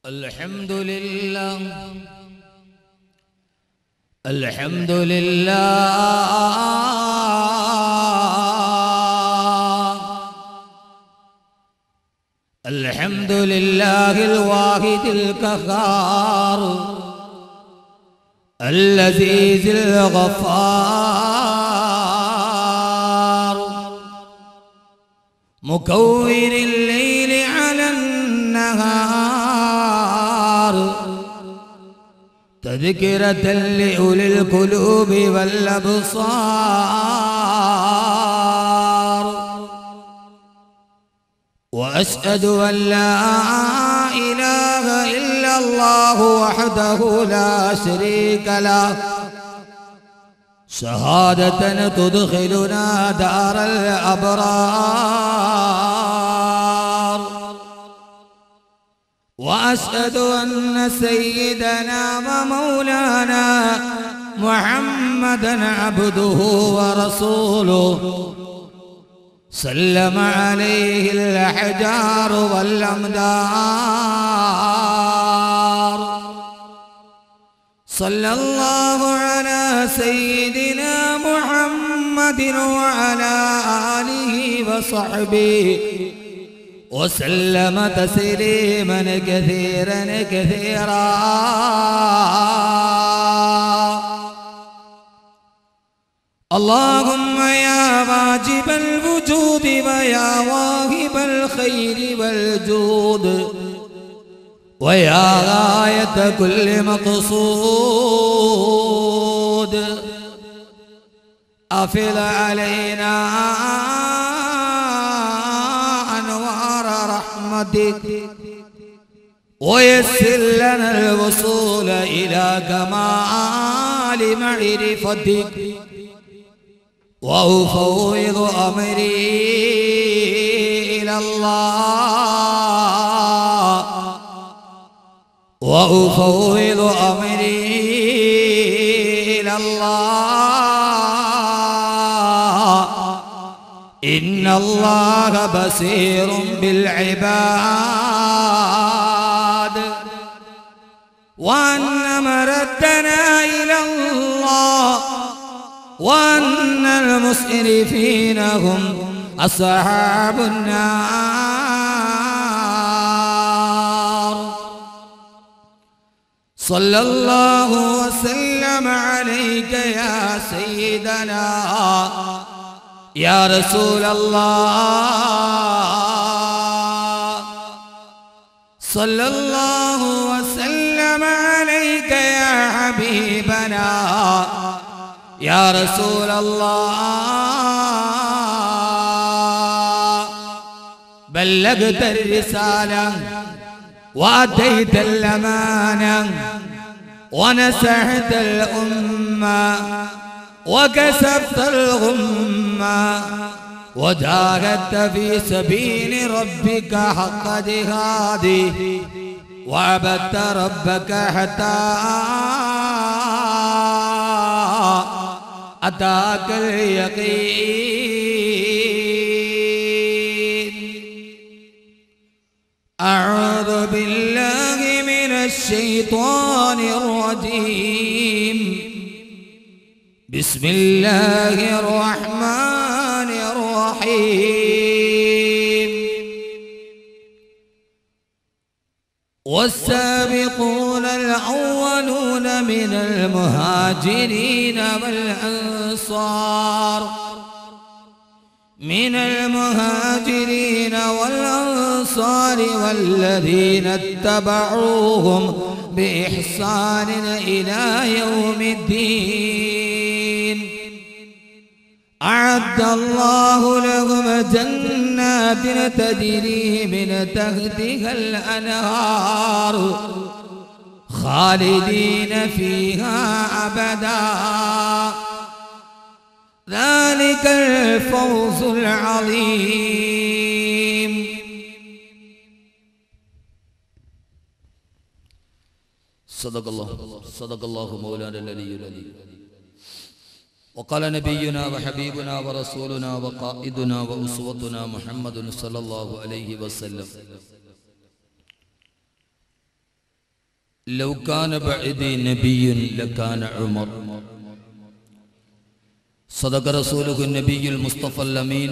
الحمد لله الحمد لله الحمد لله الواحد القهار الذي الغفار مكور الليل على النهار تذكرة لأولي القلوب والأبصار وأشهد أن لا إله إلا الله وحده لا شريك له شهادة تدخلنا دار الأبرار وأشهد أن سيدنا ومولانا محمدا عبده ورسوله سلم عليه الأحجار والأمدار صلى الله على سيدنا محمد وعلى آله وصحبه وسلم تسليما كثيرا كثيرا اللهم يا واجب الوجود ويا واهب الخير والجود ويا غاية كل مقصود أفض علينا أنوار رحمتك ويسر لنا الوصول إلى كمال معرفتك وأفوض أمري إلى الله وأفوض أمري إلى الله إن الله بصير بالعباد وأن مردنا إلى الله وأن المسرفين هم أصحاب النار صلى الله وسلم عليك يا سيدنا يا رسول الله صلى الله وسلم عليك يا حبيبنا يا رسول الله بلغت الرسالة وأتيت الأمانة ونسحت الأمة وكسبت الغمة وجاهدت في سبيل ربك حق جهاده وعبدت ربك حتى أتاك اليقين أعوذ بالله من الشيطان الرجيم بسم الله الرحمن الرحيم والسابقون الأولون من المهاجرين والأنصار من المهاجرين والأنصار والذين اتبعوهم بإحسان إلى يوم الدين أعد الله لهم جنات تجري من تحتها الأنهار خالدين فيها أبدا ذلك الفوز العظيم صدق الله صدق الله مولانا العلي العليم وقال نبينا وحبيبنا ورسولنا وقائدنا وأسوتنا محمد صلى الله عليه وسلم لو كان بعدي نبي لكان عمر صدق رسوله النبي المصطفى الأمين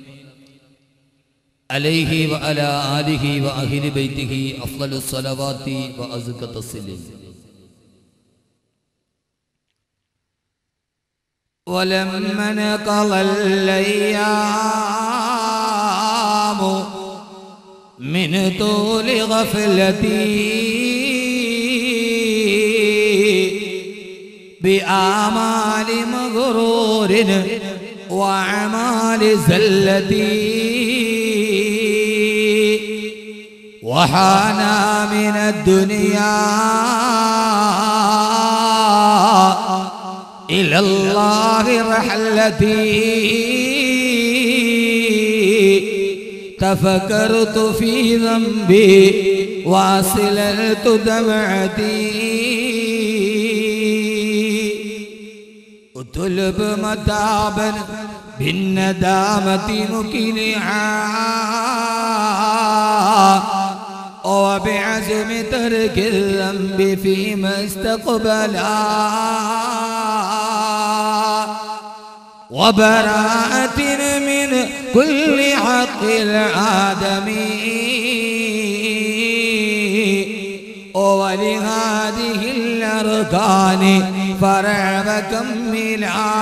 عليه وعلى آله وأهل بيته أفضل الصلوات وأزكى التسليم ولما انقضى الايام من طول غفلتي بآمال مغرور وأعمال زلتي وحانا من الدنيا إلى الله رحلتي تفكرت في ذنبي واصلت دمعتي اطلب متابا بالندامة مكنعا وبعزم ترك الذنب فيما استقبلا وبراءة من كل حق الآدمي ولهذه الأركان فرع وكملا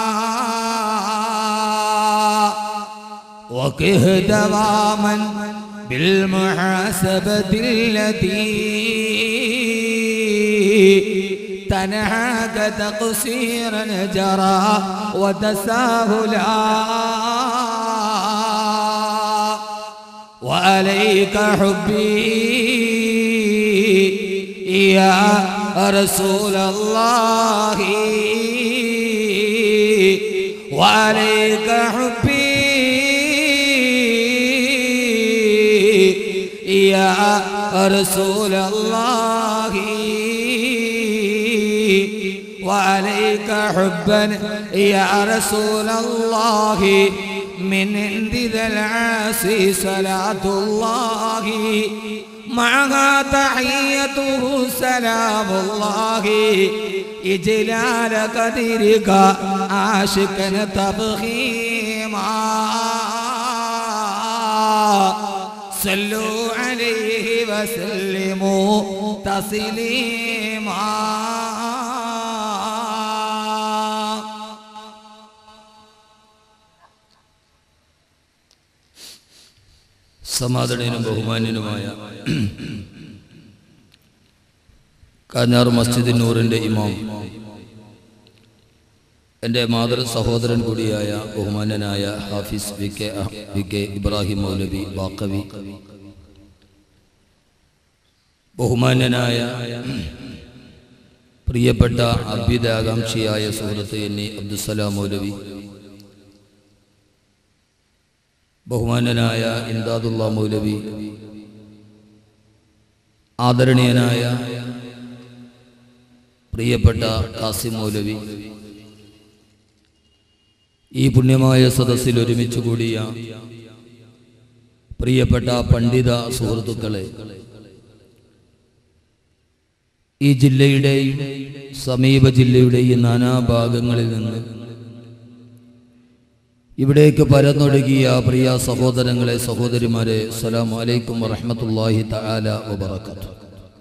وقه دواما بالمحاسبة التي تنهاك تقصيرا جرى وتساهلا وعليك حبي يا رسول الله وعليك حبي يا رسول الله وعليك حبا يا رسول الله من عند ذا العاصي صلاة الله معها تحيته سلام الله إجلال قدرك عاشقا تبخيما صلوا عليه وسلموا تسليما സമാധാനനും ബഹുമാന്യനുമായ കാഞ്ഞാർ മസ്ജിദ് നൂറിൻ്റെ ഇമാം എൻ്റെ മാതൃ സഹോദരൻ കൂടിയായ ബഹുമാന്യനായ ഹാഫിസ് വി കെ അഹ്- വി കെ ഇബ്രാഹിം മൗലവി ബാക്കവി ബഹുമാന്യനായ പ്രിയപ്പെട്ട അഭ്യുദാകാംക്ഷിയായ സുഹൃത്ത് എന്നെ അബ്ദുസലാം മൗലവി ബഹുമാന്യനായ ഇംദാദുള്ള മൗലവി ആദരണീയനായ പ്രിയപ്പെട്ട കാസിം മൗലവി ഈ പുണ്യമായ സദസ്സിൽ ഒരുമിച്ച് കൂടിയ പ്രിയപ്പെട്ട പണ്ഡിത സുഹൃത്തുക്കളെ ഈ ജില്ലയുടെയും സമീപ ജില്ലയുടെയും നാനാഭാഗങ്ങളിൽ നിന്ന് ഇവിടേക്ക് പരന്നൊഴുകിയ പ്രിയ സഹോദരങ്ങളെ സഹോദരിമാരെ സലാം അലൈക്കും വറഹമത്തല്ലാഹി തആല വബറകാതുഹു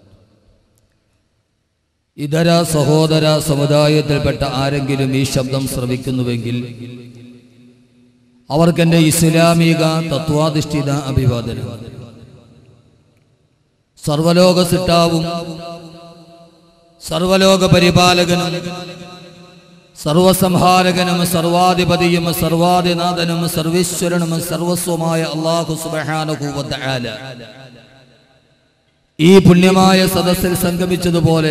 ഇതര സഹോദര സമുദായത്തിൽപ്പെട്ട ആരെങ്കിലും ഈ ശബ്ദം ശ്രവിക്കുന്നുവെങ്കിൽ അവർക്കെന്റെ ഇസ്ലാമിക തത്വാധിഷ്ഠിത അഭിവാദനം സർവലോക സിട്ടാവും സർവലോക പരിപാലകനും സർവസംഹാരകനും സർവാധിപതിയും സർവാധിനാഥനും സർവേശ്വരനും സർവസ്വമായ അള്ളാഹു സുബഹാനുഭൂവത്താല ഈ പുണ്യമായ സദസ്സിൽ സംഗമിച്ചതുപോലെ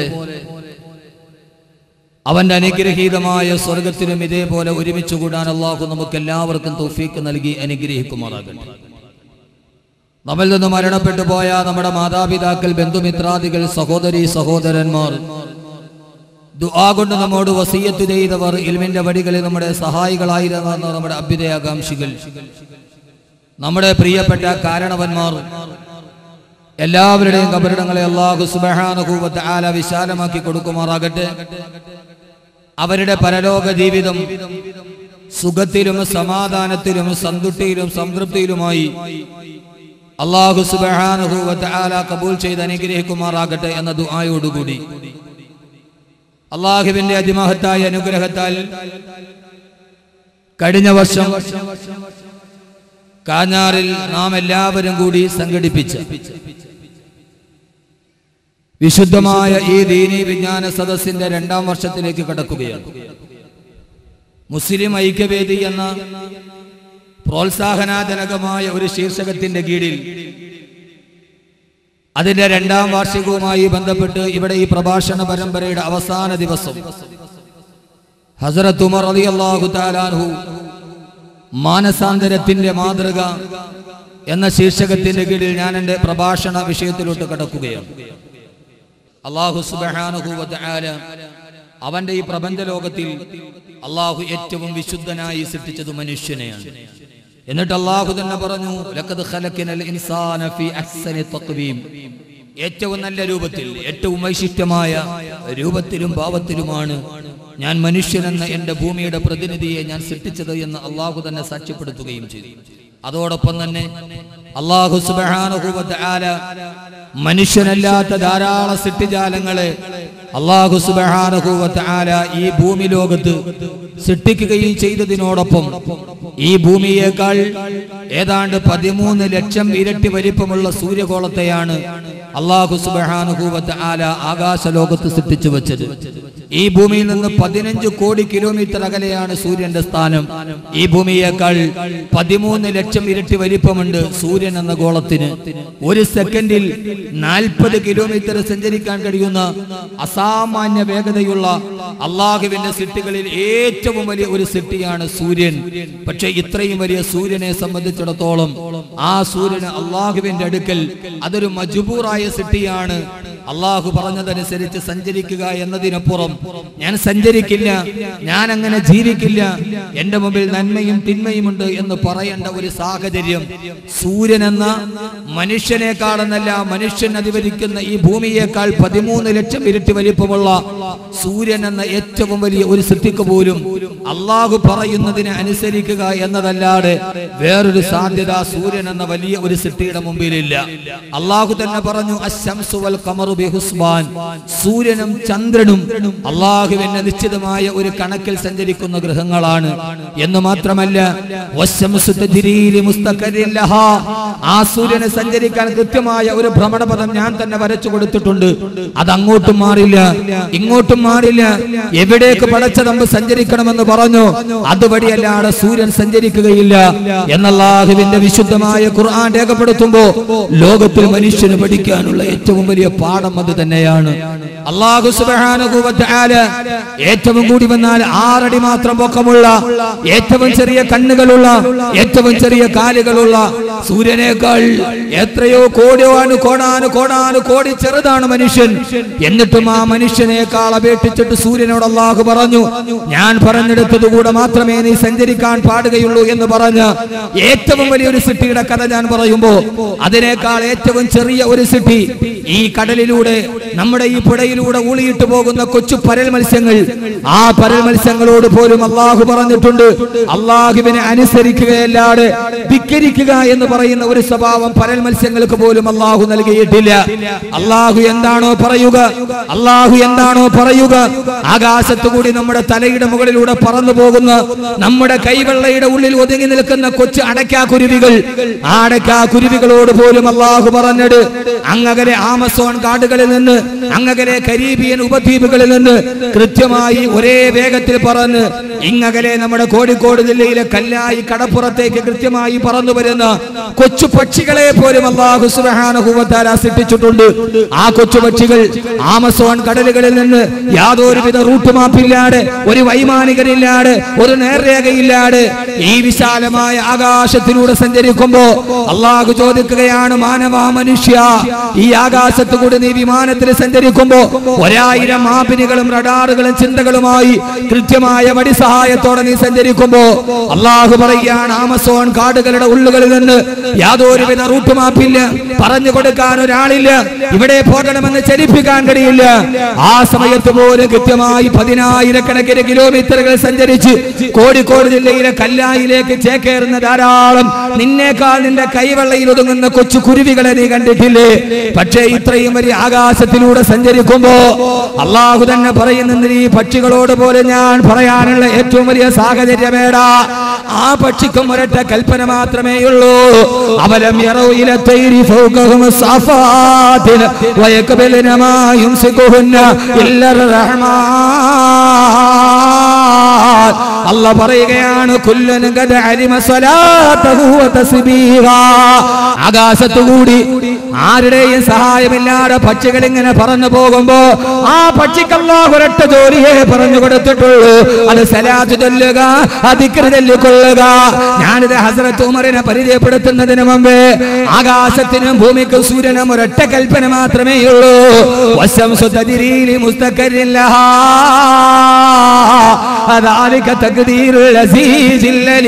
അവന്റെ അനുഗ്രഹീതമായ സ്വർഗത്തിലും ഇതേപോലെ ഒരുമിച്ച് കൂടാൻ അള്ളാഹു നമുക്ക് എല്ലാവർക്കും തൗഫീക്ക് നൽകി അനുഗ്രഹിക്കുമാറാകട്ടെ നമ്മിൽ നിന്ന് മരണപ്പെട്ടു പോയ നമ്മുടെ മാതാപിതാക്കൾ ബന്ധുമിത്രാദികൾ സഹോദരി സഹോദരന്മാർ ദുആ കൊണ്ട് നമ്മോട് വസീയത്ത് ചെയ്തവർ ഇൽമിന്റെ വടികളിൽ നമ്മുടെ സഹായികളായിരുന്ന നമ്മുടെ അഭ്യുദയാകാംക്ഷികൾ നമ്മുടെ പ്രിയപ്പെട്ട കാരണവന്മാർ എല്ലാവരുടെയും കബറിടങ്ങളെ അള്ളാഹു സുബഹാനുഭൂവത്തെ ആല വിശാലമാക്കി കൊടുക്കുമാറാകട്ടെ അവരുടെ പരലോക ജീവിതം സുഖത്തിലും സമാധാനത്തിലും സന്തുഷ്ടിയിലും സംതൃപ്തിയിലുമായി അള്ളാഹു സുബഹാനുഭൂവത്തെ ആല കബൂൽ ചെയ്ത് അനുഗ്രഹിക്കുമാറാകട്ടെ എന്ന ദുആയോടുകൂടി അള്ളാഹുവിന്റെ അതിമഹത്തായ അനുഗ്രഹത്താൽ കഴിഞ്ഞ വർഷം കാഞ്ഞാറിൽ നാം എല്ലാവരും കൂടി സംഘടിപ്പിച്ച വിശുദ്ധമായ ഈ ദീനി വിജ്ഞാന സദസ്സിന്റെ രണ്ടാം വർഷത്തിലേക്ക് കടക്കുകയാണ് മുസ്ലിം ഐക്യവേദി എന്ന പ്രോത്സാഹനാജനകമായ ഒരു ശീർഷകത്തിന്റെ കീഴിൽ അതിന്റെ രണ്ടാം വാർഷികവുമായി ബന്ധപ്പെട്ട് ഇവിടെ ഈ പ്രഭാഷണ പരമ്പരയുടെ അവസാന ദിവസം ഹസരത്ത് ഉമർ അലി അള്ളാഹു താലാൻഹു മാനസാന്തരത്തിന്റെ മാതൃക എന്ന ശീർഷകത്തിന്റെ കീഴിൽ ഞാൻ എൻ്റെ പ്രഭാഷണ വിഷയത്തിലോട്ട് കടക്കുകയാണ് അള്ളാഹു സുബാനുഹൂവത്ത് ആല അവന്റെ ഈ പ്രപഞ്ച ലോകത്തിൽ അള്ളാഹു ഏറ്റവും വിശുദ്ധനായി സൃഷ്ടിച്ചത് മനുഷ്യനെയാണ് എന്നിട്ട് അള്ളാഹു തന്നെ പറഞ്ഞു ലഖദ് ഖലഖനൽ ഇൻസാന ഫീ അഹ്സനി തഖ്വീം ഏറ്റവും നല്ല രൂപത്തിൽ ഏറ്റവും വൈശിഷ്ട്യമായ രൂപത്തിലും ഭാവത്തിലുമാണ് ഞാൻ മനുഷ്യനെന്ന എൻ്റെ ഭൂമിയുടെ പ്രതിനിധിയെ ഞാൻ സൃഷ്ടിച്ചത് എന്ന് അള്ളാഹു തന്നെ സാക്ഷ്യപ്പെടുത്തുകയും ചെയ്തു അതോടൊപ്പം തന്നെ അള്ളാഹു സുബാനുഭൂവത്ത് ആല മനുഷ്യനല്ലാത്ത ധാരാളം സൃഷ്ടിജാലങ്ങളെ അള്ളാഹു സുബാനുഭൂവത്ത് ആല ഈ ഭൂമി ലോകത്ത് സൃഷ്ടിക്കുകയും ചെയ്തതിനോടൊപ്പം ഈ ഭൂമിയേക്കാൾ ഏതാണ്ട് പതിമൂന്ന് ലക്ഷം ഇരട്ടി വലിപ്പമുള്ള സൂര്യഗോളത്തെയാണ് അള്ളാഹു സുബാനുഭൂവത്ത് ആല ആകാശ ലോകത്ത് സൃഷ്ടിച്ചു വെച്ചത് ഈ ഭൂമിയിൽ നിന്ന് പതിനഞ്ച് കോടി കിലോമീറ്റർ അകലെയാണ് സൂര്യന്റെ സ്ഥാനം ഈ ഭൂമിയേക്കാൾ പതിമൂന്ന് ലക്ഷം ഇരട്ടി വലിപ്പമുണ്ട് സൂര്യൻ എന്ന ഗോളത്തിന് ഒരു സെക്കൻഡിൽ നാൽപ്പത് കിലോമീറ്റർ സഞ്ചരിക്കാൻ കഴിയുന്ന അസാമാന്യ വേഗതയുള്ള അള്ളാഹുവിന്റെ സിട്ടികളിൽ ഏറ്റവും വലിയ ഒരു സിട്ടിയാണ് സൂര്യൻ പക്ഷെ ഇത്രയും വലിയ സൂര്യനെ സംബന്ധിച്ചിടത്തോളം ആ സൂര്യന് അള്ളാഹുവിന്റെ അടുക്കൽ അതൊരു മജുബൂറായ സിട്ടിയാണ് അള്ളാഹു പറഞ്ഞതനുസരിച്ച് സഞ്ചരിക്കുക എന്നതിനപ്പുറം ഞാൻ സഞ്ചരിക്കില്ല ഞാൻ അങ്ങനെ ജീവിക്കില്ല എന്റെ മുമ്പിൽ നന്മയും തിന്മയുമുണ്ട് എന്ന് പറയേണ്ട ഒരു സാഹചര്യം സൂര്യൻ എന്ന മനുഷ്യനേക്കാളെന്നല്ല മനുഷ്യൻ അധിവരിക്കുന്ന ഈ ഭൂമിയേക്കാൾ പതിമൂന്ന് ലക്ഷം ഇരട്ടി വലിപ്പമുള്ള സൂര്യൻ എന്ന ഏറ്റവും വലിയ ഒരു സൃഷ്ടിക്ക് പോലും അള്ളാഹു പറയുന്നതിനെ അനുസരിക്കുക എന്നതല്ലാതെ വേറൊരു സാധ്യത സൂര്യൻ എന്ന വലിയ ഒരു സൃഷ്ടിയുടെ മുമ്പിലില്ല അള്ളാഹു തന്നെ പറഞ്ഞു അശംസു വൽ ഖമറു ബിഹുസ്ബാൻ സൂര്യനും ചന്ദ്രനും അള്ളാഹുവിന്റെ നിശ്ചിതമായ ഒരു കണക്കിൽ സഞ്ചരിക്കുന്ന ഗ്രഹങ്ങളാണ് എന്ന് മാത്രമല്ല വശംസു തജ്രീലി മുസ്തഖരിൻ ലഹാ. ആ സൂര്യന് സഞ്ചരിക്കാൻ കൃത്യമായ ഒരു ഭ്രമണപഥം ഞാൻ തന്നെ വരച്ചു കൊടുത്തിട്ടുണ്ട് അത് അങ്ങോട്ടും മാറില്ല ഇങ്ങോട്ടും മാറില്ല എവിടേക്ക് പടച്ചതമ്പ് സഞ്ചരിക്കണമെന്ന് പറഞ്ഞു അതുവഴിയല്ലാതെ സൂര്യൻ സഞ്ചരിക്കുകയില്ല എന്നല്ലാഹുവിന്റെ വിശുദ്ധമായ ഖുർആൻ രേഖപ്പെടുത്തുമ്പോ ലോകത്തിൽ മനുഷ്യന് പഠിക്കാനുള്ള ഏറ്റവും വലിയ പാഠം അത് തന്നെയാണ് അള്ളാഹു സുബ്ഹാനഹു വ തആല ഏറ്റവും കൂടി വന്നാൽ ആറടി മാത്രം പൊക്കമുള്ള ഏറ്റവും ചെറിയ കണ്ണുകളുള്ള ഏറ്റവും ചെറിയ കാലുകളുള്ള സൂര്യനേക്കാൾ എത്രയോ കോടിയാണ് കോടാനു കോടാനു കോടി ചെറുതാണ് മനുഷ്യൻ എന്നിട്ടും ആ മനുഷ്യനേക്കാൾ അപേക്ഷിച്ചിട്ട് സൂര്യനോട് അള്ളാഹു പറഞ്ഞു ഞാൻ പറഞ്ഞെടുത്തത് കൂടെ മാത്രമേ നീ സഞ്ചരിക്കാൻ പാടുകയുള്ളൂ എന്ന് പറഞ്ഞ് ഏറ്റവും വലിയൊരു സിട്ടിയുടെ കഥ ഞാൻ പറയുമ്പോ അതിനേക്കാൾ ഏറ്റവും ചെറിയ ഒരു സിട്ടി ഈ കടലിലൂടെ നമ്മുടെ ഈ പുഴയിലൂടെ ഊളിയിട്ട് പോകുന്ന കൊച്ചു പരൽ മത്സ്യങ്ങൾ ആ പരൽ മത്സ്യങ്ങളോട് പോലും അള്ളാഹു പറഞ്ഞിട്ടുണ്ട് അള്ളാഹുവിനെ അനുസരിക്കുകയല്ലാതെ ധിക്കരിക്കുക എന്ന് പറയുന്ന ഒരു സ്വഭാവം പരൽ മത്സ്യങ്ങൾക്ക് പോലും അള്ളാഹു നൽകിയിട്ടില്ല അള്ളാഹു എന്താണോ പറയുക അള്ളാഹു എന്താണോ പറയുക ആകാശത്തു കൂടി നമ്മുടെ തലയുടെ മുകളിലൂടെ പറന്നു പോകുന്ന നമ്മുടെ കൈവെള്ളയുടെ ഉള്ളിൽ ഒതുങ്ങി നിൽക്കുന്ന കൊച്ചു അടയ്ക്കാ കുരുവികൾ ആ അടയ്ക്കാ കുരുവികളോട് പോലും അള്ളാഹു പറഞ്ഞത് അങ്ങകലെ ആമസോൺ കാടുകളിൽ നിന്ന് അങ്ങകലെ കരീബിയൻ ഉപദ്വീപുകളിൽ നിന്ന് കൃത്യമായി ഒരേ വേഗത്തിൽ പറന്ന് ഇങ്ങകലെ നമ്മുടെ കോഴിക്കോട് ജില്ലയിലെ കല്ലായി കടപ്പുറത്തേക്ക് കൃത്യമായി പറന്നു വരുന്ന കൊച്ചു പക്ഷികളെ പോലും അള്ളാഹു സുബഹാനുഭവത്താൽ സൃഷ്ടിച്ചിട്ടുണ്ട് ആ കൊച്ചു പക്ഷികൾ ആമസോൺ കടലുകളിൽ നിന്ന് യാതൊരുവിധ റൂട്ട് മാപ്പില്ലാതെ ഒരു വൈമാനികനില്ലാതെ ഒരു നേർരേഖയില്ലാതെ ഈ വിശാലമായ ആകാശത്തിലൂടെ സഞ്ചരിക്കുമ്പോ അള്ളാഹു ചോദിക്കുകയാണ് മാനവ മനുഷ്യ ഈ ആകാശത്ത് കൂടി നീ വിമാനത്തിൽ സഞ്ചരിക്കുമ്പോ ഒരായിരം മാപിനികളും റഡാറുകളും ചിന്തകളുമായി കൃത്യമായ വടിസഹായത്തോടെ നീ സഞ്ചരിക്കുമ്പോ അള്ളാഹു പറയുകയാണ് ആമസോൺ കാടുകളുടെ ഉള്ളുകളിൽ നിന്ന് യാതൊരുവിധ റൂട്ട് മാപ്പില്ല പറഞ്ഞു കൊടുക്കാൻ ഒരാളില്ല ഇവിടെ പോകണമെന്ന് ചലിപ്പിക്കാൻ കഴിയില്ല ആ സമയത്ത് പോലും കൃത്യമായി പതിനായിരക്കണക്കിന് കിലോമീറ്ററുകൾ സഞ്ചരിച്ച് കോഴിക്കോട് ജില്ലയിലെ കല്ലായിലേക്ക് ചേക്കേറുന്ന ധാരാളം നിന്നേക്കാൾ നിന്റെ കൈവെള്ളയിൽ ഒതുങ്ങുന്ന കൊച്ചു കുരുവികളെ നീ കണ്ടിട്ടില്ലേ പക്ഷേ ഇത്രയും വലിയ ആകാശത്തിലൂടെ സഞ്ചരിക്കുമ്പോ അള്ളാഹു തന്നെ പറയുന്നുണ്ട് ഈ പക്ഷികളോട് പോലെ ഞാൻ പറയാനുള്ള ഏറ്റവും വലിയ സാഹചര്യമേടാ ആ പക്ഷിക്കും ഒരൊറ്റ കൽപ്പന മാത്രമേ ഉള്ളൂ അവലം യറൗഇല തൈരി ഫൗകഹും സാഫാത്തിൻ വയക്ബിലന മാ യുംസികുഹുന്ന ഇല്ലർ റഹ്മാൻ അല്ല പറയുകയാണ് കുല്ലൻ ഗദ അലിമ സ്വലാത്തഹു വ തസ്ബീഹ ആകാശത്തുകൂടി ആരുടെയും സഹായമില്ലാതെ പക്ഷികൾ ഇങ്ങനെ പറന്നു പോകുമ്പോ ആ പക്ഷിക്കല്ലാഹ് ഒരൊറ്റ ജോലിയെ പറഞ്ഞു കൊടുത്തിട്ടുള്ളൂ അത് സലാത്ത് ചൊല്ലുക അതിക്ര ചൊല്ലിക്കൊള്ളുക ഞാനിത് ഹസരത്ത് ഉമറിനെ പരിചയപ്പെടുത്തുന്നതിന് മുമ്പേ ആകാശത്തിനും ഭൂമിക്കും സൂര്യനും ഒരൊറ്റ കൽപ്പന മാത്രമേ ഉള്ളൂ വശംസു തജിരീലി മുസ്തക്കരില്ലഹാ ذلك تقدير العزيز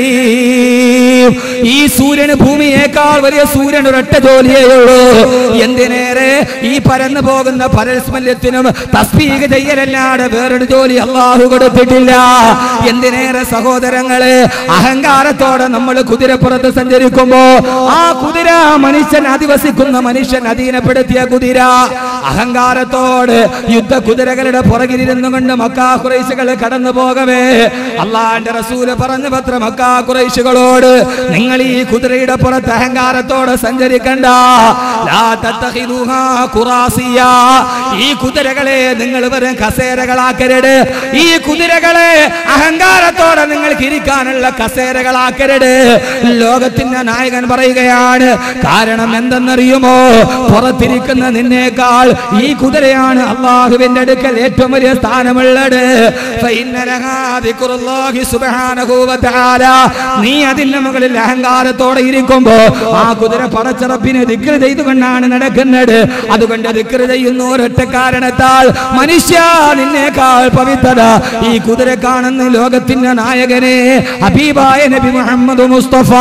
العليم ഈ സൂര്യന് ഭൂമിയേക്കാൾ വലിയ സൂര്യൻ ഒരൊറ്റ ജോലിയേ ഉള്ളൂ എന്തിനേറെ ഈ പരന്നു പോകുന്ന പരസ്മല്യത്തിനും തസ്ബീഹ് ചെയ്യലല്ലാതെ വേറൊരു ജോലി അള്ളാഹു കൊടുത്തിട്ടില്ല എന്തിനേറെ സഹോദരങ്ങളെ അഹങ്കാരത്തോടെ നമ്മൾ കുതിരപ്പുറത്ത് സഞ്ചരിക്കുമ്പോ ആ കുതിര മനുഷ്യൻ അധിവസിക്കുന്ന മനുഷ്യൻ അധീനപ്പെടുത്തിയ കുതിര അഹങ്കാരത്തോട് യുദ്ധ കുതിരകളുടെ പുറകിലിരുന്നു കൊണ്ട് മക്കാ കുറേശുകൾ കടന്നു പോകവേ അള്ളാന്റെ റസൂല് പറഞ്ഞു പത്ര മക്കാ കുറേശുകളോട് നിങ്ങൾ ഈ കുതിരയുടെ പുറത്ത് അഹങ്കാരത്തോടെ സഞ്ചരിക്കണ്ട ലാ തത്തഖിദൂഹാ ഖുറാസിയ. ഈ കുതിരകളെ നിങ്ങൾ വെറും കസേരകളാക്കരുത് ഈ കുതിരകളെ അഹങ്കാരത്തോടെ നിങ്ങൾക്ക് ഇരിക്കാനുള്ള കസേരകളാക്കരുത് ലോകത്തിന്റെ നായകൻ പറയുകയാണ് കാരണം എന്തെന്നറിയുമോ പുറത്തിരിക്കുന്ന നിന്നേക്കാൾ ഈ കുതിരയാണ് അള്ളാഹുവിന്റെ അടുക്കൽ ഏറ്റവും വലിയ സ്ഥാനമുള്ളത് ഫഇന്നലഹാ ദിക്റുല്ലാഹി സുബ്ഹാനഹു വ തആല. നീ അതിന്റെ മുകളിൽ അഹങ്കാരത്തോടെ ഇരിക്കുമ്പോ ആ കുതിര പടച്ചറപ്പിന് ദിക്ർ ചെയ്തുകൊണ്ടാണ് നടക്കുന്നത് അതുകൊണ്ട് ദിക്ർ ചെയ്യുന്ന ഒരൊറ്റ കാരണത്താൽ മനുഷ്യ നിന്നേക്കാൾ പവിത്രത ഈ കുതിര കാണുന്ന ലോകത്തിന്റെ നായകനെ ഹബീബായ നബി മുഹമ്മദ് മുസ്തഫ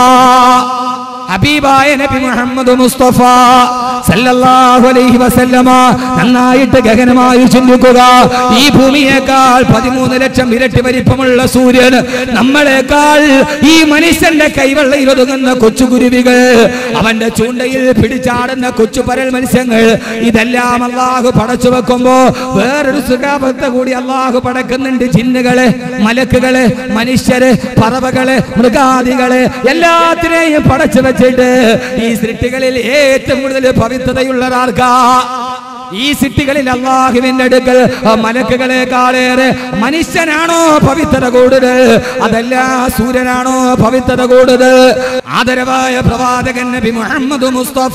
ഹബീബായ നബി മുഹമ്മദ് മുസ്തഫ സല്ലല്ലാഹു അലൈഹി വസല്ലമ നന്നായിട്ട് ഗഗനമായി ചിന്തിക്കുക ഈ ഭൂമിയേക്കാൾ പതിമൂന്ന് ലക്ഷം ഇരട്ടി വലിപ്പമുള്ള സൂര്യൻ നമ്മളെക്കാൾ ഈ മനുഷ്യന്റെ കൈവെള്ളയിൽ ഒതുങ്ങുന്ന കൊച്ചുകുരുവികൾ അവന്റെ ചൂണ്ടയിൽ പിടിച്ചാടുന്ന കൊച്ചു പരൽ മത്സ്യങ്ങൾ ഇതെല്ലാം അള്ളാഹു പടച്ചു വെക്കുമ്പോ വേറൊരു സുഖാപത്ത കൂടി അള്ളാഹു പടക്കുന്നുണ്ട് ചിന്നുകള് മലക്കുകള് മനുഷ്യര് പറവകള് മൃഗാദികള് എല്ലാത്തിനെയും പടച്ചു വെച്ചിട്ട് ഈ സൃഷ്ടികളിൽ ഏറ്റവും കൂടുതൽ പവിത്രതയുള്ളതാർക്കാ ഈ സിറ്റികളിൽ അള്ളാഹുവിന്റെ അടുക്കൽ ആ മലക്കുകളെക്കാളേറെ മനുഷ്യനാണോ പവിത്രത കൂടുതൽ അതല്ല സൂര്യനാണോ പവിത്രത കൂടുതൽ ആദരവായ പ്രവാചകൻ നബി മുഹമ്മദ് മുസ്തഫ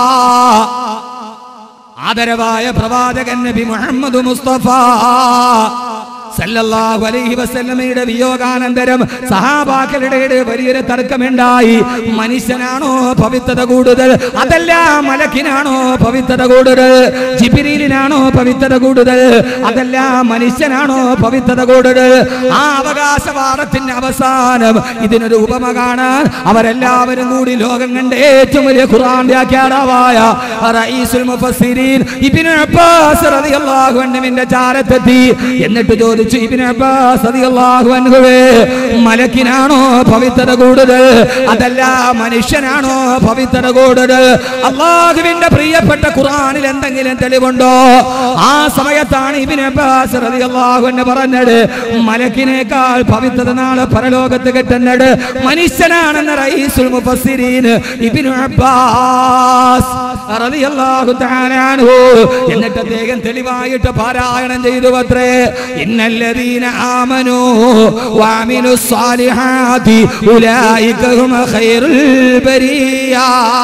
ആദരവായ പ്രവാചകൻ നബി മുഹമ്മദ് മുസ്തഫ സല്ലല്ലാഹു അലൈഹി വസല്ലമയുടെ വിയോഗാനന്തരം സഹാബാക്കളുടെ ഇടയിൽ വലിയൊരു തർക്കമുണ്ടായി മനുഷ്യനാണോ പവിത്രത കൂടുതൽ അതല്ല മലക്കിനാണോ പവിത്രത കൂടുതൽ ജിബിരിലിനാണോ പവിത്രത കൂടുതൽ അതല്ല മനുഷ്യനാണോ പവിത്രത കൂടുതൽ ആ അവകാശവാദത്തിന്റെ അവസാനം ഇതിനൊരു ഉപമ കാണാൻ അവരെല്ലാവരും കൂടി ലോകം കണ്ട ഏറ്റവും വലിയ ഖുർആൻ വ്യാഖ്യാതാവായ റഈസുൽ മുഫസ്സിരീൻ ഇബ്നു അബ്ബാസ് റളിയല്ലാഹു അൻഹുവിന്റെ ചാരത്തെത്തി എന്നിട്ട് ചോദിച്ചു ഇബ്നു അബ്ബാസ് റളിയല്ലാഹു അൻഹുവേ മലക്കിനാണോ പവിത്രത കൂടുതൽ അതല്ല മനുഷ്യനാണോ പവിത്രത കൂടുതൽ അള്ളാഹുവിന്റെ പ്രിയപ്പെട്ട ഖുർആനിൽ എന്തെങ്കിലും തെളിവുണ്ടോ ആ സമയത്താണ് ഇബ്നു അബ്ബാസ് റളിയല്ലാഹു അൻഹു പറഞ്ഞത് മലക്കിനേക്കാൾ പവിത്രത നാളെ പരലോകത്ത് കിട്ടുന്നത് മനുഷ്യനാണെന്ന് റഈസുൽ മുഫസ്സിരീൻ ഇബ്നു അബ്ബാസ് റളിയല്ലാഹു തആല അൻഹു എന്നിട്ട് അദ്ദേഹം തെളിവായിട്ട് പാരായണം ചെയ്തു അത്രേ ഇന്നല്ലദീന ആമനു വഅമിലു സ്സാലിഹാതി ഉലൈക ഹും ഖൈറുൽ ബരിയാ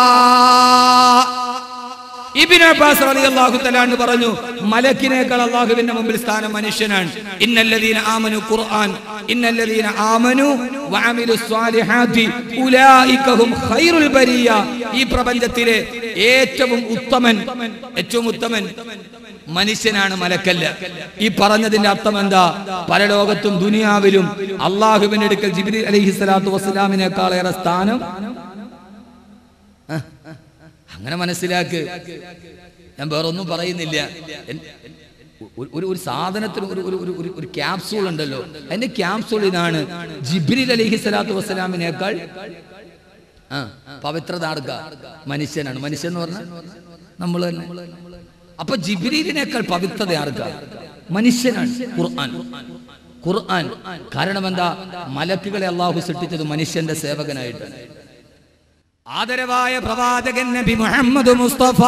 ഇബ്നു അബ്ബാസ് റളിയല്ലാഹു തആല അൻഹു പറഞ്ഞു മലക്കിനേക്കാൾ അല്ലാഹുവിന്റെ മുമ്പിൽ സ്ഥാനം മനുഷ്യനാണ് ഇന്നല്ലദീന ആമനു ഖുർആൻ ഇന്നല്ലദീന ആമനു വഅമിലു സ്വാലിഹാത്തി ഉലൈക ഹും ഖൈറുൽ ബരിയ ഈ പ്രപഞ്ചത്തിലെ ഏറ്റവും ഉത്തമൻ ഏറ്റവും ഉത്തമൻ മനുഷ്യനാണ് മലക്കല്ല ഈ പറഞ്ഞതിന്റെ അർത്ഥം എന്താ പരലോകത്തും ദുനിയാവിലും അള്ളാഹുവിന്റെ അടുക്കൽ ജിബ്രീൽ അലൈഹി സ്വലാത്തു വസ്സലാമിനേക്കാളേറെ സ്ഥാനം അങ്ങനെ മനസ്സിലാക്ക് ഞാൻ വേറൊന്നും പറയുന്നില്ല എൻ- ഒരു- ഒരു ഒരു സാധനത്തിന് ഒരു ഒരു- ഒരു ഒരു ഒരു ക്യാപ്സൂൾ ഉണ്ടല്ലോ അതിന്റെ ക്യാപ്സൂൾ ഇതാണ് ജിബ്രിൽ അലിഹി സ്വലാത്തു വസ്സലാമിനേക്കാൾ ആ പവിത്രത ആർക്ക മനുഷ്യനാണ് മനുഷ്യൻ എന്ന് പറഞ്ഞാൽ നമ്മൾ തന്നെ അപ്പൊ ജിബ്രീലിനേക്കാൾ പവിത്രത ആർക്ക മനുഷ്യനാണ് ഖുർആൻ ഖുർആൻ കാരണം എന്താ മലക്കുകളെ അള്ളാഹു സൃഷ്ടിച്ചത് മനുഷ്യന്റെ സേവകനായിട്ട് ആദരവായ പ്രവാചകൻ നബി മുഹമ്മദ് മുസ്തഫ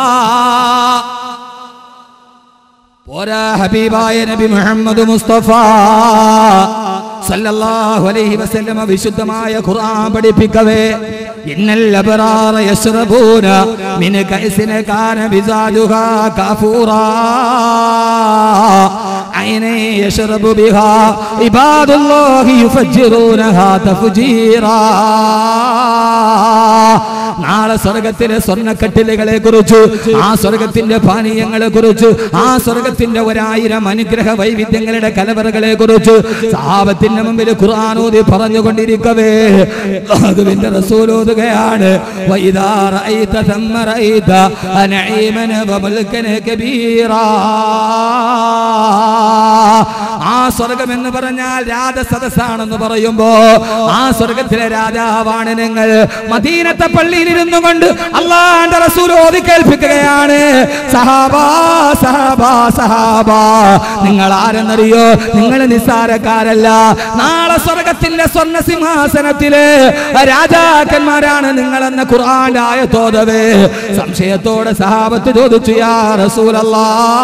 പോരാ ഹബീബായ നബി മുഹമ്മദ് മുസ്തഫ സല്ലല്ലാഹു അലൈഹി വസല്ലമ വിശുദ്ധമായ ഖുർആൻ പഠിപ്പിക്കവേ ഇന്നൽ അബ്റാറ യശ്റബൂന മിൻ കൈസിന കാന ബിസാജുഹാ കാഫൂറാ عينا يشرب بها عباد الله يفجرونها تفجيرا നാളെ സ്വർഗത്തിലെ സ്വർണ്ണക്കട്ടിലുകളെ കുറിച്ച് ആ സ്വർഗത്തിന്റെ പാനീയങ്ങളെ കുറിച്ച് ആ സ്വർഗത്തിന്റെ ഒരായിരം അനുഗ്രഹ വൈവിധ്യങ്ങളുടെ കലവറകളെ കുറിച്ച് സഹാബത്തിന്റെ മുമ്പിൽ ഖുർആാനോദി പറഞ്ഞുകൊണ്ടിരിക്കവേ അതുവിന്റെ റസൂലോതുകയാണ് വൈദാ റഅയ്ത ثم رأيت نعيما وملكا كبيرا ആ സ്വർഗം എന്ന് പറഞ്ഞാൽ രാജസദസ്സാണെന്ന് പറയുമ്പോ ആ സ്വർഗത്തിലെ രാജാവാണ് നിങ്ങൾ മദീനത്തെ പള്ളിയിൽ ഇരുന്നു കൊണ്ട് അള്ളാന്റെ റസൂൽ ഓതി കേൾപ്പിക്കുകയാണ് സഹാബാ സഹാബാ സഹാബാ നിങ്ങൾ ആരെന്നറിയോ നിങ്ങൾ നിസ്സാരക്കാരല്ല നാളെ സ്വർഗത്തിന്റെ സ്വർണ്ണ സിംഹാസനത്തില് രാജാക്കന്മാരാണ് നിങ്ങളെന്ന ഖുർആന്റെ ആയത്തോതവേ സംശയത്തോടെ സഹാബത്ത് ചോദിച്ചു യാ റസൂലല്ലാ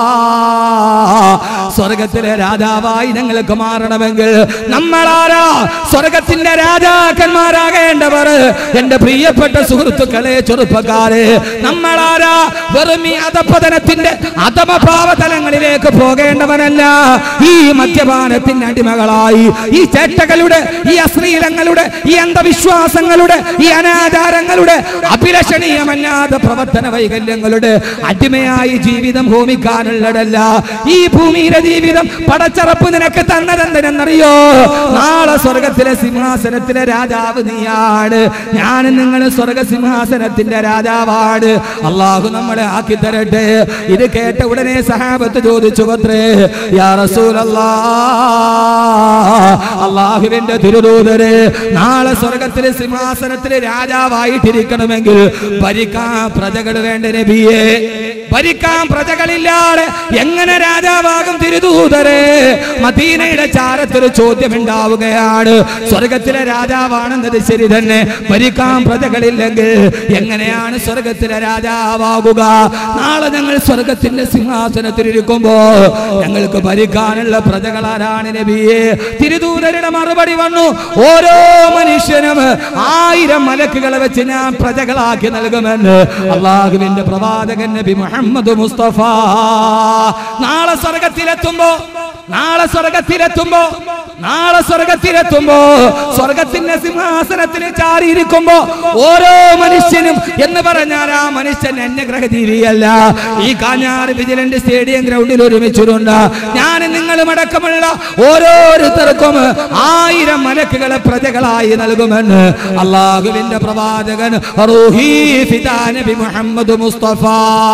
സ്വർഗത്തിലെ രാജാവായി ഞങ്ങൾക്ക് മാറണമെങ്കിൽ നമ്മളാരാ സ്വർഗത്തിന്റെ രാജാക്കന്മാരാകേണ്ടവർ എന്റെ പ്രിയപ്പെട്ട സുഹൃത്തുക്കളെ ചെറുപ്പക്കാരെ നമ്മളാരാ വെറും ഈ അധപതനത്തിന്റെ അധമഭാവതലങ്ങളിലേക്ക് പോകേണ്ടവനല്ല ഈ മദ്യപാനത്തിന്റെ അടിമകളായി ഈ ചേട്ടകളുടെ ഈ അശ്ലീലങ്ങളുടെ ഈ അന്ധവിശ്വാസങ്ങളുടെ ഈ അനാചാരങ്ങളുടെ അഭിലഷണീയമല്ലാത്ത പ്രവർത്തന വൈകല്യങ്ങളുടെ അടിമയായി ജീവിതം ഭൂമിക്കാനുള്ളതല്ല ഈ ഭൂമിയിലെ ജീവിതം പടച്ചറപ്പ് നിനക്ക് തന്നതെന്തിനെന്നറിയോ നാളെ സ്വർഗത്തിലെ സിംഹാസനത്തിലെ രാജാവ് നീയാണ് ഞാൻ നിങ്ങൾ സ്വർഗ സിംഹാസനത്തിന്റെ രാജാവാണ് അള്ളാഹു നമ്മളെ ആക്കി തരട്ടെ ഇത് കേട്ട ഉടനെ സഹാബത്ത് ചോദിച്ചു പത്രേ യാ റസൂലല്ലാ അള്ളാഹുവിന്റെ തിരുദൂതര് നാളെ സ്വർഗത്തിലെ സിംഹാസനത്തിലെ രാജാവായിട്ടിരിക്കണമെങ്കിൽ ഭരിക്കാൻ പ്രജകൾ വേണ്ട നബിയെ ഭരിക്കാൻ പ്രജകളില്ലാതെ എങ്ങനെ രാജാവാകും തിരുദൂതരെ മദീനയുടെ ചാരത്തൊരു ചോദ്യം ഉണ്ടാവുകയാണ് സ്വർഗത്തിലെ രാജാവാണെന്നത് ശരി തന്നെ ഭരിക്കാൻ പ്രജകളില്ലെങ്കിൽ എങ്ങനെയാണ് സ്വർഗത്തിലെ രാജാവാകുക നാളെ ഞങ്ങൾ സ്വർഗത്തിന്റെ സിംഹാസനത്തിലിരിക്കുമ്പോ ഞങ്ങൾക്ക് ഭരിക്കാനുള്ള പ്രജകളാരാണ് നബിയെ തിരുദൂതരുടെ മറുപടി വന്നു ഓരോ മനുഷ്യനും ആയിരം മലക്കുകളെ വെച്ച് ഞാൻ പ്രജകളാക്കി നൽകുമെന്ന് അള്ളാഹുവിന്റെ പ്രവാചകൻ നബി മുഹമ്മദ് മുസ്തഫ നാളെ സ്വർഗത്തിലെത്തുമ്പോ നാളെ സ്വർഗത്തിലെത്തുമ്പോ നാളെ സ്വർഗത്തിലെത്തുമ്പോ സ്വർഗത്തിന്റെ സിംഹാസനത്തിൽ ചാരിയിരിക്കുമ്പോ ഓരോ മനുഷ്യനും എന്ന് പറഞ്ഞാൽ ആ മനുഷ്യൻ അന്യഗ്രഹജീവിയല്ല ഈ കാഞ്ഞാറ് വിജിലന്റ് സ്റ്റേഡിയം ഗ്രൗണ്ടിൽ ഒരുമിച്ചിട്ടുണ്ട് ഞാൻ നിങ്ങളും അടക്കമുള്ള ഓരോരുത്തർക്കും ആയിരം മലക്കുകളെ പ്രജകളായി നൽകുമെന്ന് അള്ളാഹുവിന്റെ പ്രവാചകൻ റൂഹി ഫിദാ നബി മുഹമ്മദ് മുസ്തഫ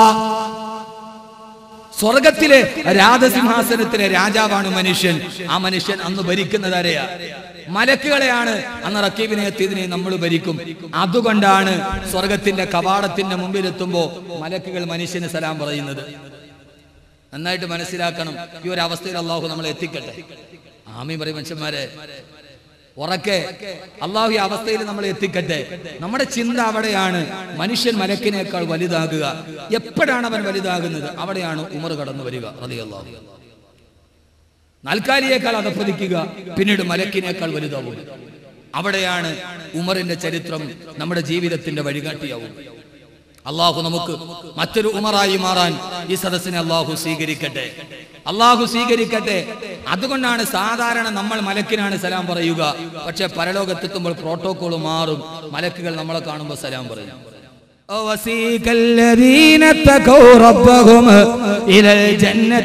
സ്വർഗത്തിലെ രാജസിംഹാസനത്തിലെ രാജാവാണ് മനുഷ്യൻ ആ മനുഷ്യൻ അന്ന് ഭരിക്കുന്നത് ആരെയാ മലക്കുകളെയാണ് അന്ന് റക്കീബിനെ എത്തിയതിനെ നമ്മൾ ഭരിക്കും അതുകൊണ്ടാണ് സ്വർഗത്തിന്റെ കവാടത്തിന്റെ മുമ്പിലെത്തുമ്പോ മലക്കുകൾ മനുഷ്യന് സലാം പറയുന്നത് നന്നായിട്ട് മനസ്സിലാക്കണം ഈ ഒരു അവസ്ഥയിൽ അള്ളാഹു നമ്മളെ എത്തിക്കട്ടെ ആമി പറയും മനുഷ്യന്മാരെ ഉറക്കെ അള്ളാഹു ഈ അവസ്ഥയിൽ നമ്മളെ എത്തിക്കട്ടെ നമ്മുടെ ചിന്ത അവിടെയാണ് മനുഷ്യൻ മലക്കിനേക്കാൾ വലുതാകുക എപ്പോഴാണ് അവൻ വലുതാകുന്നത് അവിടെയാണ് ഉമർ കടന്നു വരിക റളിയല്ലാഹു നാൽക്കാലിയേക്കാൾ അധപ്പതിക്കുക പിന്നീട് മലക്കിനേക്കാൾ വലുതാവും അവിടെയാണ് ഉമറിന്റെ ചരിത്രം നമ്മുടെ ജീവിതത്തിന്റെ വഴികാട്ടിയാവും അള്ളാഹു നമുക്ക് മറ്റൊരു ഉമറായി മാറാൻ ഈ സദസ്സിനെ അള്ളാഹു സ്വീകരിക്കട്ടെ അള്ളാഹു സ്വീകരിക്കട്ടെ അതുകൊണ്ടാണ് സാധാരണ നമ്മൾ മലക്കിനാണ് സലാം പറയുക പക്ഷെ പരലോകത്തെത്തുമ്പോൾ പ്രോട്ടോകോൾ മാറും മലക്കുകൾ നമ്മളെ കാണുമ്പോൾ സലാം പറയും وسيق الذين اتقوا ربهم إلى الجنة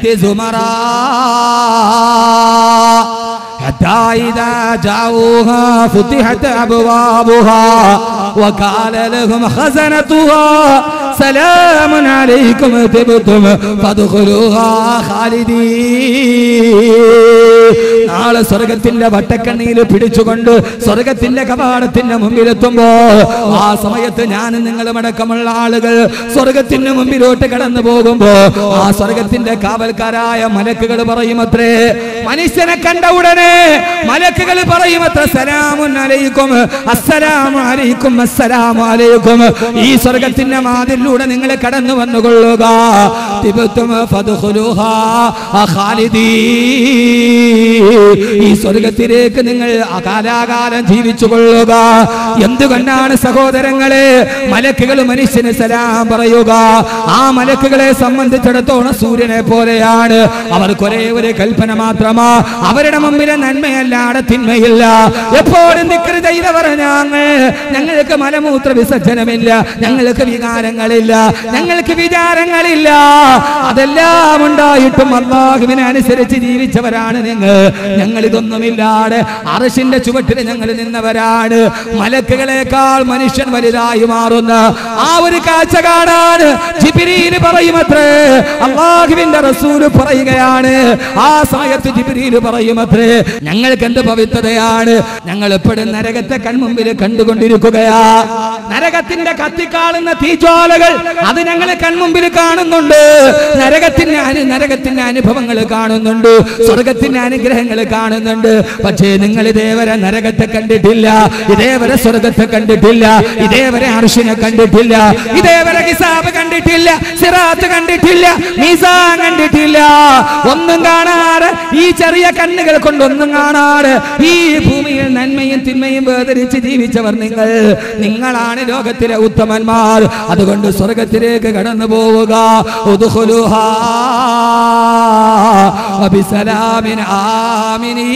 زمرا حتى إذا جاءوها فتحت أبوابها وقال لهم خزنتها സലാമുൻ അലൈക്കും തിബ്തും ഫദ്ഖുലൂഹാ ഖാലിദീൻ നാളെ സ്വർഗത്തിന്റെ വട്ടക്കണ്ണിയിൽ പിടിച്ചുകൊണ്ട് സ്വർഗത്തിന്റെ കവാടത്തിന്റെ മുമ്പിലെത്തുമ്പോ ആ സമയത്ത് ഞാൻ നിങ്ങളും അടക്കമുള്ള ആളുകൾ സ്വർഗത്തിന് മുമ്പിലോട്ട് കടന്നു പോകുമ്പോ ആ സ്വർഗത്തിന്റെ കാവൽക്കാരായ മലക്കുകൾ പറയുമത്രേ മനുഷ്യനെ കണ്ട ഉടനെ മലക്കുകൾ പറയുമത്രേ സലാമുൻ അലൈക്കും അസ്സലാമു അലൈക്കും അസ്സലാമു അലൈക്കും ഈ സ്വർഗത്തിന്റെ മാതിലൂടെ നിങ്ങൾ കടന്നു വന്നുകൊള്ളുക തിബത്തും ഫദ്ഖുലുഹാ ഖാലിദീ ഈ സ്വർഗത്തിലേക്ക് നിങ്ങൾ കാലാകാലം ജീവിച്ചു കൊള്ളുക എന്തുകൊണ്ടാണ് സഹോദരങ്ങളെ മലക്കുകൾ മനുഷ്യന് സലാം പറയുക ആ മലക്കുകളെ സംബന്ധിച്ചിടത്തോളം സൂര്യനെ പോലെയാണ് അവർക്ക് ഒരേ ഒരു കൽപ്പന മാത്രമാ അവരുടെ മുമ്പിലെ നന്മയല്ലാതെ തിന്മയില്ല എപ്പോഴും നിക്കറ് ചെയ്തവർ ഞങ്ങൾ ഞങ്ങൾക്ക് മലമൂത്ര വിസർജനമില്ല ഞങ്ങൾക്ക് വികാരങ്ങളില്ല ഞങ്ങൾക്ക് വിചാരങ്ങളില്ല അതെല്ലാം ഉണ്ടായിട്ടും അള്ളാഹുവിനെ അനുസരിച്ച് ജീവിച്ചവരാണ് നിങ്ങൾ ഞങ്ങൾ ഇതൊന്നുമില്ലാതെ അറശിന്റെ ചുവട്ടിൽ ഞങ്ങൾ നിന്നവരാണ് മലക്കുകളെക്കാൾ മനുഷ്യൻ വലുതായി മാറുന്ന ആ ഒരു കാഴ്ച കാണാൻ ജിബിരിയിൽ പറയുമത്രേ അള്ളാഹുവിന്റെ റസൂല് പറയുകയാണ് ആ സമയത്ത് ജിബിരിയിൽ പറയുമത്രേ ഞങ്ങൾക്ക് എന്ത് പവിത്രതയാണ് ഞങ്ങൾ എപ്പോഴും നരകത്തെ കൺമുമ്പിൽ കണ്ടുകൊണ്ടിരിക്കുകയാ നരകത്തിന്റെ കത്തിക്കാളുന്ന തീജ്വാലകൾ അത് ഞങ്ങൾ കൺമുമ്പിൽ കാണുന്നുണ്ട് നരകത്തിന്റെ അനു- നരകത്തിന്റെ അനുഭവങ്ങൾ കാണുന്നുണ്ട് സ്വർഗത്തിന്റെ അനുഗ്രഹങ്ങൾ കാണുന്നുണ്ട് പക്ഷേ നിങ്ങൾ ഇതേവരെ നരകത്തെ കണ്ടിട്ടില്ല ഇതേവരെ സ്വർഗത്തെ കണ്ടിട്ടില്ല ഇതേവരെ അർഷിനെ കണ്ടിട്ടില്ല ഇതേവരെ ഹിസാബ് കണ്ടിട്ടില്ല സിറാത്ത് കണ്ടിട്ടില്ല മീസാൻ കണ്ടിട്ടില്ല ഒന്നും കാണാറ് ഈ ചെറിയ കണ്ണുകൾ കൊണ്ടൊന്നും കാണാറ് ഈ ഭൂമിയിൽ നന്മയും തിന്മയും വേദരിച്ച് ജീവിച്ചവർ നിങ്ങൾ നിങ്ങളാണ് ലോകത്തിലെ ഉത്തമന്മാർ അതുകൊണ്ട് സ്വർഗത്തിലേക്ക് കടന്നു പോവുക ഉദ്ഖുലുഹാ വബിസലാമിൻ ആമിനീ.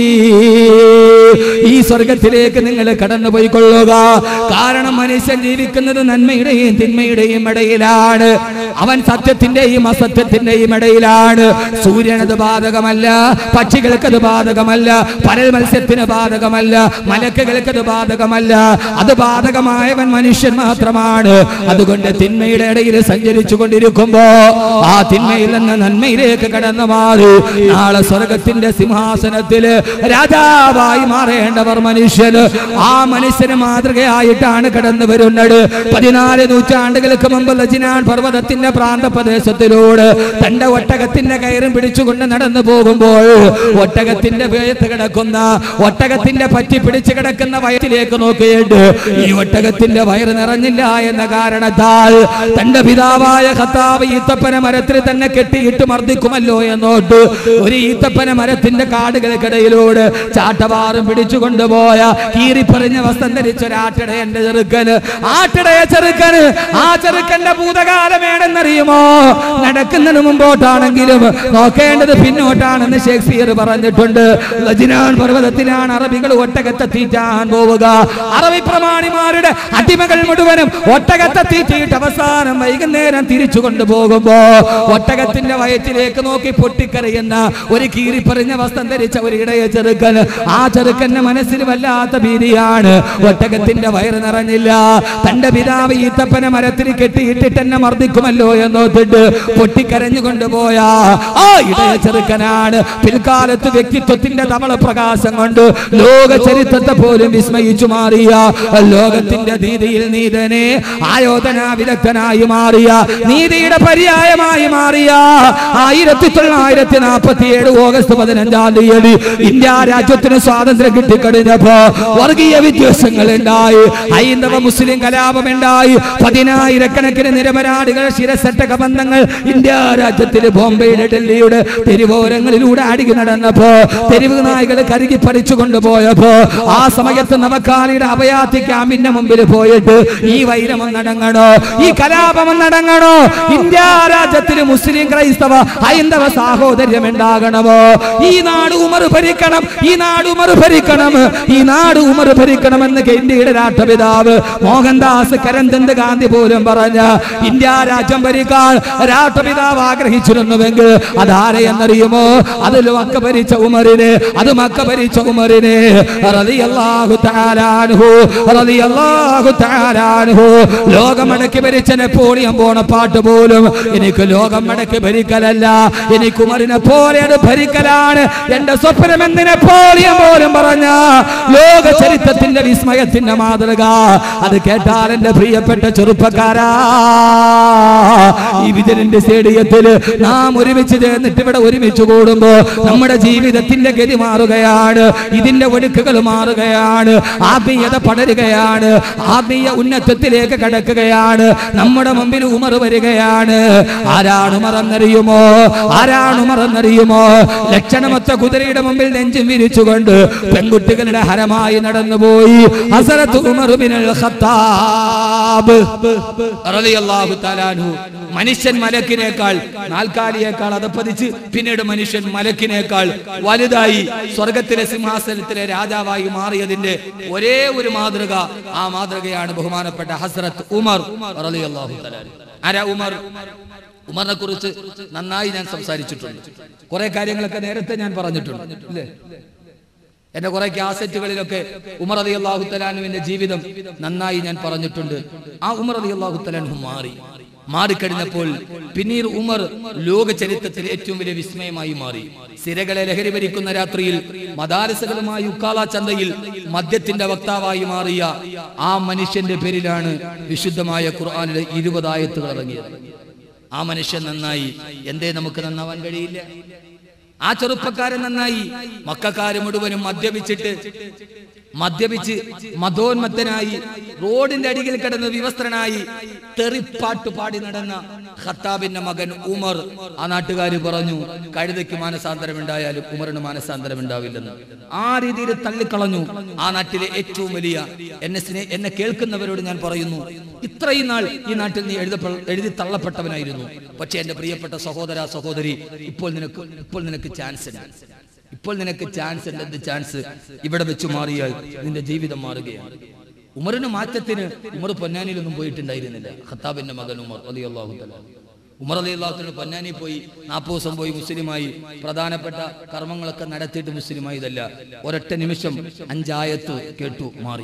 ഈ സ്വർഗത്തിലേക്ക് നിങ്ങൾ കടന്നു പോയിക്കൊള്ളുക കാരണം മനുഷ്യൻ ജീവിക്കുന്നത് നന്മയുടെയും തിന്മയുടെയും ഇടയിലാണ് അവൻ സത്യത്തിന്റെയും അസത്യത്തിന്റെയും ഇടയിലാണ് സൂര്യനത് ബാധകമല്ല പക്ഷികൾക്കത് ബാധകമല്ല പരൽ മത്സ്യത്തിന് ബാധകമല്ല മലക്കുകൾക്കത് ബാധകമല്ല അത് ബാധകമായവൻ മനുഷ്യൻ മാത്രമാണ് അതുകൊണ്ട് തിന്മയുടെ ഇടയിൽ സഞ്ചരിച്ചു കൊണ്ടിരിക്കുമ്പോ ആ തിന്മയിൽ നിന്ന് നന്മയിലേക്ക് കടന്നു മാറി നാളെ സ്വർഗത്തിന്റെ സിംഹാസനത്തില് രാജാവായി മാറേണ്ടവർ മനുഷ്യന് ആ മനുഷ്യന് മാതൃകയായിട്ടാണ് കടന്നു വരുന്നത് പതിനാല് നൂറ്റാണ്ടുകൾക്ക് മുമ്പ് ലജിനാൻ പർവ്വതത്തിന്റെ പ്രാന്തപ്രദേശത്തിലൂടെ തന്റെ ഒട്ടകത്തിന്റെ കയറും പിടിച്ചുകൊണ്ട് നടന്നു പോകുമ്പോൾ ഒട്ടകത്തിന്റെ വേത്ത് കിടക്കുന്ന ഒട്ടകത്തിന്റെ പറ്റി പിടിച്ചു കിടക്കുന്ന വയറ്റിലേക്ക് നോക്കിയിട്ട് ഈ ഒട്ടകത്തിന്റെ വയറ് നിറഞ്ഞില്ല എന്ന കാരണത്താൽ തന്റെ പിതാവായ ഖത്താബ് ഈത്തപ്പന മരത്തിൽ തന്നെ കെട്ടിയിട്ട് മർദ്ദിക്കുമല്ലോ എന്നോട്ട് ഒരു ഈത്തപ്പന മരത്തിന്റെ കാടുകൾക്കിടയിലൂടെ ചാട്ടവാറും പിടിച്ചു കൊണ്ടുപോയ കീറിപ്പറിഞ്ഞ വസ്ത്രം ധരിച്ച ഒരാട്ടിടയന്റെ ചെറുക്കന് ആട്ടിടയ ചെറുക്കന് ആ ചെറുക്കന്റെ ഭൂതകാലം ഏടെന്നറിയുമോ നടക്കുന്നതിന് മുമ്പോട്ടാണെങ്കിലും നോക്കേണ്ടത് പിന്നോട്ടാണെന്ന് ഷേക്സ്പിയർ പറഞ്ഞിട്ടുണ്ട് ലജിനാൻ പർവ്വതത്തിലാണ് അറബികൾ ഒട്ടകത്തെ തീറ്റാൻ പോവുക അറബി പ്രമാണിമാരുടെ അടിമകൾ മുഴുവനും ഒട്ടകത്തെ തീറ്റിയിട്ട് അവസാനം വൈകുന്നേരം തിരിച്ചു കൊണ്ടുപോകുമ്പോ ഒട്ടകത്തിന്റെ വയറ്റിലേക്ക് നോക്കി പൊട്ടിക്കരയുന്ന ഒരു കീറിപ്പറിഞ്ഞ വസ്ത്രം ധരിച്ച ഒരു ഇടയ ചെറുക്കൻ ആ ചെറുക്കന്റെ മനസ്സിൽ വല്ലാത്ത ഭീതിയാണ് ഒട്ടകത്തിന്റെ വയറ് നിറഞ്ഞില്ല തന്റെ പിതാവ് ഈത്തപ്പന മരത്തിൽ കെട്ടിയിട്ടിട്ട് എന്നെ മർദ്ദിക്കുമല്ലോ എന്നോത്തിട്ട് പൊട്ടിക്കരഞ്ഞു കൊണ്ടുപോയ ആ ഇടയ ചെറുക്കനാണ് പിൽക്കാലത്ത് വ്യക്തിത്വത്തിന്റെ തവള പ്രകാശം കൊണ്ട് ലോക ചരിത്രത്തെ പോലും വിസ്മയിച്ചു മാറിയ ലോകത്തിന്റെ നീതിയിൽ നീതനെ ആയോധന വിദഗ്ധനായി മാറിയ നീതിയുടെ പര്യായമായി മാറിയ ആയിരത്തി തൊള്ളായിരത്തി നാൽപ്പത്തി ഏഴ് ഓഗസ്റ്റ് പതിനഞ്ചാം തീയതി ഇന്ത്യ രാജ്യത്തിന് സ്വാതന്ത്ര്യം കിട്ടിക്കഴിഞ്ഞപ്പോ വർഗീയ വിദ്വേഷങ്ങൾ ഉണ്ടായി ഹൈന്ദവ മുസ്ലിം കലാപം ഉണ്ടായി പതിനായിരക്കണക്കിന് നിരപരാധികൾ ശിരസറ്റ കബന്ധങ്ങൾ ഇന്ത്യ രാജ്യത്തിൽ ബോംബെയുടെ ഡൽഹിയുടെ തെരുവോരങ്ങളിലൂടെ അടികി നടന്നപ്പോ തെരുവ് നായ്കൾ കരുകി പറിച്ചു കൊണ്ടുപോയപ്പോ ആ സമയത്ത് നവക്കാലിയുടെ അഭയാർത്ഥി ക്യാമ്പിന്റെ മുമ്പിൽ പോയിട്ട് ഈ വൈരം ഒന്നടങ്ങണോ ഈ കലാപം ഒന്നടങ്ങണോ ഇന്ത്യ രാജ്യത്തിൽ മുസ്ലിം ക്രൈസ്തവ ഹൈന്ദവ സാഹോദര്യം ഉണ്ടാകണമോ ഈ നാട് ഉമർ ഭരിക്കണം ഈ നാട് ഉമർ ഭരിക്കണം ഈ നാട് ഉമർ ഭരിക്കണമെന്ന് ഇന്ത്യയുടെ രാഷ്ട്രപിതാവ് മോഹൻദാസ് കരംചന്ദ് ഗാന്ധി പോലും പറഞ്ഞ ഇന്ത്യ രാജ്യം ഭരിക്കാൻ രാഷ്ട്രപിതാവ് ആഗ്രഹിച്ചിരുന്നുവെങ്കിൽ അതാരെയെന്നറിയുമോ അതിൽ മക്ക ഭരിച്ച ഉമറിനെ അത് മക്ക ഭരിച്ച ഉമറിനെ റളിയല്ലാഹു തആല അൻഹു റളിയല്ലാഹു തആല അൻഹു ലോകമട മടക്കി ഭരിച്ച നെപ്പോളിയൻ പോണ പാട്ട് പോലും എനിക്ക് ലോകം മടക്കി ഭരിക്കലല്ല എനിക്ക് ഉമറിനെ പോലെയാണ് ഭരിക്കലാണ് എന്റെ സ്വപ്നമെന്ന് നെപ്പോളിയൻ പോലും പറഞ്ഞ ലോക ചരിത്രത്തിന്റെ വിസ്മയത്തിന്റെ മാതൃക അത് കേട്ടാൽ എന്റെ പ്രിയപ്പെട്ട ചെറുപ്പക്കാരാ ഈ വിജയന്റെ സ്റ്റേഡിയത്തിൽ നാം ഒരുമിച്ച് ചേർന്നിട്ട് ഇവിടെ ഒരുമിച്ച് കൂടുമ്പോ നമ്മുടെ ജീവിതത്തിന്റെ ഗതി മാറുകയാണ് ഇതിന്റെ ഒഴുക്കുകൾ മാറുകയാണ് ആത്മീയത പടരുകയാണ് ആത്മീയ ഉന്നതത്തിലേക്ക് കടക്കുകയാണ് നമ്മുടെ മുമ്പിൽ ഉമർ വരികയാണ് ആരാണ് ഉമറെന്നറിയുമോ ആരാണ് ഉമറെന്നറിയുമോ ലക്ഷണമൊത്ത കുതിരയുടെ മുമ്പിൽ നെഞ്ചും വിരിച്ചുകൊണ്ട് പെൺകുട്ടികളുടെ ഹരമായി നടന്നുപോയി ഹസരത്ത് ഉമർ ബിനുൽ ഖത്താബ് റളിയല്ലാഹു തആല അൻഹു മനുഷ്യൻ മലക്കിനേക്കാൾ നാൽക്കാലിയേക്കാൾ അതപ്പതിച്ച് പിന്നീട് മനുഷ്യൻ മലക്കിനേക്കാൾ വലുതായി സ്വർഗത്തിലെ സിംഹാസനത്തിലെ രാജാവായി മാറിയതിന്റെ ഒരേ ഒരു മാതൃക ആ മാതൃകയാണ് ബഹുമാനപ്പെട്ട ഹസ്രത്ത് ഉമർ റളിയല്ലാഹു തആല അൻഹു. ആരാ ഉമർ ഉമറിനെ കുറിച്ച് നന്നായി ഞാൻ സംസാരിച്ചിട്ടുണ്ട് കുറെ കാര്യങ്ങളൊക്കെ നേരത്തെ ഞാൻ പറഞ്ഞിട്ടുണ്ട് ഇല്ലേ എന്റെ കുറെ കാസറ്റുകളിലൊക്കെ ഉമർ അലി അള്ളാഹു തലാനുവിന്റെ ജീവിതം നന്നായി ഞാൻ പറഞ്ഞിട്ടുണ്ട് ആ ഉമർ അലി അള്ളാഹു തലാനു മാറി മാറിക്കഴിഞ്ഞപ്പോൾ പിന്നീട് ഉമർ ലോക ചരിത്രത്തിൽ ഏറ്റവും വലിയ വിസ്മയമായി മാറി സിരകളെ ലഹരി ഭരിക്കുന്ന രാത്രിയിൽ മദാരസകളുമായി ഉക്കാള ചന്തയിൽ മദ്യത്തിന്റെ വക്താവായി മാറിയ ആ മനുഷ്യന്റെ പേരിലാണ് വിശുദ്ധമായ ഖുർആാനിലെ ഇരുപതായത്തുകൾ ഇറങ്ങിയത് ആ മനുഷ്യൻ നന്നായി എന്തേ നമുക്ക് നന്നാവാൻ കഴിയില്ല ആ ചെറുപ്പക്കാരൻ നന്നായി മക്കാര് മുഴുവനും മദ്യപിച്ചിട്ട് മദ്യപിച്ച് മതോന്മത്തനായി റോഡിന്റെ അടിയിൽ കിടന്ന് വിവസ്ത്രനായി തെറിപ്പാട്ട് പാടി നടന്ന ഖത്താബിന്റെ മകൻ ഉമർ ആ നാട്ടുകാര് പറഞ്ഞു കഴുതയ്ക്ക് മാനസാന്തരം ഉണ്ടായാലും ഉമറിന് മാനസാന്തരം ഉണ്ടാവില്ലെന്ന് ആ രീതിയിൽ തള്ളിക്കളഞ്ഞു ആ നാട്ടിലെ ഏറ്റവും വലിയ എന്നെ സ്നേ എന്നെ കേൾക്കുന്നവരോട് ഞാൻ പറയുന്നു ഇത്രയും നാൾ ഈ നാട്ടിൽ നീ എഴുതപ്പെ എഴുതി തള്ളപ്പെട്ടവനായിരുന്നു പക്ഷെ എന്റെ പ്രിയപ്പെട്ട സഹോദര സഹോദരി ഇപ്പോൾ നിനക്ക് ഇപ്പോൾ നിനക്ക് ചാൻസ് ഉണ്ട് ഇപ്പോൾ നിനക്ക് ചാൻസ് ഉണ്ട് എന്ത് ചാൻസ് ഇവിടെ വെച്ച് മാറിയാൽ നിന്റെ ജീവിതം മാറുകയാണ് ഉമറിന് മാറ്റത്തിന് ഉമർ പൊന്നാനിയിലൊന്നും പോയിട്ടുണ്ടായിരുന്നില്ല ഖത്താബിന്റെ മകൻ ഉമർ അലി അള്ളാഹു ഉമർ അലി അള്ളാഹുത്തിന് പൊന്നാനി പോയി നാൽപ്പത് ദിവസം പോയി മുസ്ലിമായി പ്രധാനപ്പെട്ട കർമ്മങ്ങളൊക്കെ നടത്തിയിട്ട് മുസ്ലിമായി ഇതല്ല ഒരൊറ്റ നിമിഷം അഞ്ചായത്ത് കേട്ടു മാറി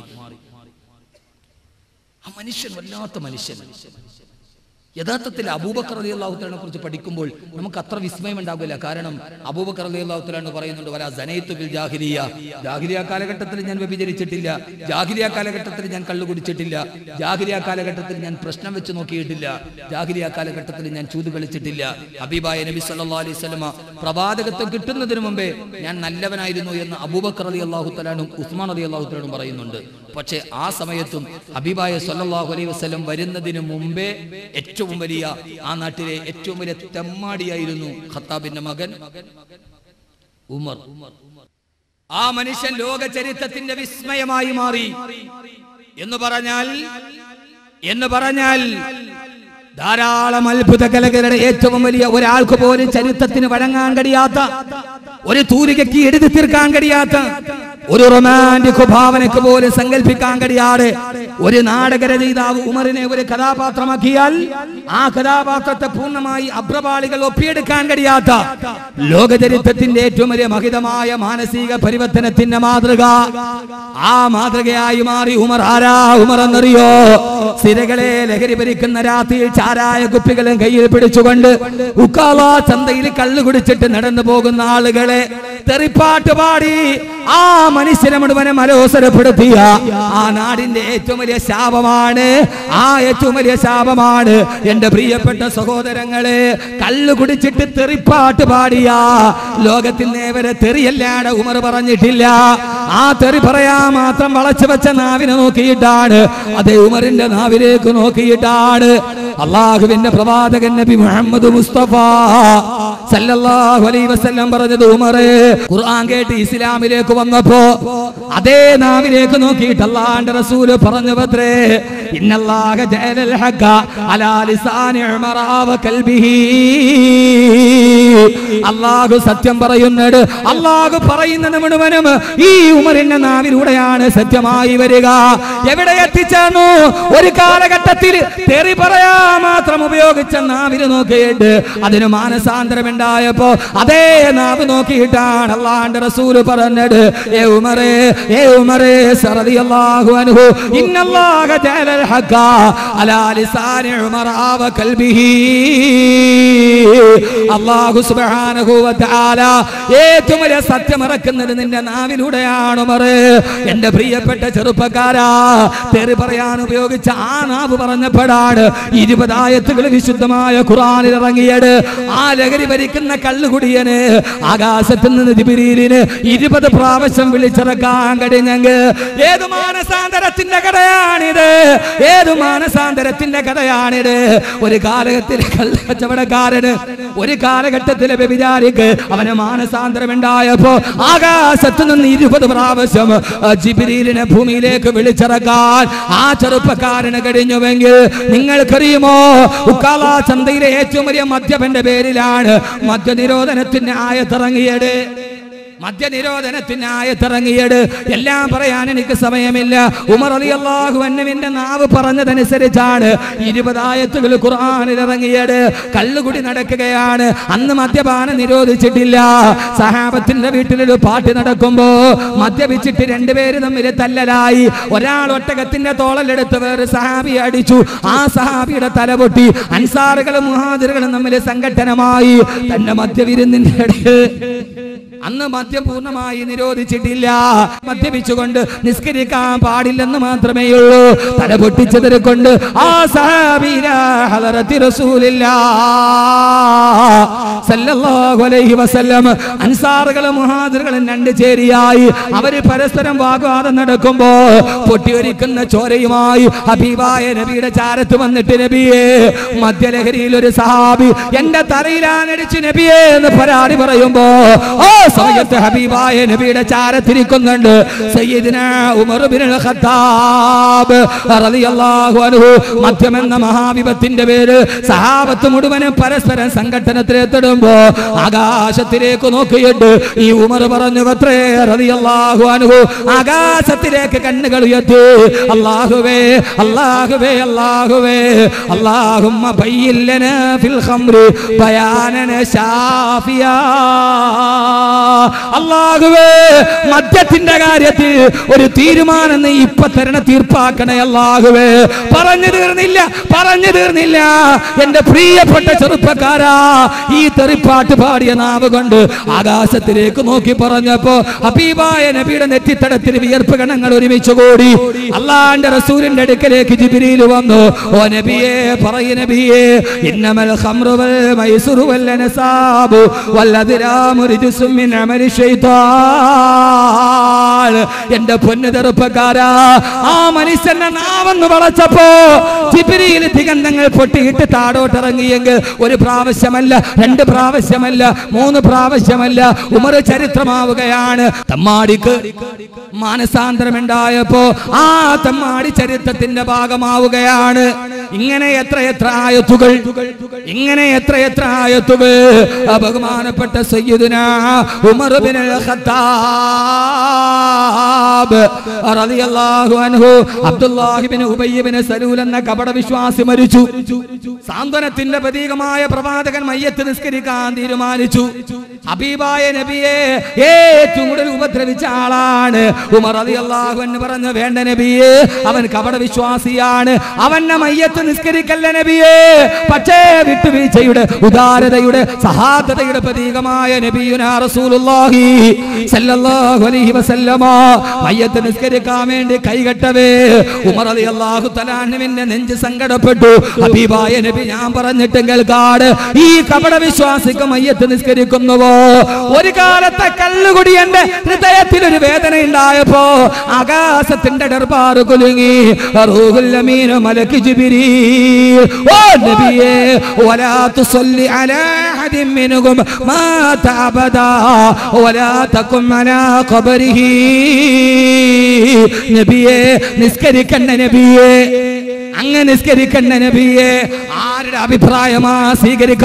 ആ മനുഷ്യൻ വല്ലാത്ത മനുഷ്യൻ യഥാർത്ഥത്തിൽ അബൂബക്കർ അലി അള്ളാഹുത്തലിനെ കുറിച്ച് പഠിക്കുമ്പോൾ നമുക്ക് അത്ര വിസ്മയം ഉണ്ടാകില്ല കാരണം അബൂബക്കർ അലി അള്ളാഹുത്തലാണ് പറയുന്നുണ്ട് വല ജനയത്തു ബിൽ ജാഹിലിയ ജാഹിലിയ കാലഘട്ടത്തിൽ ഞാൻ വ്യഭിചരിച്ചിട്ടില്ല ജാഹിലിയ കാലഘട്ടത്തിൽ ഞാൻ കള്ളു കുടിച്ചിട്ടില്ല ജാഹിലിയ കാലഘട്ടത്തിൽ ഞാൻ പ്രശ്നം വെച്ച് നോക്കിയിട്ടില്ല ജാഹിലിയ കാലഘട്ടത്തിൽ ഞാൻ ചൂത് കളിച്ചിട്ടില്ല ഹബീബായ നബി സല്ലാ അലൈഹി സ്വലമ പ്രവാചകത്വം കിട്ടുന്നതിന് മുമ്പേ ഞാൻ നല്ലവനായിരുന്നു എന്ന് അബൂബക്കർ അലി അള്ളാഹുത്തലാനും ഉസ്മാൻ അലി അള്ളാഹുത്തലാനും പറയുന്നുണ്ട് പക്ഷേ ആ സമയത്തും ഹബീബായ സല്ലല്ലാഹു അലൈഹി വസല്ലം വരുന്നതിന് മുമ്പേ ഏറ്റവും വലിയ ആ നാട്ടിലെ ഏറ്റവും വലിയ തെമ്മാടിയായിരുന്നു ഖത്താബിന്റെ മകൻ ഉമർ ആ മനുഷ്യൻ ലോക ചരിത്രത്തിന്റെ വിസ്മയമായി മാറി എന്ന് പറഞ്ഞാൽ എന്ന് പറഞ്ഞാൽ ധാരാളം അത്ഭുത കലകളുടെ ഏറ്റവും വലിയ ഒരാൾക്ക് പോലും ചരിത്രത്തിന് വഴങ്ങാൻ കഴിയാത്ത ഒരു തൂലികയ്ക്ക് എഴുതി തീർക്കാൻ കഴിയാത്ത ഒരു റൊമാൻറ്റിക് ഭാവനയ്ക്ക് പോലും സങ്കല്പിക്കാൻ കഴിയാതെ ഒരു നാടകരചയിതാവ് ഉമറിനെ ഒരു കഥാപാത്രമാക്കിയാൽ ആ കഥാപാത്രത്തെ പൂർണ്ണമായി അഭ്രപാളികൾ ഒപ്പിയെടുക്കാൻ കഴിയാത്ത ലോകചരിത്രത്തിന്റെ ഏറ്റവും വലിയ മഹിതമായ മാനസിക പരിവർത്തനത്തിന്റെ മാതൃക ആ മാതൃകയായി മാറി ഉമർ ആരാ ഉമർ എന്നറിയോ സിരകളെ ലഹരി ഭരിക്കുന്ന രാത്രിയിൽ ചാരായ കുപ്പികളും കയ്യിൽ പിടിച്ചുകൊണ്ട് ഉക്കാള ചന്തയിൽ കള്ളു കുടിച്ചിട്ട് നടന്നു പോകുന്ന ആളുകളെ തെറിപ്പാട്ട് പാടി ആ മനുഷ്യനെ മുഴുവനും അലോസരപ്പെടുത്തിയ ആ നാടിന്റെ ഏറ്റവും വലിയ ശാപമാണ് ആ ഏറ്റവും വലിയ ശാപമാണ് എന്റെ പ്രിയപ്പെട്ട സഹോദരങ്ങളെ കള്ളു കുടിച്ചിട്ട് തെറിപ്പാട്ട് പാടിയ ലോകത്തിൽ നേവരെ തെറിയല്ലാതെ ഉമർ പറഞ്ഞിട്ടില്ല ആ തെറി പറയാൻ മാത്രം വളച്ചു വെച്ച നാവിനെ നോക്കിയിട്ടാണ് അതേ ഉമറിന്റെ നാവിലേക്ക് നോക്കിയിട്ടാണ് അള്ളാഹുവിന്റെ പ്രവാചകൻ നബി മുഹമ്മദ് മുസ്തഫ സല്ലല്ലാഹു അലൈഹി വസല്ലം പറഞ്ഞത് ഉമറേ ഖുർആൻ കേട്ട് ഇസ്ലാമിലേക്ക് വന്നപ്പോ അതേ നാവിലേക്ക് നോക്കിയിട്ട് അള്ളാന്റെ റസൂല് പറഞ്ഞു പത്രേ ഇന്നല്ലാഹ ജഅലൽ ഹഖ അലാ ലിസാനി ഉമറ വ കൽബിഹി അള്ളാഹു സത്യം പറയുന്നത് അള്ളാഹു പറയുന്നത് മുഴുവനും ഈ ഉമറിന്റെ നാവിലൂടെയാണ് സത്യമായി വരിക എവിടെ എത്തിച്ചേർന്നു ഒരു കാലഘട്ടത്തിൽ തെറി പറയാ മാത്രം ഉപയോഗിച്ച നാവിന് നോക്കിയിട്ട് അതിന് മാനസാന്തരമുണ്ടായപ്പോ അതേ നാവ് നോക്കിയിട്ടാണ് അള്ളാന്റെ റസൂല് പറഞ്ഞത് ഏ ഉമറേ ഏ ഉമറേ സറദിയല്ലാഹു അൻഹു ഇന്നല്ലാഹ ജഅലൽ ഹഖ അലാ ലിസാനി ഉമറ വ കൽബിഹി അല്ലാഹു സുബ്ഹാനഹു വ തആല ഏറ്റവും വലിയ സത്യം ഇറക്കുന്നത് നിന്റെ നാവിലൂടെയാണ് ഉമറേ എന്റെ പ്രിയപ്പെട്ട ചെറുപ്പക്കാരാ തെറി പറയാൻ ഉപയോഗിച്ച ആ നാവ് പറഞ്ഞപ്പോഴാണ് ഇരുപതായത്തുകൾ വിശുദ്ധമായ ഖുറാനിൽ ഇറങ്ങിയത് ആ ലഹരി ഭരിക്കുന്ന കള്ളുകുടിയന് ആകാശത്ത് നിന്ന് ജിബിരീലിന് ഇരുപത് പ്രാവശ്യം വിളിച്ചിറക്കാൻ കഴിഞ്ഞെങ്കിൽ ഏത് മാനസാന്തരത്തിന്റെ കഥയാണിത് ഏത് മാനസാന്തരത്തിന്റെ കഥയാണിത് ഒരു കാലഘട്ടത്തിലെ കള്ള കച്ചവടക്കാരന് ഒരു കാലഘട്ടത്തിലെ വ്യഭിചാരിക്ക് അവന് മാനസാന്തരം ഉണ്ടായപ്പോ ആകാശത്ത് നിന്ന് ഇരുപത് പ്രാവശ്യം ആ ജിബിരീലിനെ ഭൂമിയിലേക്ക് വിളിച്ചിറക്കാൻ ആ ചെറുപ്പക്കാരന് കഴിഞ്ഞുവെങ്കിൽ നിങ്ങൾക്കറിയുമോ ഉക്കാല ചന്തയിലെ ഏറ്റവും വലിയ മദ്യപന്റെ പേരിലാണ് മദ്യനിരോധനത്തിന് ആയത്തിറങ്ങിയത് മദ്യനിരോധനത്തിന് ആയത്തിറങ്ങിയത് എല്ലാം പറയാൻ എനിക്ക് സമയമില്ല ഉമർ അലി അള്ളാഹു അന്നുവിന്റെ നാവ് പറഞ്ഞതനുസരിച്ചാണ് ഇരുപതായത്തുകൾ ഖുർആനിൽ ഇറങ്ങിയത് കള്ളുകുടി നടക്കുകയാണ് അന്ന് മദ്യപാനം നിരോധിച്ചിട്ടില്ല സഹാബത്തിന്റെ വീട്ടിലൊരു പാട്ട് നടക്കുമ്പോ മദ്യപിച്ചിട്ട് രണ്ടുപേര് തമ്മിൽ തല്ലലായി ഒരാൾ ഒട്ടകത്തിന്റെ തോളലെടുത്ത് വേറെ സഹാബി അടിച്ചു ആ സഹാബിയുടെ തല പൊട്ടി അൻസാറുകളും മുഹാദിറുകളും തമ്മിൽ സംഘട്ടനമായി തന്റെ മദ്യവിരുന്നിന്റെ ഇടയിൽ അന്ന് മദ്യം പൂർണ്ണമായി നിരോധിച്ചിട്ടില്ല മദ്യപിച്ചുകൊണ്ട് നിസ്കരിക്കാൻ പാടില്ലെന്ന് മാത്രമേ ഉള്ളൂ തല പൊട്ടിച്ചതിനെ കൊണ്ട് ആ സഹാബീന ഹളറത്തി റസൂലില്ല സല്ലല്ലാഹു അലൈഹി വസല്ലം അൻസാറുകളും മുഹാദിറുകളും രണ്ട് ചേരിയായി അവര് പരസ്പരം വാഗ്വാദം നടക്കുമ്പോ പൊട്ടിയൊരിക്കുന്ന ചോരയുമായി ഹബീബായ നബിയുടെ ചാരത്ത് വന്നിട്ട് നബിയെ മദ്യലഹരിയിൽ ഒരു സഹാബി എന്റെ തലയിലാനടിച്ച് നബിയെ എന്ന് പരാതി പറയുമ്പോ ആ സമയത്ത് ഹബീബായ നബിയുടെ ചാരത്തിരിക്കുന്നുണ്ട് സയ്യിദിന ഉമർ ബിനുൽ ഖത്താബ് റളിയല്ലാഹു അൻഹു മദ്യമെന്ന മഹാവിപത്തിന്റെ പേര് സഹാബത്ത് മുഴുവനും പരസ്പരം സംഘട്ടനത്തിലെത്തിടുമ്പോ ആകാശത്തിലേക്ക് നോക്കിയിട്ട് ഈ ഉമർ പറഞ്ഞു പത്രേ റളിയല്ലാഹു അൻഹു ആകാശത്തിലേക്ക് കണ്ണുകൾ ഉയർത്തി അല്ലാഹുവേ അല്ലാഹുവേ അല്ലാഹുവേ അല്ലാഹുമ്മ ബയ്യില്ലന ഫിൽ ഖംറി ബയാനന ശാഫിയാ അല്ലാഹുവേ മദ്യത്തിന്റെ കാര്യത്തിൽ ഒരു തീരുമാനം നീ ഇപ്പൊ തരണ തീർപ്പാക്കണേ അല്ലാഹുവേ പറഞ്ഞു തീർന്നില്ല പറഞ്ഞു തീർന്നില്ല എന്റെ പ്രിയപ്പെട്ട ചെറുപ്പക്കാരാ ഈ തെറിപ്പാട്ട് പാടിയ നാവ് കൊണ്ട് ആകാശത്തിലേക്ക് നോക്കി പറഞ്ഞപ്പോ ഹബീബായ നബിയുടെ നെറ്റിത്തടത്തിൽ വിയർപ്പ് ഗണങ്ങൾ ഒരുമിച്ച് കൂടി അള്ളാന്റെ റസൂലിന്റെ അടുക്കലേക്ക് ജിബിരിയിൽ വന്നു ഓ നബിയെ പറയ നബിയെ ഇന്നമൽ ഖംറു വൽ മൈസുറു വൽ അനസാബു വല്ലദിരാമു റിജ്സും മിൻ അമലി ശൈത്താൻ എന്റെ പൊന്നു ചെറുപ്പക്കാരാ ആ മനുഷ്യന്റെ നാവെന്ന് വളച്ചപ്പോ ജിബിരിയിൽ ദിഗന്ധങ്ങൾ പൊട്ടിയിട്ട് താടോട്ടിറങ്ങിയെങ്കിൽ ഒരു പ്രാവശ്യമല്ല രണ്ട് പ്രാവശ്യമല്ല മൂന്ന് പ്രാവശ്യമല്ല ഉമർ ചരിത്രമാവുകയാണ് തമ്മാടിക്ക് മാനസാന്തരമുണ്ടായപ്പോ ആ തമ്മാടി ചരിത്രത്തിന്റെ ഭാഗമാവുകയാണ് ഇങ്ങനെ എത്ര എത്ര ആയത്തുകൾ ഇങ്ങനെ എത്ര എത്ര ആയത്തുകൾ ആ ബഹുമാനപ്പെട്ട സയ്യിദുന ഉമർ ബിൻ ഖത്താബ് റളിയല്ലാഹു അൻഹു Abdullahi bin Ubayy bin Salul എന്ന കപട വിശ്വാസി മരിച്ചു സാന്ത്വനത്തിന്റെ പ്രതീകമായ പ്രവാചകൻ മയ്യത്ത് നിസ്കരിക്കാൻ തീരുമാനിച്ചു ഹബീബായ നബിയെ ഏറ്റവും കൂടുതൽ ഉപദ്രവിച്ച ആളാണ് ഉമർ റളിയല്ലാഹു അൻഹു പറഞ്ഞു വേണ്ട നബിയെ അവൻ കപട വിശ്വാസിയാണ് അവന്റെ മയ്യത്ത് നിസ്കരിക്കല്ല നബിയെ പക്ഷേ വിട്ടുവീഴ്ചയുടെ ഉദാരതയുടെ സഹാദതയുടെ പ്രതീകമായ നബിയുനാ റസൂലുള്ളാഹി സല്ലല്ലാഹു അലൈഹി വസല്ലമ മയ്യത്ത് നിസ്കരിക്കാൻ വേണ്ടി കൈകെട്ടവേ ഉമർ റളിയല്ലാഹു തആലാനുവിന്റെ നെഞ്ച് സങ്കടപ്പെട്ടു ഹബീബായ നബി ഞാൻ പറഞ്ഞിട്ട് കേൾക്കാട് ഈ കപട വിശ്വാസിക്ക് മയ്യത്ത് നിസ്കരിക്കുന്നുവോ ഒരു കാലത്തെ കല്ലുകുടിയന്റെ ഹൃദയത്തിൽ ഒരു വേദന ഉണ്ടായപ്പോ ആകാശത്തിന്റെ ഡർബാറ് കുലുങ്ങി റൂഹുൽ അമീൻ മലക്ക് ജിബ്രീൽ ഓ നബിയേ വലാ തുസല്ലി അലാ അഹദിൻ മിൻഹും മാത അബദാ വലാ തകും അലാ ഖബരിഹി നബിയേ നിസ്കരിക്കണ്ട നബിയേ അങ്ങ് നിസ്കരിക്കണ്ട നബിയെ ആരുടെ അഭിപ്രായമാ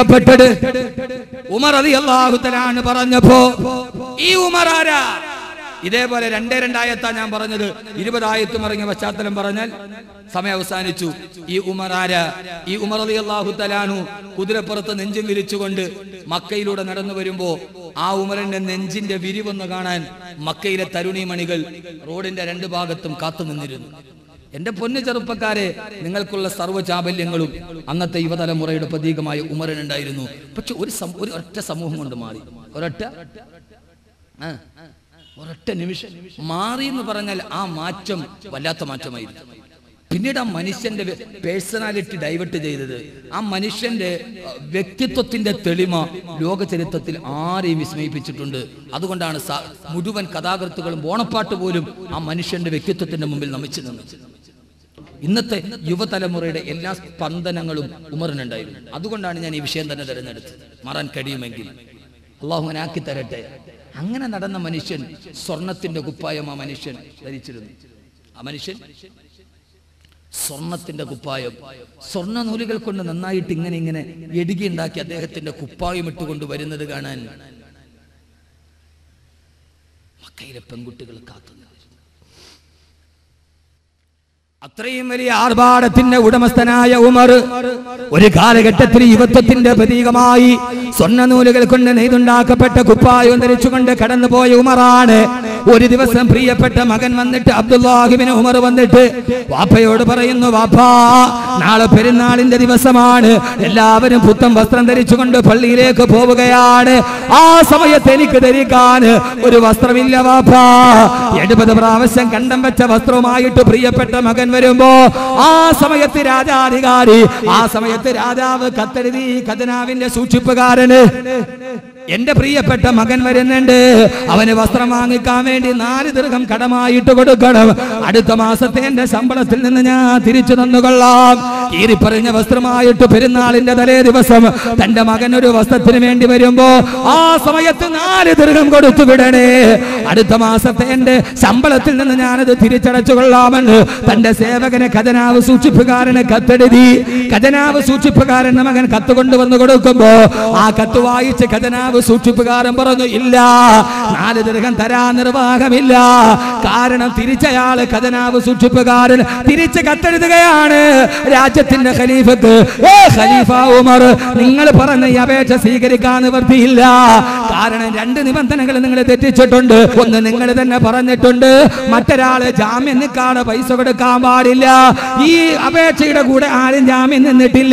സ്വീകരിക്കപ്പെട്ടത് ഉമർ അലി അള്ളാഹുത്തലാണ് പറഞ്ഞപ്പോ ഈ ഉമർ ആരാ ഇതേപോലെ രണ്ടേ രണ്ടായത്താ ഞാൻ പറഞ്ഞത് ഇരുപതായത്തും ഇറങ്ങിയ പശ്ചാത്തലം പറഞ്ഞാൽ സമയം അവസാനിച്ചു ഈ ഉമർ ആര ഈ ഉമർ അലി അള്ളാഹു തലാനു കുതിരപ്പുറത്ത് നെഞ്ചും വിരിച്ചുകൊണ്ട് മക്കയിലൂടെ നടന്നു വരുമ്പോ ആ ഉമറിന്റെ നെഞ്ചിന്റെ വിരിവൊന്ന് കാണാൻ മക്കയിലെ തരുണിമണികൾ റോഡിന്റെ രണ്ട് ഭാഗത്തും കാത്തു നിന്നിരുന്നു എന്റെ പൊന്നു ചെറുപ്പക്കാരെ നിങ്ങൾക്കുള്ള സർവ്വ ചാബല്യങ്ങളും അന്നത്തെ യുവതലമുറയുടെ പ്രതീകമായ ഉമരനുണ്ടായിരുന്നു പക്ഷെ ഒരു സം- ഒരു ഒറ്റ സമൂഹം കൊണ്ട് മാറി ഒരൊറ്റ ആ, ഒരൊറ്റ നിമിഷം മാറി എന്ന് പറഞ്ഞാൽ ആ മാറ്റം വല്ലാത്ത മാറ്റമായിരുന്നു പിന്നീട് ആ മനുഷ്യന്റെ പേഴ്സണാലിറ്റി ഡൈവേർട്ട് ചെയ്തത് ആ മനുഷ്യന്റെ അഹ്, വ്യക്തിത്വത്തിന്റെ തെളിമ ലോക ചരിത്രത്തിൽ ആരെയും വിസ്മയിപ്പിച്ചിട്ടുണ്ട് അതുകൊണ്ടാണ് സ- മുഴുവൻ കഥാകൃത്തുകളും ഓണപ്പാട്ട് പോലും ആ മനുഷ്യന്റെ വ്യക്തിത്വത്തിന്റെ മുമ്പിൽ നമിച്ചു നിന്നു ഇന്നത്തെ യുവതലമുറയുടെ എല്ലാ സ്പന്ദനങ്ങളും ഉമറിനുണ്ടായിരുന്നു അതുകൊണ്ടാണ് ഞാൻ ഈ വിഷയം തന്നെ തിരഞ്ഞെടുത്തത് മാറാൻ കഴിയുമെങ്കിൽ അള്ളാഹുവിനാക്കി തരട്ടെ അങ്ങനെ നടന്ന മനുഷ്യൻ സ്വർണത്തിന്റെ കുപ്പായം ആ മനുഷ്യൻ ധരിച്ചിരുന്നു ആ മനുഷ്യൻ സ്വർണത്തിന്റെ കുപ്പായം സ്വർണ്ണ നൂലുകൾ കൊണ്ട് നന്നായിട്ട് ഇങ്ങനെ ഇങ്ങനെ എടുകി ഉണ്ടാക്കി അദ്ദേഹത്തിന്റെ കുപ്പായം ഇട്ടുകൊണ്ട് വരുന്നത് കാണാൻ മക്കയിലെ പെൺകുട്ടികൾ കാത്തുന്നു അത്രയും വലിയ ആർഭാടത്തിന്റെ ഉടമസ്ഥനായ ഉമർ ഒരു കാലഘട്ടത്തിൽ യുവത്വത്തിന്റെ പ്രതീകമായി സ്വർണ്ണ നൂലുകൾ കൊണ്ട് നെയ്തുണ്ടാക്കപ്പെട്ട കുപ്പായം ധരിച്ചുകൊണ്ട് കടന്നുപോയ ഉമറാണ് ഒരു ദിവസം പ്രിയപ്പെട്ട മകൻ വന്നിട്ട് അബ്ദുല്ലാഹിബിന് ഉമർ വന്നിട്ട് വാപ്പയോട് പറയുന്നു വാപ്പാ നാളെ പെരുന്നാളിന്റെ ദിവസമാണ് എല്ലാവരും പുത്തൻ വസ്ത്രം ധരിച്ചുകൊണ്ട് പള്ളിയിലേക്ക് പോവുകയാണ് ആ സമയത്ത് എനിക്ക് ധരിക്കാൻ ഒരു വസ്ത്രമില്ല വാപ്പാ എഴുപത് പ്രാവശ്യം കണ്ടം വെച്ച വസ്ത്രവുമായിട്ട് പ്രിയപ്പെട്ട മകൻ വരുമ്പോ ആ സമയത്ത് രാജാധികാരി ആ സമയത്ത് രാജാവ് കത്തെഴുതി ഖജനാവിന്റെ സൂക്ഷിപ്പുകാരന് എന്റെ പ്രിയപ്പെട്ട മകൻ വരുന്നുണ്ട് അവന് വസ്ത്രം വാങ്ങിക്കാൻ വേണ്ടി നാല് ദീർഘം കടമായിട്ട് കൊടുക്കണം അടുത്ത മാസത്തെ എന്റെ ശമ്പളത്തിൽ നിന്ന് ഞാൻ തിരിച്ചു തന്നുകൊള്ളാം കീറിപ്പറഞ്ഞ വസ്ത്രമായിട്ട് പെരുന്നാളിന്റെ തലേ ദിവസം തന്റെ മകൻ ഒരു വസ്ത്രത്തിന് വേണ്ടി വരുമ്പോ ആ സമയത്ത് നാല് ദീർഘം കൊടുത്തു വിടണേ അടുത്ത മാസത്തെ എന്റെ ശമ്പളത്തിൽ നിന്ന് ഞാനത് തിരിച്ചടച്ചു കൊള്ളാമെന്ന് തന്റെ സേവകനെ ഖജനാവ് സൂക്ഷിപ്പുകാരന് കത്തെഴുതി ഖജനാവ് സൂക്ഷിപ്പുകാരന്റെ മകൻ കത്ത് കൊണ്ടുവന്ന് കൊടുക്കുമ്പോ ആ കത്ത് വായിച്ച് ഖജനാവ് സൂക്ഷിപ്പുകാരൻ പറഞ്ഞു ഇല്ല നാല് ദീർഘം തരാൻ നിർവാഹമില്ല കാരണം തിരിച്ചയാള് ഖജനാവ് സൂക്ഷിപ്പുകാരൻ തിരിച്ച് കത്തെഴുതുകയാണ് രാജ്യത്തിന്റെ ഖലീഫക്ക് ഏ ഖലീഫ ഉമർ നിങ്ങൾ പറഞ്ഞ ഈ അപേക്ഷ സ്വീകരിക്കാൻ നിവർത്തിയില്ല കാരണം രണ്ട് നിബന്ധനകൾ നിങ്ങൾ തെറ്റിച്ചിട്ടുണ്ട് ഒന്ന് നിങ്ങൾ തന്നെ പറഞ്ഞിട്ടുണ്ട് മറ്റൊരാള് ജാമ്യം നിൽക്കാതെ പൈസ കൊടുക്കാൻ പാടില്ല ഈ അപേക്ഷയുടെ കൂടെ ആരും ജാമ്യം നിന്നിട്ടില്ല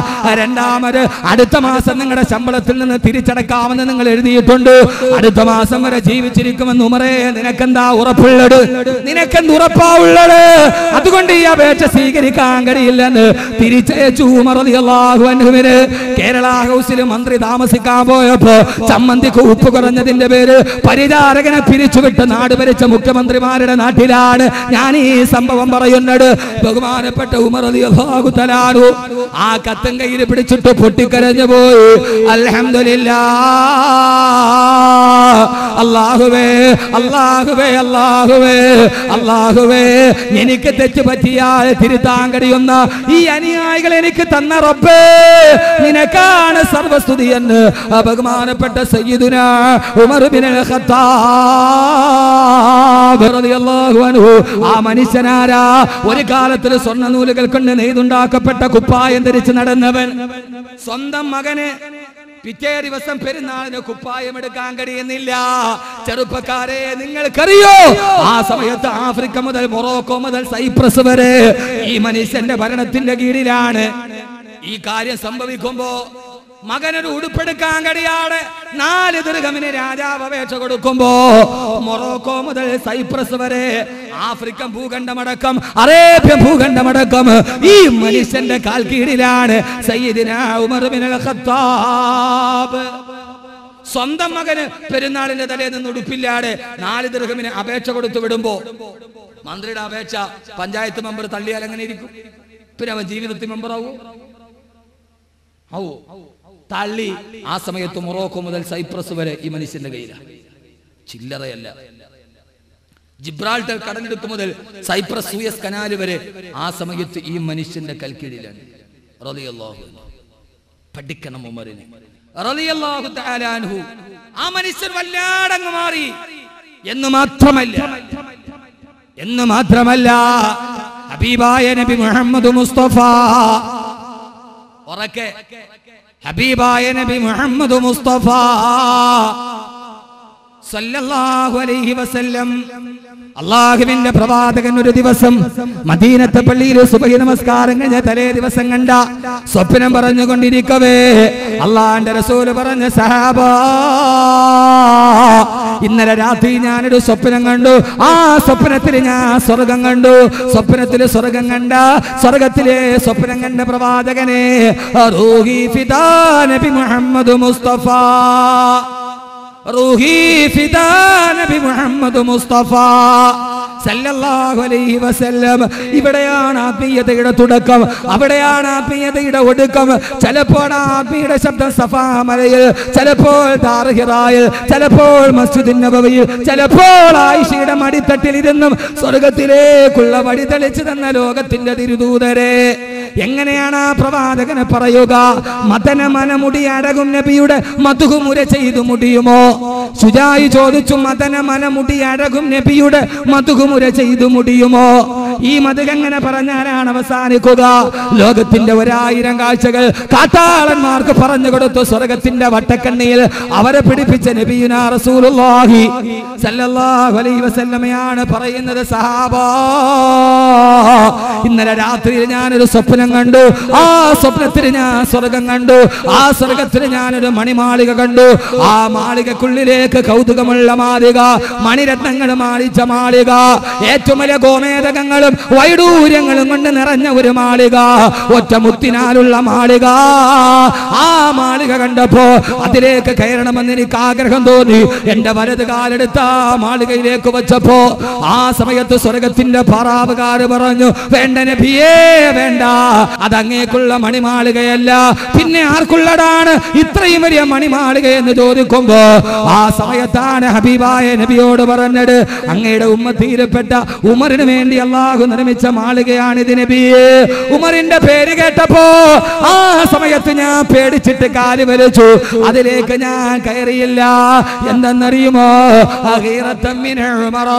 രണ്ടാമത് അടുത്ത മാസം നിങ്ങളുടെ ശമ്പളത്തിൽ നിന്ന് തിരിച്ചടക്കാമെന്ന് നിങ്ങൾ എഴുതിയിട്ടുണ്ട് അടുത്ത മാസം വരെ ജീവിച്ചിരിക്കുമെന്ന് ഉമറേ നിനക്കെന്താ ഉറപ്പുള്ളത് നിനക്കെന്ത് ഉറപ്പാ ഉള്ളത് അതുകൊണ്ട് ഈ അപേക്ഷ സ്വീകരിക്കാൻ കഴിയില്ലെന്ന് തിരിച്ചയച്ചു ഉമർ റളിയല്ലാഹു അൻഹുവിന് കേരള ഹൗസിൽ മന്ത്രി താമസിക്കാൻ പോയപ്പോ ചമ്മന്തിക്ക് ഉപ്പ് കുറഞ്ഞതിന്റെ പേര് പരിചാരകനെ പിരിച്ചുവിട്ട് നാട് ഭരിച്ച മുഖ്യമന്ത്രിമാരുടെ നാട്ടിലാണ് ഞാൻ ഈ സംഭവം പറയുന്നത് ബഹുമാനപ്പെട്ട ഉമർ റളിയല്ലാഹു തആലാനു ആ കത്തും കയ്യിൽ പിടിച്ചിട്ട് പൊട്ടിക്കരഞ്ഞു പോയി അൽഹംദുലില്ലാ അല്ലാഹുവേ അല്ലാഹുവേ അല്ലാഹുവേ അല്ലാഹുവേ എനിക്ക് തെറ്റ് പറ്റിയാൽ തിരുത്താൻ കഴിയുന്ന ഈ അനുയായികൾ എനിക്ക് തന്ന റബ്ബേ നിനക്കാണ് സർവസ്തുതി എന്ന് ആ ബഹുമാനപ്പെട്ട സയ്യിദുന ഉമർ ബിൻ ഖത്താബ് റളിയല്ലാഹു അൻഹു ആ മനുഷ്യനാരാ ഒരു കാലത്തിൽ സ്വർണ്ണ നൂലുകൾ കൊണ്ട് നെയ്തുണ്ടാക്കപ്പെട്ട കുപ്പായം ധരിച്ച് നടന്നവൻ സ്വന്തം മകന് പിറ്റേ ദിവസം പെരുന്നാളിന് കുപ്പായം എടുക്കാൻ കഴിയുന്നില്ല ചെറുപ്പക്കാരെ നിങ്ങൾക്കറിയോ ആ സമയത്ത് ആഫ്രിക്ക മുതൽ മൊറോക്കോ മുതൽ സൈപ്രസ് വരെ ഈ മനുഷ്യന്റെ ഭരണത്തിന്റെ കീഴിലാണ് ഈ കാര്യം സംഭവിക്കുമ്പോ മകനൊരു ഉടുപ്പെടുക്കാൻ കഴിയാതെ നാല് ദീർഘമിന് രാജാവ് അപേക്ഷ കൊടുക്കുമ്പോ മൊറോക്കോ മുതൽ സൈപ്രസ് വരെ ആഫ്രിക്കൻ ഭൂഖണ്ഡമടക്കം അറേബ്യൻ ഭൂഖണ്ഡമടക്കം ഈ മനുഷ്യന്റെ കാൽ കീഴിലാണ് സയ്യിദിന ഉമർ ബിൻ ഖത്താബ് സ്വന്തം മകന് പെരുന്നാളിന്റെ തലേന്ന് നിന്ന് ഉടുപ്പില്ലാതെ നാല് ദീർഘമിന് അപേക്ഷ കൊടുത്തു വിടുമ്പോ മന്ത്രിയുടെ അപേക്ഷ പഞ്ചായത്ത് മെമ്പർ തള്ളിയാൽ എങ്ങനെ ഇരിക്കും പിന്നെ അവൻ ജീവിതത്തിൽ മെമ്പറാവൂ ആവോ തള്ളി ആ സമയത്ത് മൊറോക്കോ മുതൽ സൈപ്രസ് വരെ ഈ മനുഷ്യന്റെ കയ്യിലാണ് ചില്ലറയല്ല ജിബ്രാൾട്ടർ കടലെടുപ്പ് മുതൽ സൈപ്രസ് സൂയസ് കനാല് വരെ ആ സമയത്ത് ഈ മനുഷ്യന്റെ കൽക്കീഴിലാണ് റളിയല്ലാഹു അൻഹു. പഠിക്കണം ഉമറിനെ റളിയല്ലാഹു തആല അൻഹു. ആ മനുഷ്യൻ വല്ലാടങ്ങ് മാറി എന്ന് മാത്രമല്ല എന്ന് മാത്രമല്ല ഹബീബായ നബി മുഹമ്മദ് മുസ്തഫ ഉറക്കെ ഹബീബായ നബി മുഹമ്മദ് മുസ്തഫ സല്ലല്ലാഹു അലൈഹി വസല്ലം അള്ളാഹുവിന്റെ പ്രവാചകൻ ഒരു ദിവസം മദീനത്തെ പള്ളിയിൽ സുബഹി നമസ്കാരം കഴിഞ്ഞ തലേ ദിവസം കണ്ട സ്വപ്നം പറഞ്ഞുകൊണ്ടിരിക്കവേ അള്ളാന്റെ റസൂല് പറഞ്ഞ സഹാബ ഇന്നലെ രാത്രി ഞാനൊരു സ്വപ്നം കണ്ടു ആ സ്വപ്നത്തിൽ ഞാൻ സ്വർഗം കണ്ടു സ്വപ്നത്തിൽ സ്വർഗം കണ്ട സ്വർഗത്തിലെ സ്വപ്നം കണ്ട പ്രവാചകനെ റൂഹി ഫിദാ നബി മുഹമ്മദ് മുസ്തഫ റൂഹി ഫിദാ നബി മുഹമ്മദ് മുസ്തഫ സല്ലല്ലാഹു അലൈഹി വസല്ലം ഇവിടെയാണ് ആത്മീയതയുടെ തുടക്കം അവിടെയാണ് ആത്മീയതയുടെ ഒടുക്കം ചിലപ്പോൾ ആത്മീയുടെ ശബ്ദം സഫാ മലയിൽ ചിലപ്പോൾ ദാർഹിറായിൽ ചിലപ്പോൾ മസ്ജിദ് നബവിയിൽ ചിലപ്പോൾ ആയിഷയുടെ മടിത്തട്ടിൽ ഇരുന്നും സ്വർഗത്തിലേക്കുള്ള വഴി തെളിച്ചു തന്ന ലോകത്തിന്റെ തിരുദൂതരെ എങ്ങനെയാണ് ആ പ്രവാചകനെ പറയുക മതന മനമുടി അടകും നബിയുടെ മധുകുമുര ചെയ്തു മുടിയുമോ സുജായി ചോദിച്ചു മതന മനമുടി അഴകും നബിയുടെ മധുകുമുര ചെയ്തു മുടിയുമോ ഈ മധു എങ്ങനെ പറഞ്ഞാലാണ് അവസാനിക്കുക ലോകത്തിന്റെ ഒരായിരം കാഴ്ചകൾ കാട്ടാളന്മാർക്ക് പറഞ്ഞു കൊടുത്തു സ്വർഗത്തിന്റെ വട്ടക്കണ്ണിയിൽ അവരെ പിടിപ്പിച്ച നബിയുന റസൂലുള്ളാഹി സല്ലല്ലാഹു അലൈഹി വസല്ലമയാണ് പറയുന്നത് സഹാബാ ഇന്നലെ രാത്രിയിൽ ഞാനൊരു സ്വപ്നം കണ്ടു ആ സ്വപ്നത്തിൽ ഞാൻ സ്വർഗം കണ്ടു ആ സ്വർഗത്തിൽ ഞാനൊരു മണിമാളിക കണ്ടു ആ മാളികക്കുള്ളിലേക്ക് കൗതുകമുള്ള മാളിക മണിരത്നങ്ങൾ മാളിച്ച മാളിക ഏറ്റവും വലിയ ഗോമേതകങ്ങളും വൈഡൂര്യങ്ങളും കൊണ്ട് നിറഞ്ഞ ഒരു മാളിക ഒറ്റ മുത്തിനാലുള്ള മാളിക ആ മാളിക കണ്ടപ്പോ അതിലേക്ക് കയറണമെന്ന് എനിക്ക് ആഗ്രഹം തോന്നി എന്റെ വലത് കാലെടുത്ത ആ മാളികയിലേക്ക് വെച്ചപ്പോ ആ സമയത്ത് സ്വർഗത്തിന്റെ പറാവുകാര് പറഞ്ഞു വേണ്ട നബിയേ വേണ്ട അത് അങ്ങേക്കുള്ള മണിമാളികയല്ല പിന്നെ ആർക്കുള്ളതാണ് ഇത്രയും വലിയ മണിമാളിക എന്ന് ചോദിക്കുമ്പോ ആ സമയത്താണ് ഹബീബായ നബിയോട് പറഞ്ഞത് അങ്ങയുടെ ഉമ്മത്തീരപ്പെട്ട ഉമറിന് വേണ്ടി അള്ളാഹു നിർമ്മിച്ച മാളികയാണ് ഇത് നബിയെ ഉമറിന്റെ പേര് കേട്ടപ്പോ ആ സമയത്ത് ഞാൻ പേടിച്ചിട്ട് കാല് വലിച്ചു അതിലേക്ക് ഞാൻ കയറിയില്ല എന്തെന്നറിയുമോ അഹീറത്തമ്മിന് ഉമറോ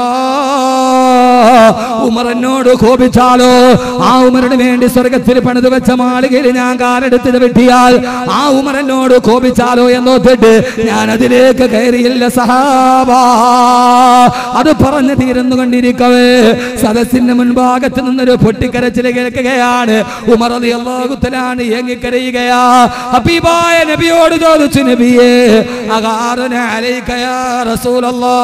ഉമറിനോട് കോപിച്ചാലോ ആ ഉമറിന് വേണ്ടി സ്വർഗത്തിൽ പണിത് വെച്ച മാളികയിൽ ഞാൻ കാലെടുത്ത് വെട്ടിയാൽ ആ ഉമറിനോട് കോപിച്ചാലോ എന്നോത്തിട്ട് ഞാൻ അതിലേക്ക് കയറിയില്ല സഹാബാ അത് പറഞ്ഞു തീരുന്നു കൊണ്ടിരിക്കവേ സദസ്സിന്റെ മുൻഭാഗത്ത് നിന്നൊരു പൊട്ടിക്കരച്ചിൽ കേൾക്കുകയാണ് ഉമർ അലി അള്ളാഹുത്തലാണ് ഏങ്ങിക്കരയുകയാ ഹബീബായ നബിയോട് ചോദിച്ചു നബിയേ അകാരന അലൈക്കയാ റസൂലല്ലാ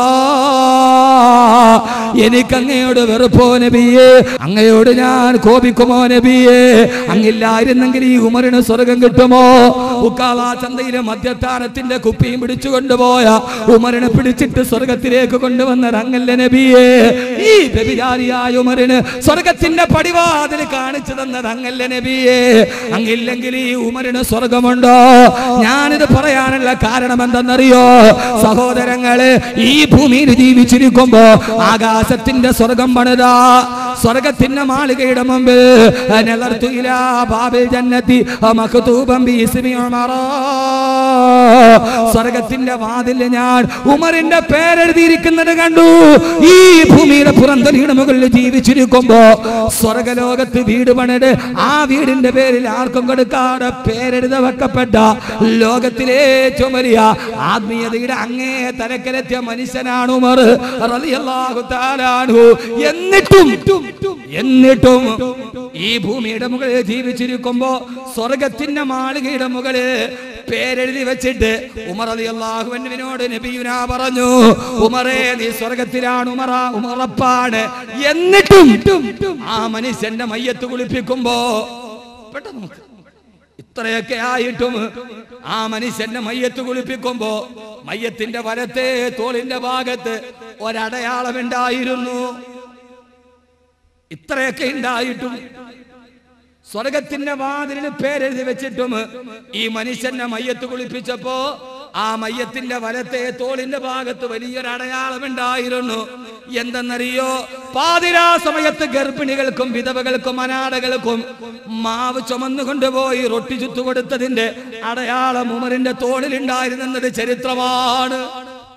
എനിക്ക് അങ്ങയോട് വെറുപ്പോ നബിയേ അങ്ങയോട് ഞാൻ കോപിക്കുമോ നബിയേ അങ്ങില്ലായിരുന്നെങ്കിൽ ഈ ഉമറിന് സ്വർഗം കിട്ടുമോ ഉക്കാള ചന്തയിലെ മദ്യത്താനത്തിന്റെ കുപ്പിയും പിടിച്ചു കൊണ്ടുപോയ ഉമറിനെ പിടിച്ചിട്ട് സ്വർഗത്തിലേക്ക് കൊണ്ടുവന്ന റങ്ങല്ല നബിയേ ഈ വ്യഭിചാരിയായ ഉമറിന് സ്വർഗത്തിന്റെ പടിവാതിൽ കാണിച്ചു തന്ന റങ്ങല്ല നബിയേ അങ്ങില്ലെങ്കിൽ ഈ ഉമറിന് സ്വർഗമുണ്ടോ ഞാനിത് പറയാനുള്ള കാരണം എന്തെന്നറിയോ സഹോദരങ്ങളെ ഈ ഭൂമിയിൽ ജീവിച്ചിരിക്കുമ്പോ ആകാശത്തിന്റെ സ്വർഗം പണിതാ സ്വർഗത്തിന്റെ മാളികയുടെ മുമ്പിൽ നളർത്തു ഇലാ ബാബിൽ ജന്നത്തി മക്തൂബം ബിസ്മി ഉമറ സ്വർഗത്തിന്റെ വാതിൽ ഞാൻ ഉമറിന്റെ പേരെഴുതിയിരിക്കുന്നത് കണ്ടു ഈ ഭൂമിയുടെ പുറന്തലിയുടെ മുകളിൽ ജീവിച്ചിരിക്കുമ്പോ സ്വർഗലോകത്ത് വീട് പണിത് ആ വീടിന്റെ പേരിൽ ആർക്കും കൊടുക്കാതെ പേരെഴുത വെക്കപ്പെട്ട ലോകത്തിലെ ഏറ്റവും വലിയ ആത്മീയതയുടെ അങ്ങേ തലക്കലെത്തിയ മനുഷ്യനാണ് ഉമർ റളിയല്ലാഹു തആല അൻഹു എന്നിട്ടും എന്നിട്ടും ഈ ഭൂമിയുടെ മുകളിൽ ജീവിച്ചിരിക്കുമ്പോ സ്വർഗത്തിന്റെ മാളികയുടെ മുകളിൽ പേരെഴുതി വെച്ചിട്ട് ഉമർ അലി അള്ളാഹുവിനോട് നബിയുന പറഞ്ഞു ഉമറേ നീ സ്വർഗത്തിലാണ് ഉമറ ഉമറപ്പാണ് എന്നിട്ടും ആ മനുഷ്യന്റെ മയ്യത്ത് കുളിപ്പിക്കുമ്പോ പെട്ടെന്ന് നോക്ക് ഇത്രയൊക്കെ ആയിട്ടും ആ മനുഷ്യന്റെ മയ്യത്ത് കുളിപ്പിക്കുമ്പോ മയ്യത്തിന്റെ വലത്തെ തോളിന്റെ ഭാഗത്ത് ഒരടയാളം ഉണ്ടായിരുന്നു ഇത്രയൊക്കെ ഉണ്ടായിട്ടും സ്വർഗത്തിന്റെ വാതിലിന് പേരെഴുതി വെച്ചിട്ടും ഈ മനുഷ്യന്റെ മയ്യത്ത് കുളിപ്പിച്ചപ്പോ ആ മയ്യത്തിന്റെ വലത്തെ തോളിന്റെ ഭാഗത്ത് വലിയൊരു അടയാളം ഉണ്ടായിരുന്നു എന്തെന്നറിയോ പാതിരാ സമയത്ത് ഗർഭിണികൾക്കും വിധവകൾക്കും അനാഥകൾക്കും മാവ് ചുമന്നു കൊണ്ടുപോയി റൊട്ടി ചുത്തു കൊടുത്തതിന്റെ അടയാളം ഉമറിന്റെ തോളിൽ ഉണ്ടായിരുന്നത് ചരിത്രമാണ്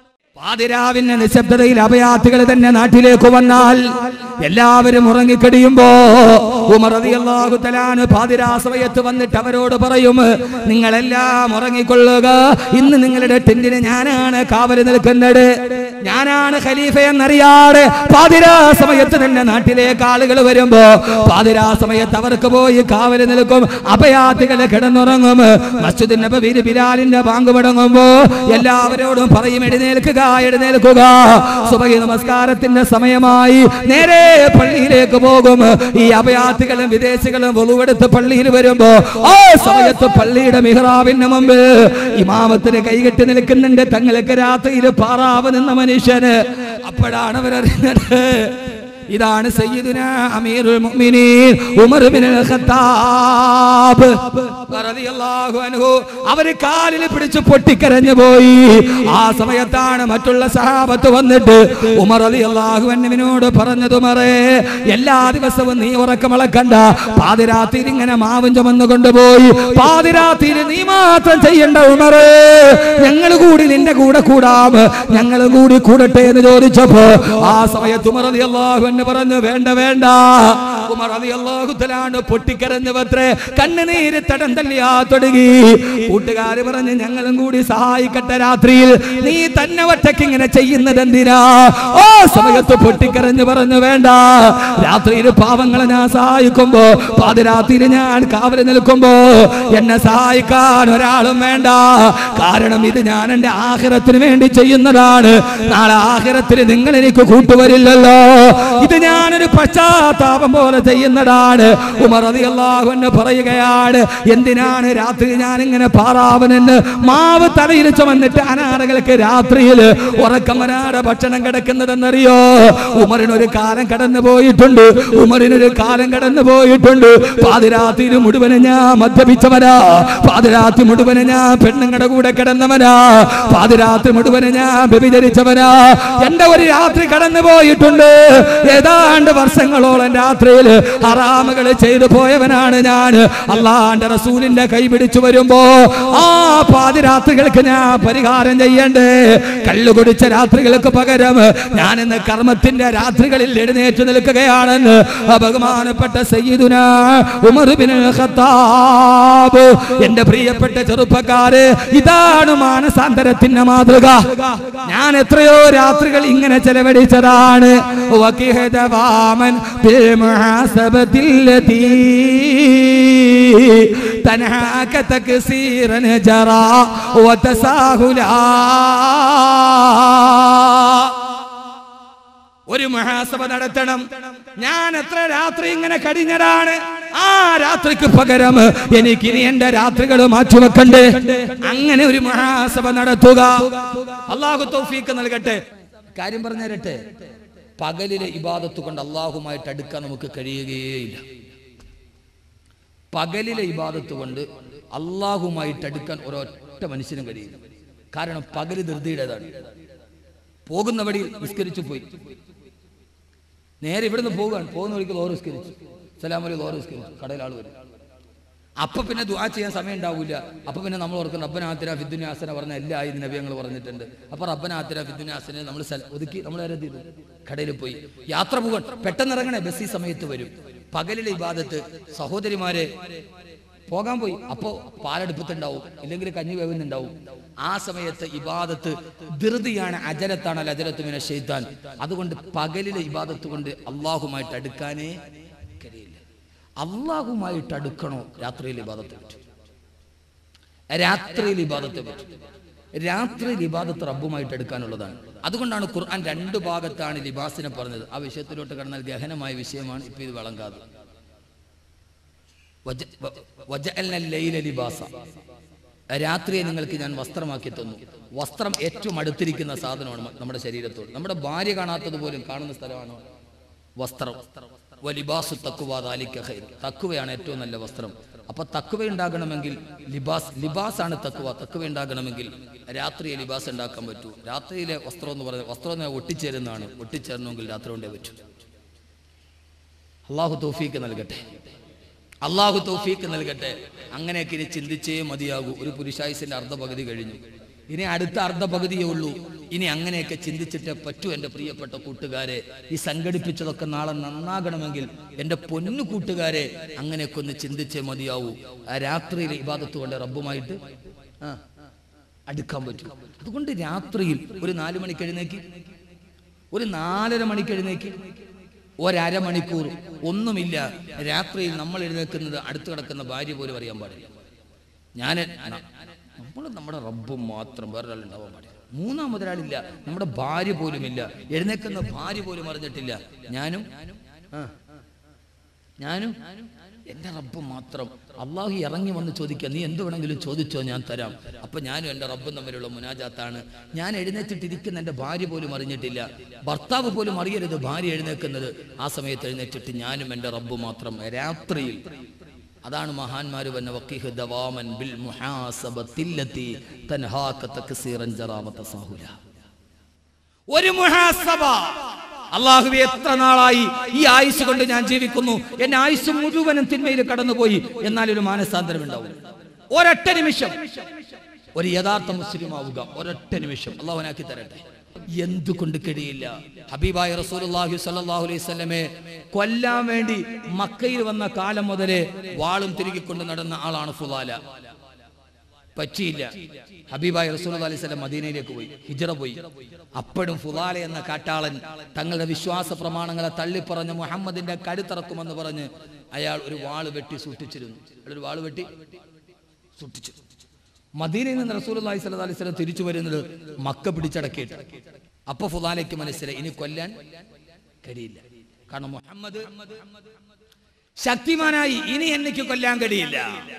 പാതിരാവിന്റെ നിശബ്ദതയിൽ അഭയാർത്ഥികൾ തന്നെ നാട്ടിലേക്ക് വന്നാൽ എല്ലാവരും ഉറങ്ങിക്കടിയുമ്പോ ഉമർ റളിയല്ലാഹു തആല പാതിരാ സമയത്ത് വന്നിട്ട് അവരോട് പറയും നിങ്ങളെല്ലാം ഉറങ്ങിക്കൊള്ളുക ഇന്ന് നിങ്ങളുടെ ടെന്റിന് ഞാനാണ് കാവല് നിൽക്കുന്നത് ഞാനാണ് ഖലീഫ എന്നറിയാതെ പാതിരാ സമയത്ത് തന്നെ നാട്ടിലേക്ക് ആളുകൾ വരുമ്പോ പാതിരാ സമയത്ത് അവർക്ക് പോയി കാവല് നിൽക്കും അഭയാർത്ഥികൾ കിടന്നുറങ്ങും മസ്ജിദ് നബവിയിൽ ബിലാലിന്റെ ബാങ്ക് മുടങ്ങുമ്പോ എല്ലാവരോടും പറയും എഴുന്നേൽക്കുക എഴുന്നേൽക്കുക സുബഹി നമസ്കാരത്തിന്റെ സമയമായി നേരെ പള്ളിയിലേക്ക് പോകും ഈ അഭയാർത്ഥികളും വിദേശികളും ഒളിവെടുത്ത് പള്ളിയിൽ വരുമ്പോ ആ സമയത്ത് പള്ളിയുടെ മിഹ്റാബിന് മുമ്പ് ഇമാമത്തിന് കൈകെട്ടി നിൽക്കുന്നുണ്ട് തങ്ങൾക്ക് രാത്രിയിൽ പാറാവ് നിന്ന മനുഷ്യന് അപ്പോഴാണ് അവരറിഞ്ഞത് ഇതാണ് സയ്യിദുന അമീറുൽ മുഅ്മിനീൻ ഉമർ ബിനുൽ ഖത്താബ് റളിയല്ലാഹു അൻഹു അവര് കാലിൽ പിടിച്ച് പൊട്ടിക്കരഞ്ഞു പോയി ആ സമയത്താണ് മറ്റുള്ള സഹാബത്ത് വന്നിട്ട് ഉമർ റളിയല്ലാഹു അൻഹുവിനോട് പറഞ്ഞത് ഉമറേ എല്ലാ ദിവസവും നീ ഉറക്കമിളക്കണ്ട പാതിരാത്രിയിൽ ഇങ്ങനെ മാവും ചുമന്നു കൊണ്ടുപോയി പാതിരാത്രിയിൽ നീ മാത്രം ചെയ്യണ്ട ഉമറേ ഞങ്ങൾ കൂടി നിന്റെ കൂടെ കൂടാം ഞങ്ങൾ കൂടി കൂടട്ടെ എന്ന് ചോദിച്ചപ്പോ ആ സമയത്ത് ഉമർ റളിയല്ലാഹു അൻഹു പറഞ്ഞു വേണ്ട വേണ്ട ഉമർ റളിയല്ലാഹു തആല പൊട്ടിക്കരഞ്ഞു പത്രേ കണ്ണുനീര് തടം തല്ലിയാ തുടങ്ങി കൂട്ടുകാര് പറഞ്ഞു ഞങ്ങളും കൂടി സഹായിക്കട്ടെ രാത്രിയിൽ നീ തന്നെ ഒറ്റയ്ക്ക് ഇങ്ങനെ ചെയ്യുന്നത് എന്തിനാ ഓ സമയത്ത് പൊട്ടിക്കരഞ്ഞു പറഞ്ഞു വേണ്ട രാത്രിയിൽ പാവങ്ങളെ ഞാൻ സഹായിക്കുമ്പോ പാതിരാത്രിയിൽ ഞാൻ കാവല് നിൽക്കുമ്പോ എന്നെ സഹായിക്കാൻ ഒരാളും വേണ്ട കാരണം ഇത് ഞാൻ എന്റെ ആഹിറത്തിന് വേണ്ടി ചെയ്യുന്നതാണ് നാളെ ആഹിറത്തിൽ നിങ്ങൾ എനിക്ക് കൂട്ടുവരില്ലല്ലോ ഇത് ഞാനൊരു പശ്ചാത്താപം പോലെ ചെയ്യുന്നതാണ് ഉമർ റളിയല്ലാഹു അൻഹു പറയുകയാണ് എന്തിനാണ് രാത്രി ഞാൻ ഇങ്ങനെ പാറാവനെന്ന് മാവ് തലയിൽ ചുമന്നിട്ട് അനാഥകൾക്ക് രാത്രിയിൽ ഉറക്കം വരാതെ ഭക്ഷണം കിടക്കുന്നതെന്നറിയോ ഉമറിനൊരു കാലം കടന്നു പോയിട്ടുണ്ട് ഉമറിനൊരു കാലം കടന്നു പോയിട്ടുണ്ട് പാതിരാത്രി മുഴുവനും ഞാൻ മദ്യപിച്ചവനാ പാതിരാത്രി മുഴുവനും ഞാൻ പെണ്ണുങ്ങളുടെ കൂടെ കിടന്നവനാ പാതിരാത്രി മുഴുവനും ഞാൻ വ്യഭിചരിച്ചവനാ എന്റെ ഒരു രാത്രി കടന്നു പോയിട്ടുണ്ട് ഏതാണ്ട് വർഷങ്ങളോളം രാത്രിയിൽ ഹറാമുകൾ ചെയ്തു പോയവനാണ് ഞാൻ അള്ളാന്റെ റസൂലിന്റെ കൈ പിടിച്ചു വരുമ്പോ ആ പാതിരാത്രികൾക്ക് ഞാൻ പരിഹാരം ചെയ്യണ്ടേ കള്ളു കുടിച്ച രാത്രികൾക്ക് പകരം ഞാൻ ഇന്ന് കർമ്മത്തിന്റെ രാത്രികളിൽ എഴുന്നേറ്റ് നിൽക്കുകയാണെന്ന് ആ ബഹുമാനപ്പെട്ട സയ്യിദുന ഉമർ ബിൻ ഖത്താബ് എന്റെ പ്രിയപ്പെട്ട ചെറുപ്പക്കാര് ഇതാണ് മാനസാന്തരത്തിന്റെ മാതൃക ഞാൻ എത്രയോ രാത്രികൾ ഇങ്ങനെ ചെലവഴിച്ചതാണ് വകിഹദവാമൻ ബിൽ മുഹാസബത്തില്ലതീ തൻഹാക തക്സീറൻ ജറാ വതസാഹുലാ ഒരു മഹാസഭ നടത്തണം ഞാൻ എത്ര രാത്രി ഇങ്ങനെ കഴിഞ്ഞതാണ് ആ രാത്രിക്ക് പകരം എനിക്ക് ഇനി എന്റെ രാത്രികൾ മാറ്റിവെക്കണ്ടേ അങ്ങനെ ഒരു മഹാസഭ നടത്തുക അള്ളാഹു തൗഫീക്ക് നൽകട്ടെ കാര്യം പറഞ്ഞു തരട്ടെ പകലിലെ ഇബാദത്ത് കൊണ്ട് അള്ളാഹുമായിട്ട് അടുക്കാൻ നമുക്ക് കഴിയുകയേയില്ല പകലിലെ ഇബാദത്ത് കൊണ്ട് അള്ളാഹുമായിട്ട് അടുക്കാൻ ഒരൊറ്റ മനുഷ്യനും കഴിയില്ല കാരണം പകല് ധൃതിയുടേതാണ് പോകുന്ന വഴി നിസ്കരിച്ചു പോയി നേരെ ഇവിടുന്ന് പോവുകയാണ് പോകുന്ന വഴിക്ക് ലോറ് നിസ്കരിച്ചു സലാമലി ലോറ് നിസ്കരിച്ചു കടയിൽ ആൾ വരും അപ്പൊ പിന്നെ ദുആ ചെയ്യാൻ സമയം ഉണ്ടാവില്ല അപ്പൊ പിന്നെ നമ്മൾ ഓർക്കും റബ്ബനാത്തിര ഫിദ്ദുനാസന പറഞ്ഞ എല്ലാ ആയി നബി ഞങ്ങൾ പറഞ്ഞിട്ടുണ്ട് അപ്പൊ റബ്ബനാത്തിര ഫിദ്ദുനാസനെ നമ്മൾ സ്ഥല- ഒതുക്കി നമ്മൾ നേരെ എന്ത് ചെയ്തു കടയിൽ പോയി യാത്ര പോകാൻ പെട്ടെന്ന് ഇറങ്ങണേ ബസ് ഈ സമയത്ത് വരും പകലിലെ ഇബാദത്ത് സഹോദരിമാരെ പോകാൻ പോയി അപ്പോ പാലെടുപ്പത്തുണ്ടാവും ഇല്ലെങ്കിൽ കഞ്ഞി വേവുന്നുണ്ടാവും ആ സമയത്ത് ഇബാദത്ത് ധൃതിയാണ് അജലത്താണ് അല്ല അജലത്ത് മിന ഷെയ്ത്താൻ അതുകൊണ്ട് പകലിലെ ഇബാദത്ത് കൊണ്ട് അള്ളാഹുമായിട്ട് അടുക്കാനേ കഴിയില്ല അള്ളാഹുമായിട്ട് അടുക്കണോ രാത്രിയിൽ ഇബാദത്ത് പറ്റും രാത്രിയിൽ ഇബാദത്ത് പറ്റും രാത്രിയിൽ ഇബാദത്ത് റബ്ബുമായിട്ട് എടുക്കാനുള്ളതാണ് അതുകൊണ്ടാണ് ഖുർആൻ രണ്ട് ഭാഗത്താണ് ലിബാസിനെ പറഞ്ഞത് ആ വിഷയത്തിലോട്ട് കടന്നാൽ ഗഹനമായ വിഷയമാണ് ഇപ്പൊ ഇത് വളങ്കാതെ വജ- വ- വജഅൽന ലൈല ലിബാസ. രാത്രിയെ നിങ്ങൾക്ക് ഞാൻ വസ്ത്രമാക്കി തന്നു വസ്ത്രം ഏറ്റവും അടുത്തിരിക്കുന്ന സാധനമാണ് മ- നമ്മുടെ ശരീരത്തോട് നമ്മുടെ ഭാര്യ കാണാത്തത് പോലും കാണുന്ന സ്ഥലമാണ് വസ്ത്രം വലിബാസു തക്കുവ ദാലിക ഖൈർ തക്കുവയാണ് ഏറ്റവും നല്ല വസ്ത്രം അപ്പൊ തക്കുവ ഉണ്ടാകണമെങ്കിൽ ലിബാസ് ലിബാസ് ആണ് തക്കുവ തക്കുവ ഉണ്ടാകണമെങ്കിൽ രാത്രിയെ ലിബാസ് ഉണ്ടാക്കാൻ പറ്റൂ രാത്രിയിലെ വസ്ത്രം എന്ന് പറയുന്നത് വസ്ത്രം എന്ന് പറഞ്ഞാൽ ഒട്ടിച്ചേരുന്നതാണ് ഒട്ടിച്ചേരണമെങ്കിൽ രാത്രി കൊണ്ടേ പറ്റൂ അള്ളാഹു തൗഫീക്ക് നൽകട്ടെ അള്ളാഹു തൗഫീക്ക് നൽകട്ടെ അങ്ങനെയൊക്കെ ഇനി ചിന്തിച്ചേ മതിയാകൂ ഒരു പുരുഷായുസിന്റെ അർദ്ധ പകുതി കഴിഞ്ഞു ഇനി അടുത്ത അർദ്ധ പകുതിയേ ഉള്ളൂ ഇനി അങ്ങനെയൊക്കെ ചിന്തിച്ചിട്ടേ പറ്റൂ എൻ്റെ പ്രിയപ്പെട്ട കൂട്ടുകാരെ ഈ സംഘടിപ്പിച്ചതൊക്കെ നാളെ നന്നാകണമെങ്കിൽ എൻ്റെ പൊന്നു കൂട്ടുകാരെ അങ്ങനെയൊക്കെ ഒന്ന് ചിന്തിച്ചേ മതിയാവൂ ആ രാത്രിയിൽ ഇബാദത്ത് കൊണ്ട് റബ്ബുമായിട്ട് ആ അടുക്കാൻ പറ്റും അതുകൊണ്ട് രാത്രിയിൽ ഒരു നാല് മണിക്ക് എഴുന്നേക്ക് ഒരു നാലര മണിക്ക് എഴുന്നേക്ക് ഒരമണിക്കൂർ ഒന്നുമില്ല രാത്രിയിൽ നമ്മൾ എഴുന്നേക്കുന്നത് അടുത്ത് കിടക്കുന്ന ഭാര്യ പോലും അറിയാൻ പാടില്ല ഞാൻ നമ്മൾ നമ്മുടെ റബ്ബും മാത്രം വേറൊരാൾ ഉണ്ടാവാൻ പാടില്ല മൂന്നാമതൊരാളില്ല നമ്മുടെ ഭാര്യ പോലും ഇല്ല എഴുന്നേക്കുന്ന ഭാര്യ പോലും അറിഞ്ഞിട്ടില്ല ഞാനും ആ, ഞാനും എൻ്റെ റബ്ബ് മാത്രം അള്ളാഹു ഇറങ്ങി വന്ന് ചോദിക്കുക നീ എന്ത് വേണമെങ്കിലും ചോദിച്ചോ ഞാൻ തരാം അപ്പൊ ഞാനും എൻ്റെ റബ്ബും തമ്മിലുള്ള മുനാജാത്താണ് ഞാൻ എഴുന്നേറ്റിട്ടിരിക്കുന്ന എൻ്റെ ഭാര്യ പോലും അറിഞ്ഞിട്ടില്ല ഭർത്താവ് പോലും അറിയരുത് ഭാര്യ എഴുന്നേക്കുന്നത് ആ സമയത്ത് എഴുന്നേറ്റിട്ട് ഞാനും എൻ്റെ റബ്ബ് മാത്രം രാത്രിയിൽ അതാണ് മഹാന്മാര് വന്ന വക്കീഹ് ദവാമൻ ബിൽ മുഹാസബത്തില്ലത്തി തൻഹാക തക്സീറൻ ജറാവത സാഹുല ഒരു മുഹാസബ അള്ളാഹുവെ എത്ര നാളായി ഈ ആയുസ് കൊണ്ട് ഞാൻ ജീവിക്കുന്നു എന്റെ ആയുസ് മുഴുവനും തിന്മയിൽ കടന്നുപോയി എന്നാൽ ഒരു മാനസാന്തരം ഉണ്ടാവും ഒരൊറ്റ നിമിഷം ഒരു യഥാർത്ഥ മുസ്ലിം ആവുക ഒരൊറ്റ നിമിഷം അള്ളാഹുനാക്കി തരട്ടെ എന്തുകൊണ്ട് കഴിയില്ല ഹബീബായ റസൂലുള്ളാഹി സ്വല്ലല്ലാഹു അലൈഹി വസല്ലമയെ കൊല്ലാൻ വേണ്ടി മക്കയിൽ വന്ന കാലം മുതലേ വാളും തിരികെ നടന്ന ആളാണ് ഫുലാല പറ്റിയില്ല ഹബീബായ റസൂൽ അലൈഹി സ്വലം മദീനയിലേക്ക് പോയി ഹിജറ പോയി അപ്പോഴും ഫുലാല എന്ന കാട്ടാളൻ തങ്ങളുടെ വിശ്വാസ പ്രമാണങ്ങളെ തള്ളിപ്പറഞ്ഞ് മുഹമ്മദിന്റെ കരുത്തിറക്കുമെന്ന് പറഞ്ഞ് അയാൾ ഒരു വാള് വെട്ടി സൂക്ഷിച്ചിരുന്നു അയാൾ ഒരു വാള് വെട്ടി സൂക്ഷിച്ചു മദീനയിൽ നിന്ന് റസൂൽ അലൈഹി സ്വലം അലൈഹി സ്വലം തിരിച്ചു വരുന്നത് മക്ക പിടിച്ചടക്കിയിട്ട് അപ്പൊ ഫുലാലയ്ക്ക് മനസ്സിലായി ഇനി കൊല്ലാൻ കഴിയില്ല കാരണം മുഹമ്മദ് ശക്തിമാനായി ഇനി എനിക്ക് കൊല്ലാൻ കഴിയില്ല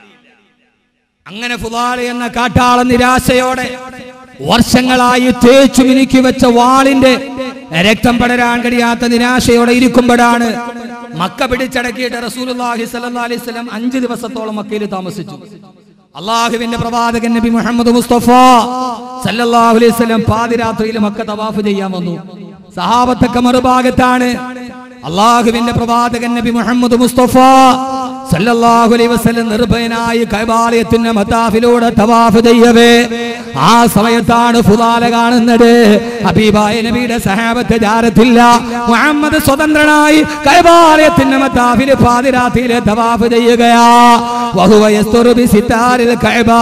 അങ്ങനെ ഫുലാല എന്ന കാട്ടാള നിരാശയോടെ വർഷങ്ങളായി തേച്ചു മിനുക്കി വെച്ച വാളിന്റെ രക്തം പടരാൻ കഴിയാത്ത നിരാശയോടെ ഇരിക്കുമ്പോഴാണ് മക്ക പിടിച്ചടക്കിയിട്ട് റസൂലുള്ളാഹി സ്വല്ലല്ലാഹി അലൈഹി വസല്ലം അഞ്ച് ദിവസത്തോളം മക്കയിൽ താമസിച്ചു അള്ളാഹുവിന്റെ പ്രവാചകൻ നബി മുഹമ്മദ് മുസ്തഫ സല്ലല്ലാഹു അലൈഹി വസല്ലം പാതിരാത്രിയിൽ മക്ക തവാഫ് ചെയ്യാൻ വന്നു സഹാബത്തൊക്കെ മറുഭാഗത്താണ് അള്ളാഹുവിന്റെ പ്രവാചകൻ നബി മുഹമ്മദ് മുസ്തഫ സല്ലല്ലാഹു അലൈഹി വസല്ലം നിർഭയനായി കൈബാലയത്തിന്റെ മതാഫിലൂടെ തവാഫ് ചെയ്യവേ ആ സമയത്താണ് ഫുലാല കാണുന്നത് ഹബീബായ നബിയുടെ സഹാബത്ത് ജാരത്തില്ല മുഹമ്മദ് സ്വതന്ത്രനായി കൈബാലയത്തിന്റെ മതാഫില് പാതിരാത്രിയിലെ തവാഫ് ചെയ്യുകയാ വഹുവ യസ്തുറു ബിസിത്താരിൽ കഅബാ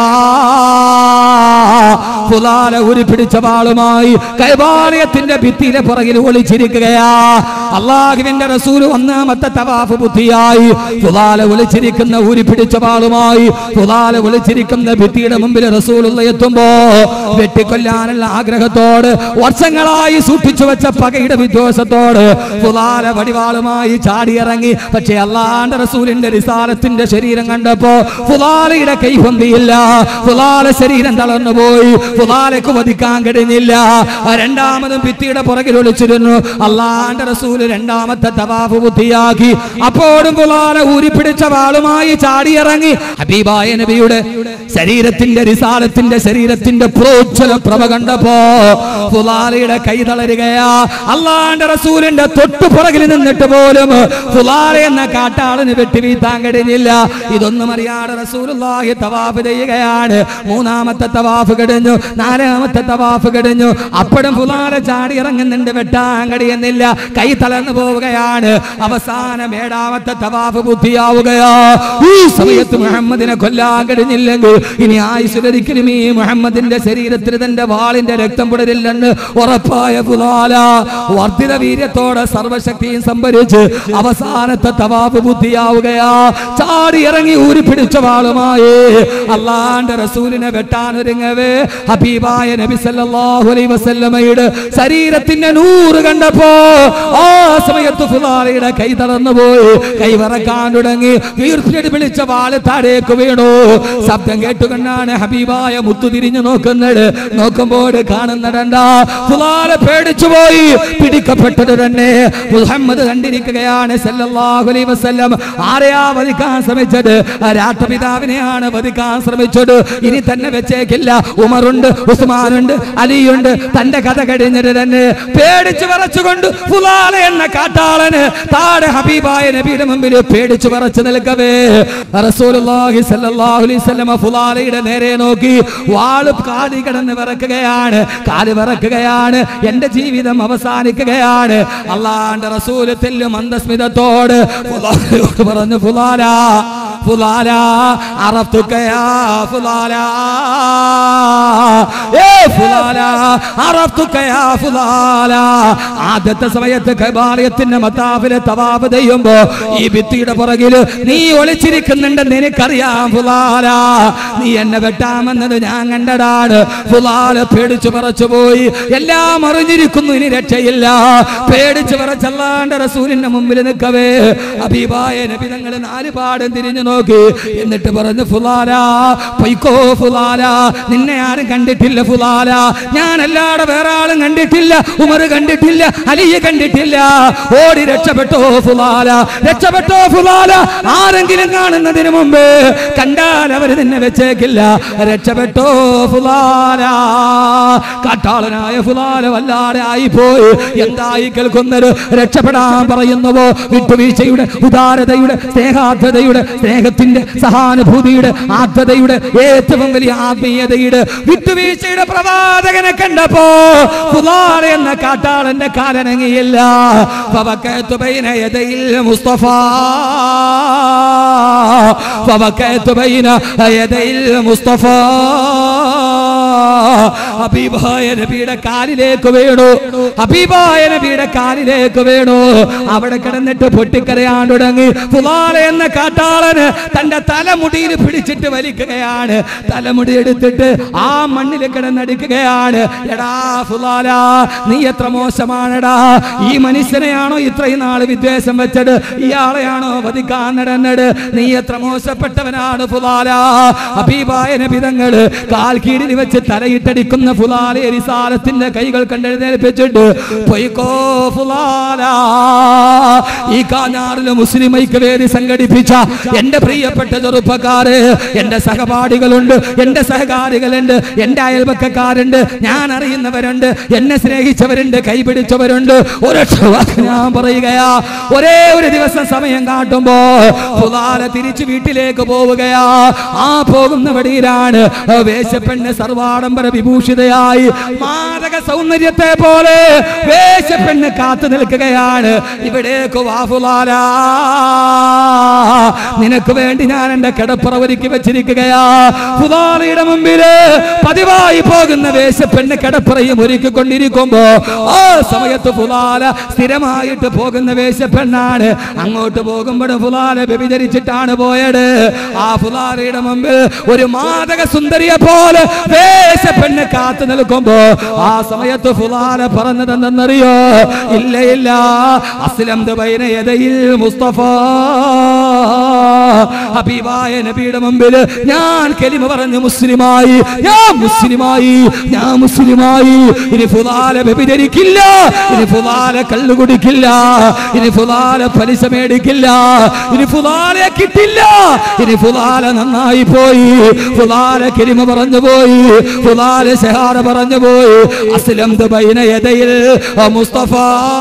ഫുലാല ഉരി പിടിച്ച വാളുമായി കൈബാലയത്തിന്റെ ഭിത്തിയിലെ പുറകിൽ ഒളിച്ചിരിക്കുകയാ അള്ളാഹുവിന്റെ റസൂൽ ഒന്നാമത്തെ തവാഫ് ബുദ്ധിയായി ഫുലാല ഒളിച്ചിരിക്കുന്ന ഊരി പിടിച്ച വാളുമായി ഫുലാല ഒളിച്ചിരിക്കുന്ന ഭിത്തിയുടെ മുമ്പിൽ റസൂലുള്ള എത്തുമ്പോ വെട്ടിക്കൊല്ലാനുള്ള ആഗ്രഹത്തോട് വർഷങ്ങളായി സൂക്ഷിച്ചു വെച്ച പകയുടെ വിദ്വേഷത്തോട് ഫുലാല വടിവാളുമായി ചാടിയിറങ്ങി പക്ഷെ അള്ളാന്റെ റസൂലിന്റെ റിസാലത്തിന്റെ ശരീരം കണ്ടപ്പോ ഫുലാലയുടെ കൈ പൊന്തിയില്ല ഫുലാല ശരീരം തളർന്നു പോയി ഫുലാലക്ക് വധിക്കാൻ കഴിഞ്ഞില്ല രണ്ടാമതും ഭിത്തിയുടെ പുറകിൽ ഒളിച്ചിരുന്നു അള്ളാന്റെ റസൂല് രണ്ടാമത്തെ തവാഫ് ബുദ്ധിയാക്കി അപ്പോഴും ഫുലാല ഊരിപ്പിടിച്ച വാളുമായി ചാടിയിറങ്ങി ഹബീബായ നബിയുടെ ശരീരത്തിന്റെ റിസാലത്തിന്റെ ശരീരത്തിന്റെ പ്രോജ്വല പ്രഭ കണ്ടപ്പോ ഫുലാലയുടെ കൈ തളരുകയാ അള്ളാന്റെ റസൂലിന്റെ തൊട്ടു പുറകിൽ നിന്നിട്ട് പോലും ഫുലാല എന്ന കാട്ടാളിന് വെട്ടിവീത്താൻ കഴിഞ്ഞില്ല ഇതൊന്നും അറിയാതെ റസൂലുള്ളാഹി തവാഫ് ചെയ്യുകയാണ് മൂന്നാമത്തെ തവാഫ് കഴിഞ്ഞു നാലാമത്തെ തവാഫ് കഴിഞ്ഞു അപ്പോഴും ഫുലാല ചാടി ഇറങ്ങുന്നുണ്ട് വെട്ടാൻ കഴിയുന്നില്ല കൈ തളർന്നു പോവുകയാണ് അവസാനം ഏഴാമത്തെ തവാഫ് ബുദ്ധിയാവുകയോ ഈ സമയത്ത് മുഹമ്മദിനെ കൊല്ലാൻ കഴിഞ്ഞില്ലെങ്കിൽ ഇനി ആയുസ്വരിക്കലും ഈ മുഹമ്മദിന്റെ ശരീരത്തിൽ തന്റെ വാളിന്റെ രക്തം പുടരില്ലെന്ന് ഉറപ്പായ ഫുലാല വർദ്ധിത വീര്യത്തോടെ സർവശക്തിയും സംഭരിച്ച് അവസാനത്തെ തവാഫ് ബുദ്ധിയാവുകയാ ചാടി ഇറങ്ങി ഊരി പിടിച്ച വാളുമായി അള്ളാന്റെ റസൂലിനെ വെട്ടാനൊരുങ്ങവേ ഹബീബായ നബി സല്ലല്ലാഹു അലൈഹി വസല്ലമയുടെ ശരീരത്തിന്റെ നൂറ് കണ്ടപ്പോ ആ സമയത്ത് ഫുലാലയുടെ കൈ തളർന്നു പോയി കൈ വിറക്കാൻ തുടങ്ങി വീർപ്പിടി പിടിച്ച വാള് താഴേക്ക് വീണു ശബ്ദം കേട്ടുകൊണ്ടാണ് ഹബീബായ മുത്തു തിരിഞ്ഞു നോക്കുന്നത് നോക്കുമ്പോൾ കാണുന്നടണ്ട ഫുലാല പേടിച്ചു പോയി പിടിക്കപ്പെട്ടത് തന്നെ മുഹമ്മദ് കണ്ടിരിക്കുകയാണ് സല്ലല്ലാഹു അലൈഹി വസല്ലം ആരെയാ വധിക്കാൻ ശ്രമിച്ചത് ആ രാഷ്ട്രപിതാവിനെയാണ് വധിക്കാൻ ശ്രമിച്ചത് ഇനി തന്നെ വെച്ചേക്കില്ല ഉമറുണ്ട് ഉസ്മാനുണ്ട് അലിയുണ്ട് തന്റെ കഥ കഴിഞ്ഞത് തന്നെ പേടിച്ചു വിറച്ചുകൊണ്ട് ഫുലാലെ എന്ന കാട്ടാളന് താഴെ ഹബീബായ നബിയുടെ മുമ്പിൽ പേടിച്ചു പറച്ചു നിൽക്കവേ റസൂലുള്ളാഹി സ്വല്ലല്ലാഹു അലൈഹി വസല്ലമ ഫുലാലയുടെ നേരെ നോക്കി വാള് കാലി കിടന്ന് വിറക്കുകയാണ് കാല് വിറക്കുകയാണ് എന്റെ ജീവിതം അവസാനിക്കുകയാണ് അള്ളാന്റെ റസൂല് തെല്ലും മന്ദസ്മിതത്തോട് ഫുലാലയോട് പറഞ്ഞു ഫുലാല ഫുലാല അറഫ്തുക്കയാ ഫുലാല ഏ ഫുലാല അറഫ്തുക്കയാ ഫുലാല ആദ്യത്തെ സമയത്ത് കൈബാലയത്തിന്റെ മത്താഫിലെ തവാബ് ചെയ്യുമ്പോ ഈ ഭിത്തിയുടെ പുറകില് നീ ഒളിച്ചിരിക്കുന്നുണ്ടെന്ന് എനിക്കറിയാം ഫുലാല നീ എന്നെ വെട്ടാമെന്നത് ഞാൻ കണ്ടടാണ് ഫുലാല പേടിച്ചു പറച്ചു പോയി എല്ലാം അറിഞ്ഞിരിക്കുന്നു ഇനി രക്ഷയില്ല പേടിച്ചു പറച്ചല്ലാണ്ട് റസൂലിന്റെ മുമ്പിൽ നിൽക്കവേ അബീബായ നബി തങ്ങൾ നാല് പാടും തിരിഞ്ഞു നോക്കി എന്നിട്ട് പറഞ്ഞു ഫുലാല പൊയ്ക്കോ ഫുലാല നിന്നെ ആരും കണ്ടിട്ടില്ല ഫുലാല ഞാനല്ലാതെ വേറെ ആളും കണ്ടിട്ടില്ല ഉമർ കണ്ടിട്ടില്ല അലിയെ കണ്ടിട്ടില്ല ഓടി രക്ഷപ്പെട്ടോ ഫുലാല രക്ഷപ്പെട്ടോ ഫുലാല ആരെങ്കിലും കാണുന്നതിന് മുമ്പ് കണ്ടാൽ അവര് നിന്നെ വെച്ചേക്കില്ല രക്ഷപ്പെട്ടോ ഫുലാല കാട്ടാളനായ ഫുലാല വല്ലാതെ ആയിപ്പോയി എന്തായി കേൾക്കുന്നത് രക്ഷപ്പെടാൻ പറയുന്നുവോ വിട്ടുവീഴ്ചയുടെ ഉദാരതയുടെ സ്നേഹാർത്ഥതയുടെ സ്നേഹത്തിന്റെ സഹാനുഭൂതിയുടെ ആർദ്രതയുടെ ഏറ്റവും വലിയ ആത്മീയതയുടെ വിട്ടുവീഴ്ചയുടെ പ്രവാചകനെ കണ്ടപ്പോ ഫുലാല എന്ന കാട്ടാളന്റെ കാലനങ്ങിയില്ല ഫവക്കത്തു ബൈന യദയിൽ മുസ്തഫ ഫവക്കത്തു ബൈന യദയിൽ മുസ്തഫ ഹബീബായ നബിയുടെ കാലിലേക്ക് വീണു ഹബീബായ നബിയുടെ കാലിലേക്ക് വീണു അവിടെ കിടന്നിട്ട് പൊട്ടിക്കരയാൻ തുടങ്ങി ഫുലാല എന്ന കാട്ടാളന് തന്റെ തലമുടിയിൽ പിടിച്ചിട്ട് വലിക്കുകയാണ് തലമുടി എടുത്തിട്ട് ആ മണ്ണിൽ കിടന്നടിക്കുകയാണ് എടാ ഫുലാല നീ എത്ര മോശമാണെടാ ഈ മനുഷ്യനെയാണോ ഇത്രയും നാൾ വിദ്വേഷം വെച്ചത് ഇയാളെയാണോ വധിക്കാൻ നടന്നത് നീ എത്ര മോശപ്പെട്ടവനാണ് ഫുലാല ഹബീബായ നബിതങ്ങള് കാൽ കീഴിൽ വെച്ച് തലയിട്ടടിക്കുന്ന ഫുലാലെ റിസാലത്തിന്റെ കൈകൾ കണ്ടെഴുന്നേൽപ്പിച്ചിട്ട് പൊയ്ക്കോ ഫുലാല ഈ കാഞ്ഞാറില് മുസ്ലിം ഐക്യവേദി സംഘടിപ്പിച്ച എന്റെ പ്രിയപ്പെട്ട ചെറുപ്പക്കാര് എന്റെ സഹപാഠികളുണ്ട് എന്റെ സഹകാരികളുണ്ട് എന്റെ അയൽപക്കക്കാരുണ്ട് ഞാൻ അറിയുന്നവരുണ്ട് എന്നെ സ്നേഹിച്ചവരുണ്ട് കൈപിടിച്ചവരുണ്ട് ഒരൊറ്റ വാക്ക് ഞാൻ പറയുകയാ ഒരേ ഒരു ദിവസം സമയം കാട്ടുമ്പോ ഫുലാല തിരിച്ചു വീട്ടിലേക്ക് പോവുകയാ ആ പോകുന്ന വഴിയിലാണ് വേശപ്പെണ്ണ് സർവാഡംബര വിഭൂഷിതയായി മാരക സൗന്ദര്യത്തെ പോലെ വേശപ്പെണ്ണ് കാത്തു നിൽക്കുകയാണ് ഇവിടേക്ക് വാഫുലാല നിനക്ക് വേണ്ടി ഞാൻ എന്റെ കിടപ്പുറ ഒരുക്കി വെച്ചിരിക്കുകയാ ഫുലാലയുടെ മുമ്പില് പതിവായി പോകുന്ന വേശപ്പെണ്ണ് കിടപ്പുറയും ഒരുക്കിക്കൊണ്ടിരിക്കുമ്പോ ആ സമയത്ത് ഫുലാല സ്ഥിരമായിട്ട് പോകുന്ന വേശപ്പെണ്ണാണ് അങ്ങോട്ട് പോകുമ്പോഴും ഫുലാല വ്യഭിചരിച്ചിട്ടാണ് പോയത് ആ ഫുലാലയുടെ മുമ്പിൽ ഒരു മാതക സുന്ദരിയെ പോലെ വേശപ്പെണ്ണ് കാത്തു നിൽക്കുമ്പോ ആ സമയത്ത് ഫുലാല പറഞ്ഞതെന്തെന്നറിയോ ഇല്ല ഇല്ല അസ്ലം യദയിൽ മുസ്തഫ ഹബീബായ നബിയുടെ മുമ്പിൽ ഞാൻ കെലിമ പറഞ്ഞു മുസ്ലിമായി ഞാൻ മുസ്ലിമായി ഞാൻ മുസ്ലിമായി ഇനി ഫുലാല വ്യഭിചരിക്കില്ല ഇനി ഫുലാല കള്ളു കുടിക്കില്ല ഇനി ഫുലാല പലിശ മേടിക്കില്ല ഇനി ഫുലാലെ കിട്ടില്ല ഇനി ഫുലാല നന്നായി പോയി ഫുലാല കെലിമ പറഞ്ഞു പോയി ഫുലാല ഷഹാറ പറഞ്ഞു പോയി അസ്ലം ബൈന യദയിൽ മുസ്തഫ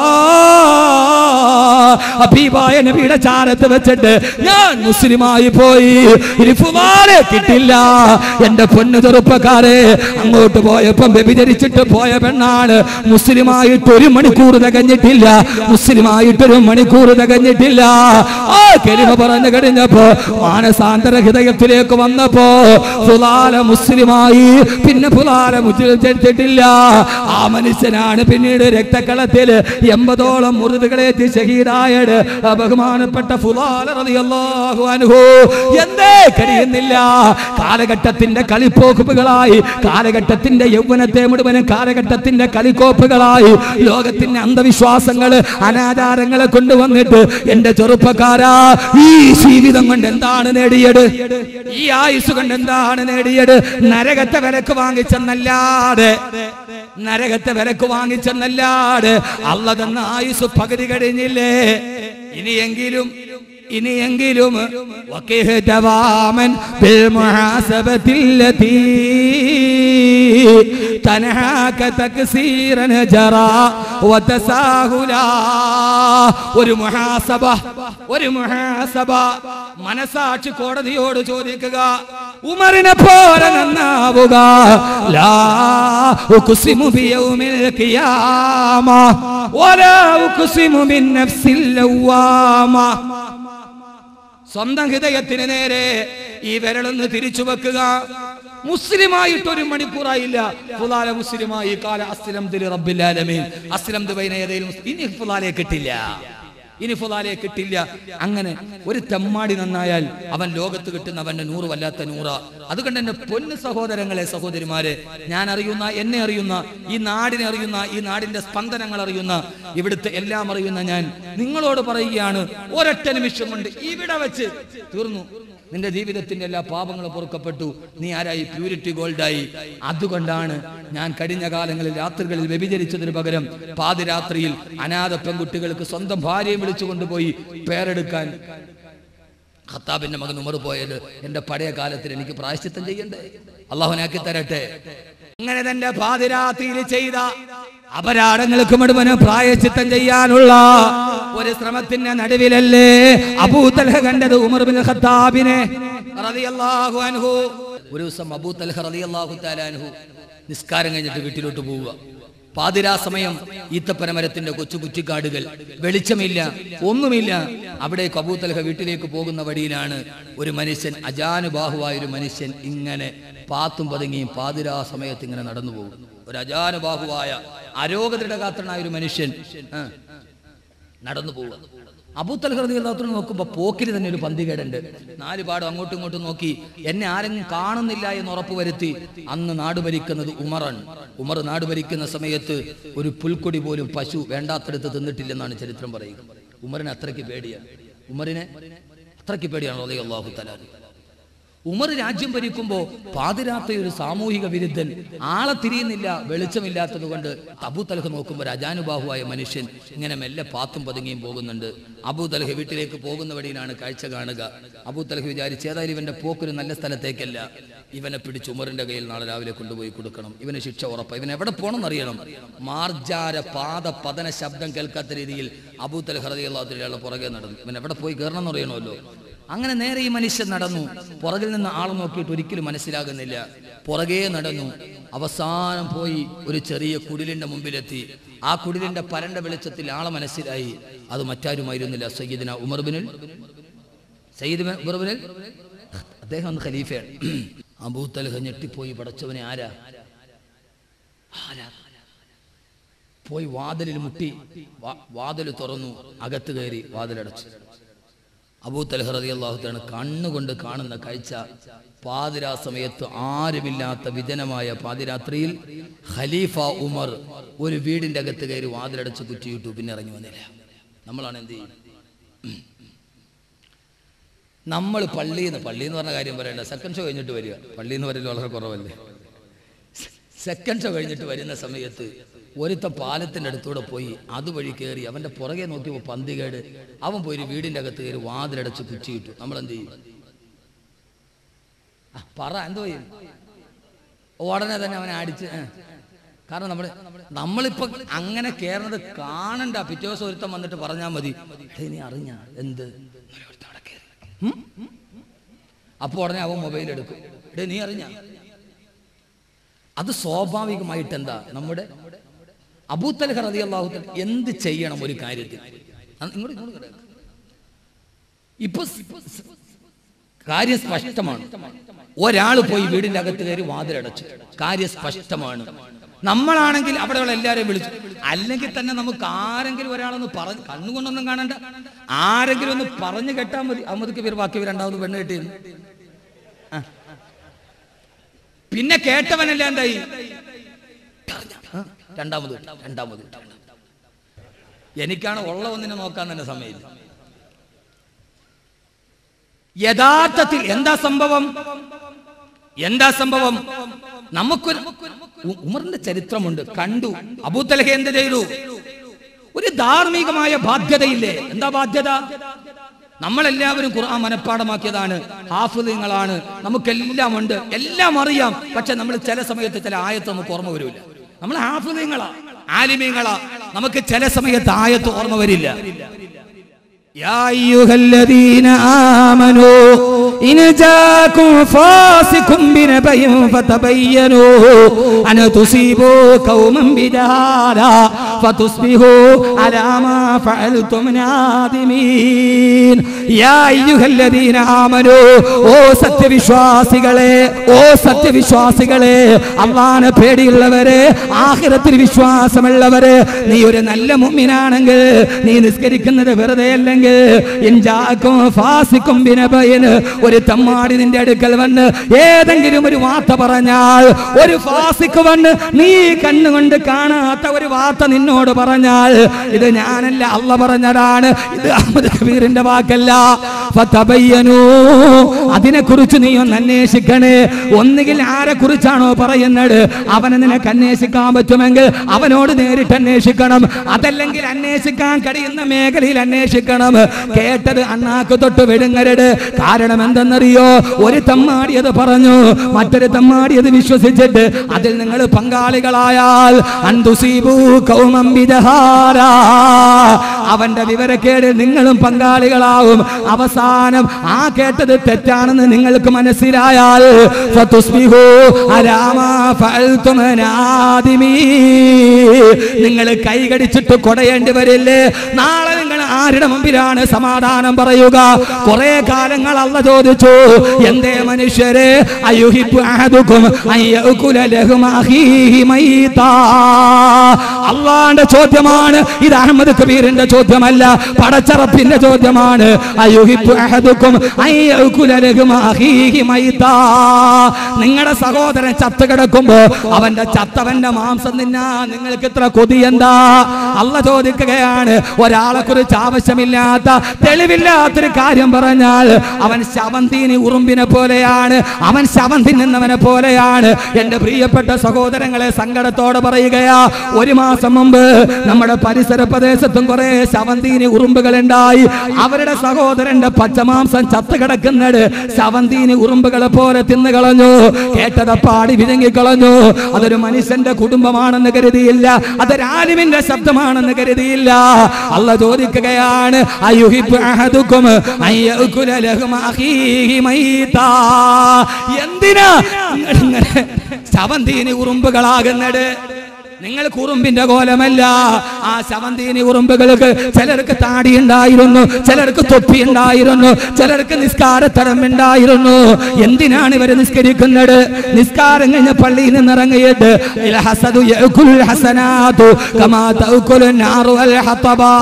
ഹബീബായ നബിയുടെ ചാരത്ത് വെച്ചിട്ട് ഞാൻ മുസ്ലിമായി പോയി ഇനി ഫുലാലെ കിട്ടില്ല എന്റെ പൊന്നു ചെറുപ്പക്കാരെ അങ്ങോട്ട് പോയപ്പം വ്യഭിചരിച്ചിട്ട് പോയ പെണ്ണാണ് മുസ്ലിമായിട്ട് ഒരു മണിക്കൂർ തികഞ്ഞിട്ടില്ല മുസ്ലിമായിട്ടൊരു മണിക്കൂർ തികഞ്ഞിട്ടില്ല ആ കെലിമ പറഞ്ഞു കഴിഞ്ഞപ്പോ മാനസാന്തര ഹൃദയത്തിലേക്ക് വന്നപ്പോ ഫുലാല മുസ്ലിമായി പിന്നെ ഫുലാല മുസ്ലിച്ചിട്ടില്ല ആ മനുഷ്യനാണ് പിന്നീട് രക്തക്കളത്തിൽ എൺപതോളം മുറിവുകളേറ്റ് ഷഹീദായത് ആ ബഹുമാനപ്പെട്ട ഫുലാല റളിയല്ലാഹു അൻഹു എന്തേ കഴിയുന്നില്ല കാലഘട്ടത്തിന്റെ കളിപ്പോക്കുകളായി കാലഘട്ടത്തിന്റെ യൗവനത്തെ മുഴുവനും കാലഘട്ടത്തിന്റെ കളിക്കോപ്പുകളായി ലോകത്തിന്റെ അന്ധവിശ്വാസങ്ങള് അനാചാരങ്ങളെ കൊണ്ടുവന്നിട്ട് എന്റെ ചെറുപ്പക്കാരാ ഈ ജീവിതം കൊണ്ട് എന്താണ് നേടിയത് ഈ ആയുസ് കൊണ്ട് എന്താണ് നേടിയത് നരകത്തെ വിലക്ക് വാങ്ങിച്ചെന്നല്ലാതെ നരകത്തെ വിലക്ക് വാങ്ങിച്ചെന്നല്ലാതെ അല്ല തന്ന ആയുസ് പകുതി കഴിഞ്ഞില്ലേ ഇനിയെങ്കിലും ഇനിയെങ്കിലും വക്കിഹ് ജവാമൻ ബിൽ മുഹാസബത്തില്ലതീ തനഹാക തക്സീറൻ ജറാ വതസാഹുലാ ഒരു മുഹാസബ ഒരു മുഹാസബ മനസാക്ഷി കോടതിയോട് ചോദിക്കുക ഉമറിനെ പോലെ നന്നാവുക ലാ ഉഖ്സിമു ബിയൗമിൽ ഖിയാമ വലാ ഉഖ്സിമു ബിന്നഫ്സിൽ ലവ്വാമ സ്വന്തം ഹൃദയത്തിന് നേരെ ഈ വിരളൊന്ന് തിരിച്ചു വെക്കുക മുസ്ലിമായിട്ട് ഒരു മണിക്കൂറായില്ല ഫുലാല മുസ്ലിമായി കാല അസ്ലം ദിൽ റബ്ബിൽ ആലമീൻ അസ്ലം ദു ബൈന യദൈൽ മുസ്- ഇനി ഫുലാലെ കിട്ടില്ല ഇനി ഫുലാലെ കിട്ടില്ല അങ്ങനെ ഒരു തെമ്മാടി നന്നായാൽ അവൻ ലോകത്ത് കിട്ടുന്ന അവന്റെ നൂറ് വല്ലാത്ത നൂറ അതുകൊണ്ട് എന്റെ പൊന്നു സഹോദരങ്ങളെ സഹോദരിമാരെ ഞാൻ അറിയുന്ന എന്നെ അറിയുന്ന ഈ നാടിനെ അറിയുന്ന ഈ നാടിന്റെ സ്പന്ദനങ്ങൾ അറിയുന്ന ഇവിടുത്തെ എല്ലാം അറിയുന്ന ഞാൻ നിങ്ങളോട് പറയുകയാണ് ഒരൊറ്റ നിമിഷം കൊണ്ട് ഇവിടെ വെച്ച് തീർന്നു നിന്റെ ജീവിതത്തിന്റെ എല്ലാ പാപങ്ങളും പൊറുക്കപ്പെട്ടു നീ ആരായി പ്യൂരിറ്റി ഗോൾഡായി അതുകൊണ്ടാണ് ഞാൻ കഴിഞ്ഞ കാലങ്ങളിൽ രാത്രികളിൽ വ്യഭിചരിച്ചതിന് പകരം പാതിരാത്രിയിൽ അനാഥ പെൺകുട്ടികൾക്ക് സ്വന്തം ഭാര്യയെ വിളിച്ചു കൊണ്ടുപോയി പേരെടുക്കാൻ ഖത്താബിന്റെ മകൻ ഉമർ പോയത് എന്റെ പഴയ കാലത്തിൽ എനിക്ക് പ്രായശ്ചിത്തം ചെയ്യണ്ടേ അള്ളാഹുനാക്കി തരട്ടെ അങ്ങനെ തന്റെ പാതിരാത്രിയിൽ ചെയ്ത അപരാധങ്ങൾക്ക് മുഴുവന് പ്രായശ്ചിത്തം ചെയ്യാനുള്ള ഒരു ശ്രമത്തിന്റെ നടുവിലല്ലേ അബൂതൽഹ കണ്ടത് ഉമർ ബിൻ ഖത്താബിനെ റളിയല്ലാഹു അൻഹു ഒരു ദിവസം അബൂതൽഹ റളിയല്ലാഹു തആല അൻഹു നിസ്കാരം കഴിഞ്ഞിട്ട് വീട്ടിലോട്ട് പോവുക പാതിരാ സമയം ഈത്തപ്പനമരത്തിന്റെ കൊച്ചു കുറ്റിക്കാടുകൾ വെളിച്ചമില്ല ഒന്നുമില്ല അവിടെ കബൂത്തലഹ വീട്ടിലേക്ക് പോകുന്ന വഴിയിലാണ് ഒരു മനുഷ്യൻ അജാനുബാഹുവായ ഒരു മനുഷ്യൻ ഇങ്ങനെ പാത്തും പതുങ്ങിയും പാതിരാ സമയത്ത് ഇങ്ങനെ നടന്നു പോകും ഒരു അജാനുബാഹുവായ അരോഗദൃഢഗാത്രനായ ഒരു മനുഷ്യൻ ആ, നടന്നു പോവുക അബൂത്തൽഹൃദയത്തിന് നോക്കുമ്പോൾ പോക്കിൽ തന്നെ ഒരു പന്തികേടുണ്ട് നാല് പാടും അങ്ങോട്ടും ഇങ്ങോട്ടും നോക്കി എന്നെ ആരെങ്കിലും കാണുന്നില്ല എന്ന് ഉറപ്പ് വരുത്തി അന്ന് നാട് ഭരിക്കുന്നത് ഉമറാണ് ഉമർ നാട് ഭരിക്കുന്ന സമയത്ത് ഒരു പുൽക്കൊടി പോലും പശു വേണ്ടാത്തടുത്ത് തിന്നിട്ടില്ലെന്നാണ് ചരിത്രം പറയുക ഉമറിനെ അത്രയ്ക്ക് പേടിയാണ് ഉമറിനെ അത്രയ്ക്ക് പേടിയാണ് റളിയല്ലാഹു അള്ളാഹു തലാൻ ഉമർ രാജ്യം ഭരിക്കുമ്പോൾ പാതിരാത്രി ഒരു സാമൂഹിക വിരുദ്ധൻ ആളെ തിരിയുന്നില്ല വെളിച്ചമില്ലാത്തത് കൊണ്ട് അബൂ തലഹ നോക്കുമ്പോൾ രാജാനുബാഹുവായ മനുഷ്യൻ ഇങ്ങനെ മെല്ലെ പാത്തും പതുങ്ങിയും പോകുന്നുണ്ട് അബൂ തലഹ വീട്ടിലേക്ക് പോകുന്ന വഴിയിലാണ് കാഴ്ച കാണുക അബൂ തലഹ വിചാരിച്ച് ഏതായാലും ഇവന്റെ പോക്കൊരു നല്ല സ്ഥലത്തേക്കല്ല ഇവനെ പിടിച്ച് ഉമറിന്റെ കയ്യിൽ നാളെ രാവിലെ കൊണ്ടുപോയി കൊടുക്കണം ഇവന് ശിക്ഷ ഉറപ്പ് ഇവൻ എവിടെ പോകണം അറിയണം മാർജാര പാദ പതന ശബ്ദം കേൾക്കാത്ത രീതിയിൽ അബൂ തലഹ ഹൃദയുള്ള പുറകെ നടന്നു ഇവൻ എവിടെ പോയി കയറണം എന്നറിയണമല്ലോ അങ്ങനെ നേരെ ഈ മനുഷ്യൻ നടന്നു പുറകിൽ നിന്ന് ആളെ നോക്കിയിട്ട് ഒരിക്കലും മനസ്സിലാകുന്നില്ല പുറകെ നടന്നു അവസാനം പോയി ഒരു ചെറിയ കുടിലിന്റെ മുമ്പിലെത്തി ആ കുടിലിന്റെ പരണ്ട വെളിച്ചത്തിൽ ആളെ മനസ്സിലായി അത് മറ്റാരുമായിരുന്നില്ല സയ്യിദിന ഉമർബിനിൽ സയ്യിദ് ഉമർബിനിൽ അദ്ദേഹം ഒന്ന് ഖലീഫയാണ് അബൂത്തലഹ ഞെട്ടിപ്പോയി പടച്ചവനെ ആരാ ആരാ പോയി വാതിലിൽ മുട്ടി വാതിൽ തുറന്നു അകത്ത് കയറി വാതിലടച്ചു അബൂ തലഹ റതി അള്ളാഹുത്താണ് കണ്ണുകൊണ്ട് കാണുന്ന കാഴ്ച പാതിരാ സമയത്ത് ആരുമില്ലാത്ത വിജനമായ പാതിരാത്രിയിൽ ഖലീഫ ഉമർ ഒരു വീടിന്റെ അകത്ത് കയറി വാതിലടച്ച് കുറ്റിയിട്ടു പിന്നെ ഇറങ്ങി വന്നില്ല നമ്മളാണ് എന്ത് ചെയ്യും നമ്മൾ പള്ളിയിൽ നിന്ന് പള്ളി എന്ന് പറഞ്ഞ കാര്യം പറയണ്ട സെക്കൻഡ് ഷോ കഴിഞ്ഞിട്ട് വരിക പള്ളി എന്ന് പറയുന്നത് വളരെ കുറവല്ലേ സെക്കൻഡ് ഷോ കഴിഞ്ഞിട്ട് വരുന്ന സമയത്ത് ഒരുത്ത പാലത്തിന്റെ അടുത്തൂടെ പോയി അതുവഴി കയറി അവന്റെ പുറകെ നോക്കിയപ്പോൾ പന്തികേട് അവൻ പോയി ഒരു വീടിന്റെ അകത്ത് കയറി വാതിലടച്ച് കുച്ചിയിട്ടു നമ്മൾ എന്ത് ചെയ്യും ആ, പറ എന്തോ ചെയ്യും ഉടനെ തന്നെ അവനെ അടിച്ച് ഏ. കാരണം നമ്മൾ നമ്മളിപ്പോ അങ്ങനെ കയറുന്നത് കാണണ്ട പിറ്റേ ദിവസം ഒരുത്തം വന്നിട്ട് പറഞ്ഞാൽ മതി "എടേ, നീ അറിഞ്ഞ എന്ത് ഒരുത്തൻ അവിടെ കേറി." ഉം? അപ്പൊ ഉടനെ അവൻ മൊബൈൽ എടുക്കും എടേ നീ അറിഞ്ഞ അത് സ്വാഭാവികമായിട്ട് എന്താ നമ്മുടെ അബൂത്തൽ ഹറതി അള്ളാഹു എന്ത് ചെയ്യണം ഒരു കാര്യത്തിൽ അത് ഇങ്ങോട്ട് ഇങ്ങോട്ട് കിടക്ക്. ഇപ്പൊ സ്- സ്- കാര്യം സ്പഷ്ടമാണ് ഒരാൾ പോയി വീടിന്റെ അകത്ത് കയറി വാതിലടച്ചു കാര്യം സ്പഷ്ടമാണ് നമ്മളാണെങ്കിൽ അവിടെയുള്ള എല്ലാവരെയും വിളിച്ചു അല്ലെങ്കിൽ തന്നെ നമുക്ക് ആരെങ്കിലും ഒരാളൊന്ന് പറഞ്ഞ് കണ്ണുകൊണ്ടൊന്നും കാണണ്ട ആരെങ്കിലും ഒന്ന് പറഞ്ഞു കേട്ടാൽ മതി അമ്മക്ക് പേര് ബാക്കി രണ്ടാമത് പെണ്ണ് കെട്ടിയിരുന്നു ആ. പിന്നെ കേട്ടവനല്ല എന്തായി ആ, രണ്ടാമത് കിട്ടി, രണ്ടാമത് കിട്ടി. എനിക്കാണ് ഉള്ള ഒന്നിനെ നോക്കാൻ തന്നെ സമയമില്ല യഥാർത്ഥത്തിൽ എന്താ സംഭവം എന്താ സംഭവം നമുക്കൊരു ഉ- ഉമറിന്റെ ചരിത്രമുണ്ട് കണ്ടു അബൂത്തലഹ എന്ത് ചെയ്തു ഒരു ധാർമ്മികമായ ബാധ്യതയില്ലേ എന്താ ബാധ്യത നമ്മളെല്ലാവരും ഖുർആൻ മനഃപ്പാടമാക്കിയതാണ് ഹാഫിദീങ്ങളാണ് നമുക്കെല്ലാം ഉണ്ട് എല്ലാം അറിയാം പക്ഷെ നമ്മൾ ചില സമയത്ത് ചില ആയത്ത് നമുക്ക് ഓർമ്മ വരില്ല നമ്മൾ ഹാഫിദീങ്ങളാ ആലിമീങ്ങളാ നമുക്ക് ചില സമയത്ത് ആയത്ത് ഓർമ്മ വരില്ല يا أيها الذين آمنوا إن جاءكم فاسق بنبأ فتبينوا أن تصيبوا قوما بجهالة فتصبحوا على ما فعلتم نادمين يا أيها الذين آمنوا ഓ സത്യവിശ്വാസികളെ ഓ സത്യവിശ്വാസികളെ അള്ളാനെ പേടിയുള്ളവരെ ആഖിറത്തിൽ വിശ്വാസമുള്ളവരെ നീ ഒരു നല്ല മുമ്മിനാണെങ്കിൽ നീ നിസ്കരിക്കുന്നത് വെറുതെ അല്ലെങ്കിൽ ഇൻജാക്കും ഫാസിക്കും ബിനബയന് ഒരു തമ്മാടി നിന്റെ അടുക്കൽ വന്ന് ഏതെങ്കിലും ഒരു വാർത്ത പറഞ്ഞാൽ ഒരു ഫാസിക്ക് വന്ന് നീ കണ്ണുകൊണ്ട് കാണാത്ത ഒരു വാർത്ത നിന്നോട് പറഞ്ഞാൽ ഇത് ഞാനല്ല അല്ല പറഞ്ഞതാണ് ഇത് അഹമ്മദ് കബീറിന്റെ വാക്കല്ല ഫതബയ്യനൂ അതിനെ കുറിച്ച് നീ ഒന്ന് അന്വേഷിക്കണേ ഒന്നുകിൽ ആരെ കുറിച്ചാണോ പറയുന്നത് അവനെ നിനക്ക് അന്വേഷിക്കാൻ പറ്റുമെങ്കിൽ അവനോട് നേരിട്ട് അന്വേഷിക്കണം അതല്ലെങ്കിൽ അന്വേഷിക്കാൻ കഴിയുന്ന മേഖലയിൽ അന്വേഷിക്കണം കേട്ടത് അണ്ണാക്ക് തൊട്ട് വിടുങ്ങരുത് കാരണം എന്തെന്നറിയോ ഒരു തമ്മാടിയത് പറഞ്ഞു മറ്റൊരു തമ്മാടിയത് വിശ്വസിച്ചിട്ട് അതിൽ നിങ്ങൾ പങ്കാളികളായാൽ അന്തുസീബു കൗമം വിദഹാരാ. അവന്റെ വിവരക്കേട് നിങ്ങളും പങ്കാളികളാവും അവസാനം ആ കേട്ടത് തെറ്റാണെന്ന് നിങ്ങൾക്ക് മനസ്സിലായാൽ ഫതുസ്ബിഹു അലാമാ ഫഅൽതും നാദിമീ. നിങ്ങൾ കൈകടിച്ചിട്ട് കൊടയേണ്ടി വരില്ലേ നാളെ നിങ്ങൾ ആരുടെ മുമ്പിലാണ് സമാധാനം പറയുക കുറെ കാലങ്ങൾ അല്ല ചോദിച്ചു എന്തേ മനുഷ്യരെ അയുഹിബ്ബു അഹദുക്കും അയ്യഅകുല ലഹുമ അഖീഹി മൈതാ അള്ളാന്റെ ചോദ്യമാണ് ഇത് അഹമ്മദ് കബീറിന്റെ ചോദ്യമല്ല പടച്ചറപ്പിന്റെ ചോദ്യമാണ് അയുഹിബ്ബു അഹദുക്കും അയ്യഅകുല ലഹുമ അഖീഹി മൈതാ നിങ്ങളുടെ സഹോദരൻ ചത്ത് കിടക്കുമ്പോ അവന്റെ ചത്തവന്റെ മാംസം തിന്നാ നിങ്ങൾക്ക് ഇത്ര കൊതി എന്താ അല്ല ചോദിക്കുകയാണ് ഒരാളെ കുറിച്ച് ആവശ്യമില്ലാത്ത തെളിവില്ലാത്തൊരു കാര്യം പറഞ്ഞാൽ അവൻ ശവന്തീനി ഉറുമ്പിനെ പോലെയാണ് അവൻ ശവം തിന്നുന്നവനെ പോലെയാണ് എന്റെ പ്രിയപ്പെട്ട സഹോദരങ്ങളെ സങ്കടത്തോടെ പറയുകയാ ഒരു മാസം മുമ്പ് നമ്മുടെ പരിസര പ്രദേശത്തും കുറെ ശവന്തീനി ഉറുമ്പുകൾ ഉണ്ടായി അവരുടെ സഹോദരന്റെ പച്ചമാംസം ചത്ത് കിടക്കുന്നത് ശവന്തീനി ഉറുമ്പുകളെ പോലെ തിന്നു കളഞ്ഞു കേട്ടത പാടി വിഴുങ്ങി കളഞ്ഞു അതൊരു മനുഷ്യന്റെ കുടുംബമാണെന്ന് കരുതിയില്ല അതൊരു ആലിമിന്റെ ശബ്ദമാണെന്ന് കരുതിയില്ല അല്ല ചോദിക്കുകയാണ് അയുഹിബ്ബു അഹദുക്കും അയ്യഅകുല ലഹുമ അഖീഹി മൈതാ എന്തിനാ നിങ്ങൾ ഇങ്ങനെ ശവന്തീനി ഉറുമ്പുകളാകുന്നത് നിങ്ങൾ കുറുമ്പിന്റെ കോലമല്ല ആ ശവന്തീനി ഉറുമ്പുകൾക്ക് ചിലർക്ക് താടി ഉണ്ടായിരുന്നു ചിലർക്ക് തൊപ്പി ഉണ്ടായിരുന്നു ചിലർക്ക് നിസ്കാരത്തടം ഉണ്ടായിരുന്നു എന്തിനാണ് ഇവർ നിസ്കരിക്കുന്നത് നിസ്കാരം കഴിഞ്ഞ പള്ളിയിൽ നിന്ന് ഇറങ്ങിയിട്ട് ഇൽ ഹസദു യഅകുൽ ഹസനാതു കമാ തഅകുലു നാറു അൽ ഹതബാ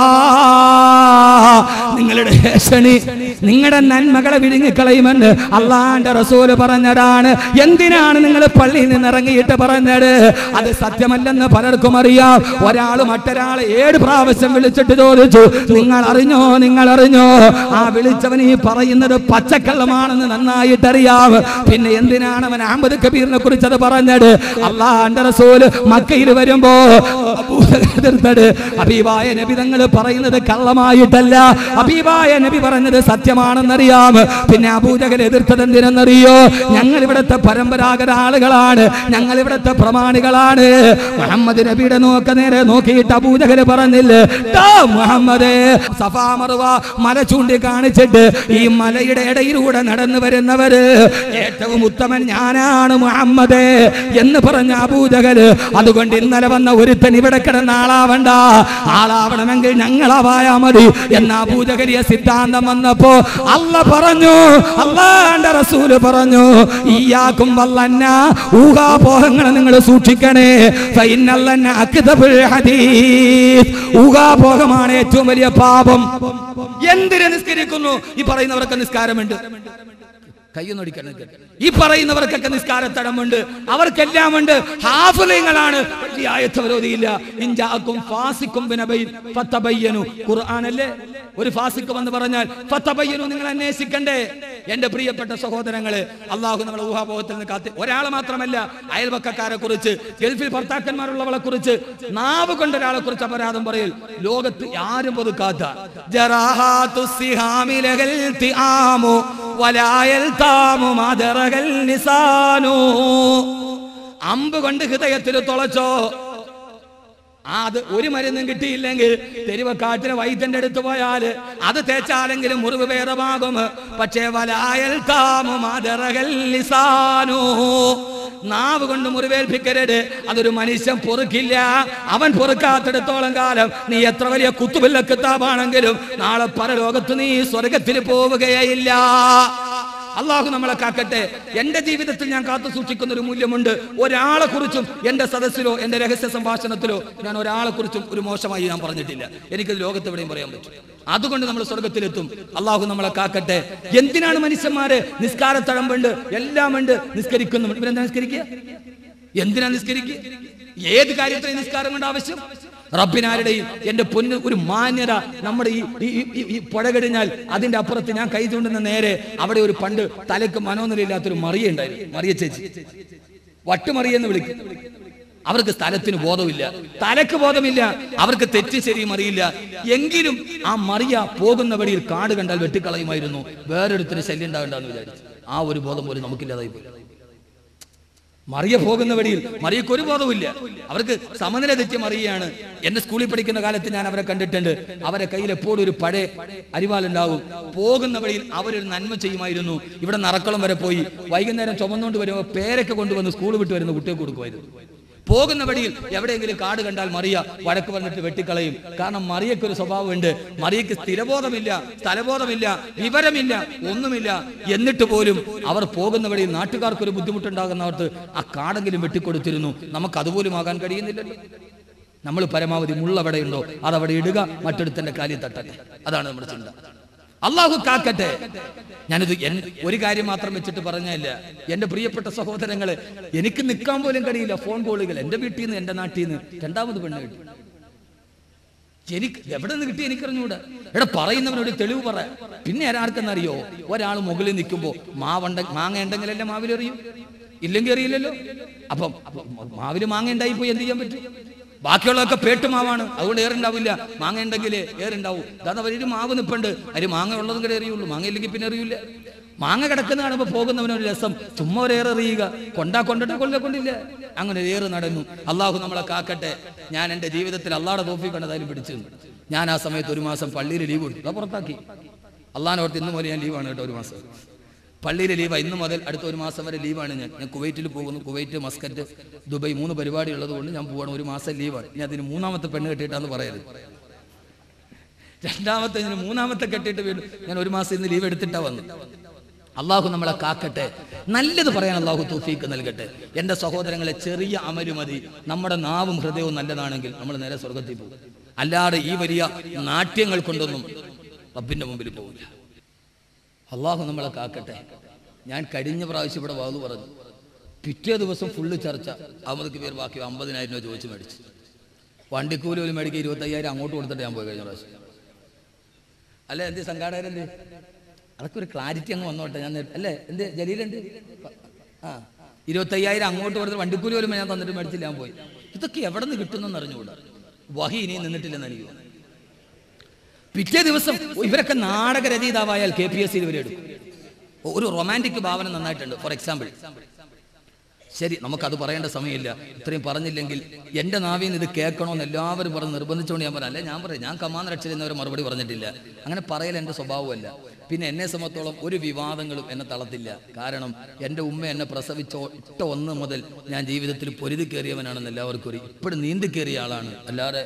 നിങ്ങളുടെ ഹേഷണി നിങ്ങളുടെ നന്മകളെ വിഴുങ്ങിക്കളയുമെന്ന് അള്ളാന്റെ റസൂല് പറഞ്ഞതാണ് എന്തിനാണ് നിങ്ങൾ പള്ളിയിൽ നിന്ന് ഇറങ്ങിയിട്ട് പറഞ്ഞത് അത് സത്യമല്ലെന്ന് പലർക്കും അറിയാം ഒരാൾ മറ്റൊരാളെ ഏഴ് പ്രാവശ്യം വിളിച്ചിട്ട് ചോദിച്ചു നിങ്ങൾ അറിഞ്ഞോ നിങ്ങൾ അറിഞ്ഞോ ആ വിളിച്ചവൻ ഈ പറയുന്നത് പച്ചക്കള്ളമാണെന്ന് നന്നായിട്ട് അറിയാം പിന്നെ എന്തിനാണ് അവൻ അഹമ്മദ് കബീറിനെ കുറിച്ച് അത് പറഞ്ഞത് അള്ളാന്റെ റസൂല് മക്കയിൽ വരുമ്പോ അബൂബക്കർ എതിർത്തത് അബീബായ നബി തങ്ങൾ പറയുന്നത് കള്ളമായിട്ടല്ല അബീബായ നബി പറഞ്ഞത് സത്യമാണെന്നറിയാം പിന്നെ അബൂജകൽ എതിർത്തത് എന്തിനെന്നറിയോ ഞങ്ങൾ ഇവിടുത്തെ പരമ്പരാഗത ആളുകളാണ് ഞങ്ങൾ ഇവിടുത്തെ പ്രമാണികളാണ് മുഹമ്മദ് നബിയുടെ നോക്ക നേരെ നോക്കിയിട്ട് അബൂജകൽ പറഞ്ഞില്ലേ "ടാ മുഹമ്മദേ സഫാ മറുവ മല ചൂണ്ടി കാണിച്ചിട്ട് ഈ മലയുടെ ഇടയിലൂടെ നടന്നു വരുന്നവര് ഏറ്റവും ഉത്തമൻ ഞാനാണ് മുഹമ്മദേ എന്ന് പറഞ്ഞ അബൂജകൽ അതുകൊണ്ട് ഇന്നലെ വന്ന ഒരുത്തൻ ഇവിടെ കിടന്ന ആളാവണ്ട ആളാവണമെങ്കിൽ ഞങ്ങളാവായാ മതി എന്ന അബൂജകരിയ സിദ്ധാന്തം വന്നപ്പോ അല്ല പറഞ്ഞു അള്ളാന്റെ റസൂല് പറഞ്ഞു ഈയാക്കും വല്ലന്ന ഊഹാപോഹങ്ങളെ നിങ്ങൾ സൂക്ഷിക്കണേ ഫൈനല്ലന്ന അക്ദബുൽ ഹദീസ് ഊഹാപോഹമാണ് ഏറ്റവും വലിയ പാപം എന്തിന് നിസ്കരിക്കുന്നു ഈ പറയുന്നവർക്ക് നിസ്കാരമുണ്ട് കയ്യൊന്നൊടിക്കണം ഈ പറയുന്നവർക്കൊക്കെ നിസ്കാരത്തടമുണ്ട് അവർക്കെല്ലാം ഉണ്ട് ഹാഫിളീങ്ങളാണ് പക്ഷേ ഈ ആയത്ത് വിരോധിയില്ല ഇൻജാക്കും ഫാസിക്കും ബിനബൈൻ ഫതബയ്യനു ഖുർആനല്ലേ ഒരു ഫാസിക്ക് വന്ന് പറഞ്ഞാൽ ഫതബയ്യനു നിങ്ങൾ അന്വേഷിക്കണ്ടേ എന്റെ പ്രിയപ്പെട്ട സഹോദരങ്ങളെ അള്ളാഹു നമ്മളെ ഊഹാബോധത്തിൽ നിന്ന് കാത്തി ഒരാളെ മാത്രമല്ല അയൽവക്കക്കാരെ കുറിച്ച് ഗൾഫിൽ ഭർത്താക്കന്മാരുള്ളവളെ കുറിച്ച് നാവ് കൊണ്ട് ഒരാളെ കുറിച്ച് അപരാധം പറയൽ ലോകത്ത് ആരും പൊതുക്കാത്ത ജറാഹാത്തു സിഹാമിലകൽ തിആമു വലായൽ താമു മാദറകൽ നിസാനു അമ്പ് കൊണ്ട് ഹൃദയത്തിൽ തുളച്ചോ ആ, അത് ഒരു മരുന്നും കിട്ടിയില്ലെങ്കിൽ തെരുവക്കാട്ടിന് വൈദ്യന്റെ അടുത്ത് പോയാല് അത് തേച്ചാലെങ്കിലും മുറിവ് ഭേദമാകും പക്ഷേ വലായൽ താമു മാദറകൽ ലിസാനു നാവ് കൊണ്ട് മുറിവേൽപ്പിക്കരുത് അതൊരു മനുഷ്യൻ പൊറുക്കില്ല അവൻ പൊറുക്കാത്തിടത്തോളം കാലം നീ എത്ര വലിയ കുത്തുബില്ല കിതാബാണെങ്കിലും നാളെ പരലോകത്ത് നീ സ്വർഗത്തിൽ പോവുകയില്ല അള്ളാഹു നമ്മളെ കാക്കട്ടെ എന്റെ ജീവിതത്തിൽ ഞാൻ കാത്തു സൂക്ഷിക്കുന്ന ഒരു മൂല്യമുണ്ട് ഒരാളെ കുറിച്ചും എന്റെ സദസ്സിലോ എന്റെ രഹസ്യ സംഭാഷണത്തിലോ ഞാൻ ഒരാളെ കുറിച്ചും ഒരു മോശമായി ഞാൻ പറഞ്ഞിട്ടില്ല എനിക്കത് ലോകത്ത് എവിടെയും പറയാൻ പറ്റും അതുകൊണ്ട് നമ്മൾ സ്വർഗത്തിലെത്തും അള്ളാഹു നമ്മളെ കാക്കട്ടെ എന്തിനാണ് മനുഷ്യന്മാര് നിസ്കാരത്തഴമ്പുണ്ട് എല്ലാം ഉണ്ട് നിസ്കരിക്കുന്നു ഇവരെന്താ നിസ്കരിക്കുക എന്തിനാ നിസ്കരിക്കുക ഏത് കാര്യത്തിലും നിസ്കാരം കൊണ്ട് ആവശ്യം റബ്ബിനാരുടെയും എന്റെ പൊന്ന് ഒരു മാന്യത നമ്മുടെ ഈ ഈ- ഈ- ഈ- ഈ പുഴ കഴിഞ്ഞാൽ അതിന്റെ അപ്പുറത്ത് ഞാൻ കൈ ചൂണ്ടുന്ന നേരെ അവിടെ ഒരു പണ്ട് തലക്ക് മനോനിലയില്ലാത്തൊരു മറിയ ഉണ്ടായിരുന്നു മറിയ ചേച്ചി വട്ടുമറിയെന്ന് വിളിക്കും അവർക്ക് സ്ഥലത്തിന് ബോധമില്ല തലക്ക് ബോധമില്ല അവർക്ക് തെറ്റ് ശരിയും അറിയില്ല എങ്കിലും ആ മറിയ പോകുന്ന വഴിയിൽ കാട് കണ്ടാൽ വെട്ടിക്കളയുമായിരുന്നു വേറൊരുത്തിന് ശല്യം ഉണ്ടാകണ്ടെന്ന് വിചാരിച്ചു ആ ഒരു ബോധം പോലും നമുക്കില്ലാതായി പോയി മറിയ പോകുന്ന വഴിയിൽ മറിയക്ക് ഒരു ബോധവുമില്ല അവർക്ക് സമനില തെറ്റിയ മറിയാണ് എന്റെ സ്കൂളിൽ പഠിക്കുന്ന കാലത്ത് ഞാൻ അവരെ കണ്ടിട്ടുണ്ട് അവരെ കയ്യിൽ എപ്പോഴും ഒരു പഴയ അരിവാളുണ്ടാവും പോകുന്ന വഴിയിൽ അവരൊരു നന്മ ചെയ്യുമായിരുന്നു ഇവിടെ നറക്കളം വരെ പോയി വൈകുന്നേരം ചുമന്നുകൊണ്ട് വരുമ്പോൾ പേരൊക്കെ കൊണ്ടുവന്ന് സ്കൂൾ വിട്ട് വരുന്ന കുട്ടികൾക്ക് കൊടുക്കുമായിരുന്നു പോകുന്ന വഴിയിൽ എവിടെയെങ്കിലും കാട് കണ്ടാൽ മറിയ വഴക്ക് വന്നിട്ട് വെട്ടിക്കളയും കാരണം മറിയക്ക് ഒരു സ്വഭാവമുണ്ട് മറിയക്ക് സ്ഥിരബോധമില്ല സ്ഥലബോധമില്ല വിവരമില്ല ഒന്നുമില്ല എന്നിട്ട് പോലും അവർ പോകുന്ന വഴിയിൽ നാട്ടുകാർക്ക് ഒരു ബുദ്ധിമുട്ടുണ്ടാകുന്നവർക്ക് ആ കാടെങ്കിലും വെട്ടിക്കൊടുത്തിരുന്നു നമുക്ക് അതുപോലും ആകാൻ കഴിയുന്നില്ലല്ലോ നമ്മൾ പരമാവധി മുള്ളവിടെയുണ്ടോ അതവിടെ ഇടുക മറ്റൊരുത്തന്റെ കാര്യം തട്ടട്ടെ അതാണ് നമ്മുടെ ചിന്ത അള്ളാഹു കാക്കട്ടെ ഞാനിത് എൻ- ഒരു കാര്യം മാത്രം വെച്ചിട്ട് പറഞ്ഞല്ല എന്റെ പ്രിയപ്പെട്ട സഹോദരങ്ങളെ എനിക്ക് നിൽക്കാൻ പോലും കഴിയില്ല ഫോൺ കോളുകൾ എന്റെ വീട്ടിൽ നിന്ന് എന്റെ നാട്ടിൽ നിന്ന് രണ്ടാമത് പെണ്ണ് കിട്ടി എനിക്ക് എവിടെ നിന്ന് കിട്ടി എനിക്കറിഞ്ഞൂടാ എടാ പറയുന്നവനോട് തെളിവ് പറ പിന്നെ ആർക്കെന്നറിയോ ഒരാൾ മുകളിൽ നിൽക്കുമ്പോ മാവുണ്ട മാങ്ങ ഉണ്ടെങ്കിലല്ലേ മാവിലെറിയൂ ഇല്ലെങ്കിൽ അറിയില്ലല്ലോ അപ്പം അപ്പം മാവില് മാങ്ങ ഉണ്ടായി പോയി എന്ത് ചെയ്യാൻ പറ്റും ബാക്കിയുള്ളതൊക്കെ പേട്ടുമാവാണ് അതുകൊണ്ട് ഏറുണ്ടാവില്ല മാങ്ങ ഉണ്ടെങ്കിൽ ഏറുണ്ടാവും അതാണ് അവരൊരു മാവ് നിപ്പുണ്ട് അതിന് മാങ്ങ ഉള്ളതും കൂടെ അറിയുള്ളൂ മാങ്ങ ഇല്ലെങ്കിൽ പിന്നെ അറിയില്ല മാങ്ങ കിടക്കുന്ന കാണുമ്പോൾ പോകുന്നവനൊരു രസം ചുമ്മാ ഒരു ഏറെ എറിയുക കൊണ്ടാ കൊണ്ടിട്ട് കൊല്ല കൊണ്ടില്ല അങ്ങനെ ഒരു ഏറ് നടന്നു അള്ളാഹു നമ്മളെ കാക്കട്ടെ ഞാൻ എൻ്റെ ജീവിതത്തിൽ അള്ളാടെ തോഫി കണ്ടതായാലും പിടിച്ചു നിന്നു. ഞാൻ ആ സമയത്ത് ഒരു മാസം പള്ളിയിൽ ലീവ് കൊടുത്തു അത് പുറത്താക്കി അള്ളഹാനോർത്ത് ഇന്ന് മുതൽ ഞാൻ ലീവാണ് കേട്ടോ ഒരു മാസം പള്ളിയിലെ ലീവ് ഇന്ന് മുതൽ അടുത്ത ഒരു മാസം വരെ ലീവാണ് ഞാൻ ഞാൻ കുവൈറ്റിൽ പോകുന്നു കുവൈറ്റ് മസ്കറ്റ് ദുബായ് മൂന്ന് പരിപാടി ഉള്ളത് കൊണ്ട് ഞാൻ പോവാണ് ഒരു മാസം ലീവാണ് ഇനി അതിന് മൂന്നാമത്തെ പെണ്ണ് കെട്ടിയിട്ടാന്ന് പറയരുത് രണ്ടാമത്തെ ഇതിന് മൂന്നാമത്തെ കെട്ടിയിട്ട് വീണ്ടും ഞാൻ ഒരു മാസം ഇന്ന് ലീവ് എടുത്തിട്ടാ വന്നു അള്ളാഹു നമ്മളെ കാക്കട്ടെ നല്ലത് പറയാൻ അള്ളാഹു തൗഫീക്ക് നൽകട്ടെ എൻ്റെ സഹോദരങ്ങളെ ചെറിയ അമല് മതി നമ്മുടെ നാവും ഹൃദയവും നല്ലതാണെങ്കിൽ നമ്മൾ നേരെ സ്വർഗത്തിൽ പോകും അല്ലാതെ ഈ വലിയ നാട്യങ്ങൾ കൊണ്ടൊന്നും റബ്ബിന്റെ മുമ്പിൽ പോകില്ല അള്ളാഹു നമ്മളെ കാക്കട്ടെ ഞാൻ കഴിഞ്ഞ പ്രാവശ്യം ഇവിടെ വാതു പറഞ്ഞു പിറ്റേ ദിവസം ഫുള്ള് ചർച്ച അഹമ്മദ് പേര് ബാക്കി അമ്പതിനായിരം രൂപ ചോദിച്ച് മേടിച്ചു വണ്ടിക്കൂലി ഒരു മേടിക്കുക ഇരുപത്തയ്യായിരം അങ്ങോട്ട് കൊടുത്തിട്ട് ഞാൻ പോയി കഴിഞ്ഞ പ്രാവശ്യം അല്ലേ എന്ത് സംഘാടകരെന്ത് അതൊക്കെ ഒരു ക്ലാരിറ്റി അങ്ങ് വന്നോട്ടെ ഞാൻ നേ- അല്ലേ എന്ത് ജലീലുണ്ട് ആ ഇരുപത്തയ്യായിരം അങ്ങോട്ട് കൊടുത്ത് വണ്ടിക്കൂലി പോലും ഞാൻ തന്നിട്ട് മേടിച്ചില്ല ഞാൻ പോയി ഇതൊക്കെ എവിടെ നിന്ന് കിട്ടുന്നെന്ന് അറിഞ്ഞുകൂടാ വഹി ഇനിയും നിന്നിട്ടില്ലെന്ന് എനിക്ക് തോന്നുന്നു. പിറ്റേ ദിവസം ഇവരൊക്കെ നാടക രചയിതാവായാൽ കെ പി എസ് സിയിൽ ഇവരെ എടുക്കും ഒരു റൊമാൻറ്റിക് ഭാവന നന്നായിട്ടുണ്ട് ഫോർ എക്സാമ്പിൾ ശരി നമുക്കത് പറയേണ്ട സമയമില്ല ഇത്രയും പറഞ്ഞില്ലെങ്കിൽ എൻ്റെ നാവിൽ നിന്ന് ഇത് കേൾക്കണമെന്ന് എല്ലാവരും പറഞ്ഞ് നിർബന്ധിച്ചുകൊണ്ട് ഞാൻ പറയാം അല്ലെ ഞാൻ പറയാം ഞാൻ കമാന്ന് രക്ഷയുന്നവർ മറുപടി പറഞ്ഞിട്ടില്ല അങ്ങനെ പറയൽ എൻ്റെ സ്വഭാവമല്ല പിന്നെ എന്നെ സംബന്ധിച്ചോളം ഒരു വിവാദങ്ങളും എന്നെ തളത്തില്ല കാരണം എൻ്റെ ഉമ്മ എന്നെ പ്രസവിച്ച ഒറ്റ ഒന്ന് മുതൽ ഞാൻ ജീവിതത്തിൽ പൊരുതി കയറിയവനാണെന്ന് എല്ലാവർക്കും അറിയാം ഇപ്പോഴും നീന്തി കയറിയ ആളാണ് അല്ലാതെ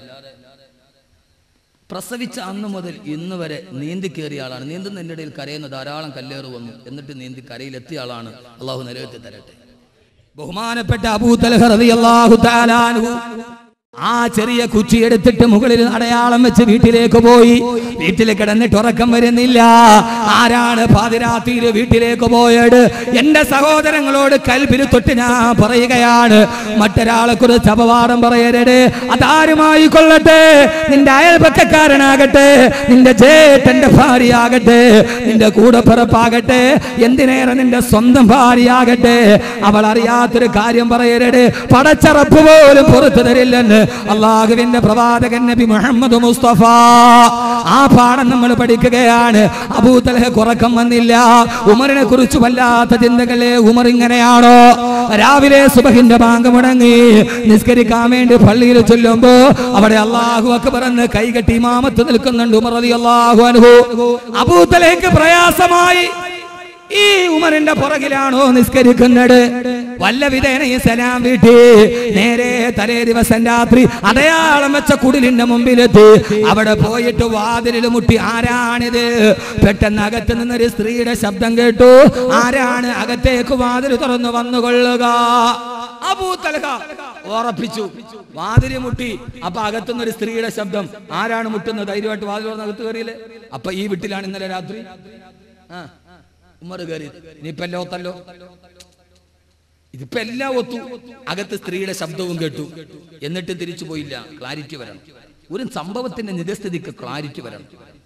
പ്രസവിച്ച അന്ന് മുതൽ ഇന്ന് വരെ നീന്തി കയറിയ ആളാണ് നീന്തുന്നതിൻ്റെ ഇടയിൽ കരയുന്ന ധാരാളം കല്ലേറ് വന്നു എന്നിട്ട് നീന്തി കരയിലെത്തിയ ആളാണ് അള്ളാഹു നിലനിർത്തി തരട്ടെ ബഹുമാനപ്പെട്ട അബൂ തലഹ റളിയല്ലാഹു തആല അൻഹു ആ ചെറിയ കുച്ചി എടുത്തിട്ട് മുകളിൽ അടയാളം വെച്ച് വീട്ടിലേക്ക് പോയി വീട്ടിൽ കിടന്നിട്ട് ഉറക്കം വരുന്നില്ല ആരാണ് പാതിരാത്രിയിൽ വീട്ടിലേക്ക് പോയത് എന്റെ സഹോദരങ്ങളോട് കൽബിൽ തൊട്ട് ഞാൻ പറയുകയാണ് മറ്റൊരാളെ കുറിച്ച് അപവാദം പറയരുത് അതാരുമായി കൊള്ളട്ടെ നിന്റെ അയൽപക്കക്കാരനാകട്ടെ നിന്റെ ജേട്ടന്റെ ഭാര്യയാകട്ടെ നിന്റെ കൂടപ്പിറപ്പാകട്ടെ എന്തിനേറെ നിന്റെ സ്വന്തം ഭാര്യയാകട്ടെ അവൾ അറിയാത്തൊരു കാര്യം പറയരുത് പടച്ചറപ്പ് പോലും പുറത്തു തരില്ലെന്ന് അള്ളാഹുവിന്റെ പ്രവാചകൻ നബി മുഹമ്മദ് മുസ്തഫ ആ പാഠം നമ്മൾ പഠിക്കുകയാണ് അബൂതലഹ കുറക്കം വന്നില്ല ഉമറിനെ കുറിച്ച് വല്ലാത്ത ചിന്തകളെ ഉമർ ഇങ്ങനെയാണോ രാവിലെ സുബഹിന്റെ ബാങ്ക് മുടങ്ങി നിസ്കരിക്കാൻ വേണ്ടി പള്ളിയിൽ ചൊല്ലുമ്പോ അവിടെ അള്ളാഹു അക്ബർ എന്ന് കൈകെട്ടി ഇമാമത്ത് നിൽക്കുന്നുണ്ട് ഉമർ അലി അള്ളാഹു അനുഭവ അബൂതലേക്ക് പ്രയാസമായി ഈ ഉമറിന്റെ പുറകിലാണോ നിസ്കരിക്കുന്നത് വല്ല വിധേനയും സലാം വീട്ടി നേരെ തലേ ദിവസം രാത്രി അടയാളം വെച്ച കുടിലിന്റെ മുമ്പിലെത്തി അവിടെ പോയിട്ട് വാതിലിൽ മുട്ടി ആരാണിത് പെട്ടെന്ന് അകത്ത് നിന്നൊരു സ്ത്രീയുടെ ശബ്ദം കേട്ടു ആരാണ് അകത്തേക്ക് വാതിൽ തുറന്നു വന്നുകൊള്ളുക അബൂത്തലഹ ഉറപ്പിച്ചു വാതിൽ മുട്ടി അപ്പൊ അകത്തുനിന്ന് ഒരു സ്ത്രീയുടെ ശബ്ദം ആരാണ് മുട്ടുന്നത് ധൈര്യമായിട്ട് വാതിൽ തുറന്ന് അകത്ത് കയറിയില്ലേ അപ്പൊ ഈ വീട്ടിലാണ് ഇന്നലെ രാത്രി ആ ഉമ്മർ കയറി ഇനിയിപ്പോ എല്ലാം ഒത്തല്ലോ ഇതിപ്പോ എല്ലാം ഒത്തു അകത്ത് സ്ത്രീയുടെ ശബ്ദവും കേട്ടു എന്നിട്ട് തിരിച്ചു പോയില്ല ക്ലാരിറ്റി വരണം ഒരു സംഭവത്തിന്റെ നിജസ്ഥിതിക്ക് ക്ലാരിറ്റി വരണം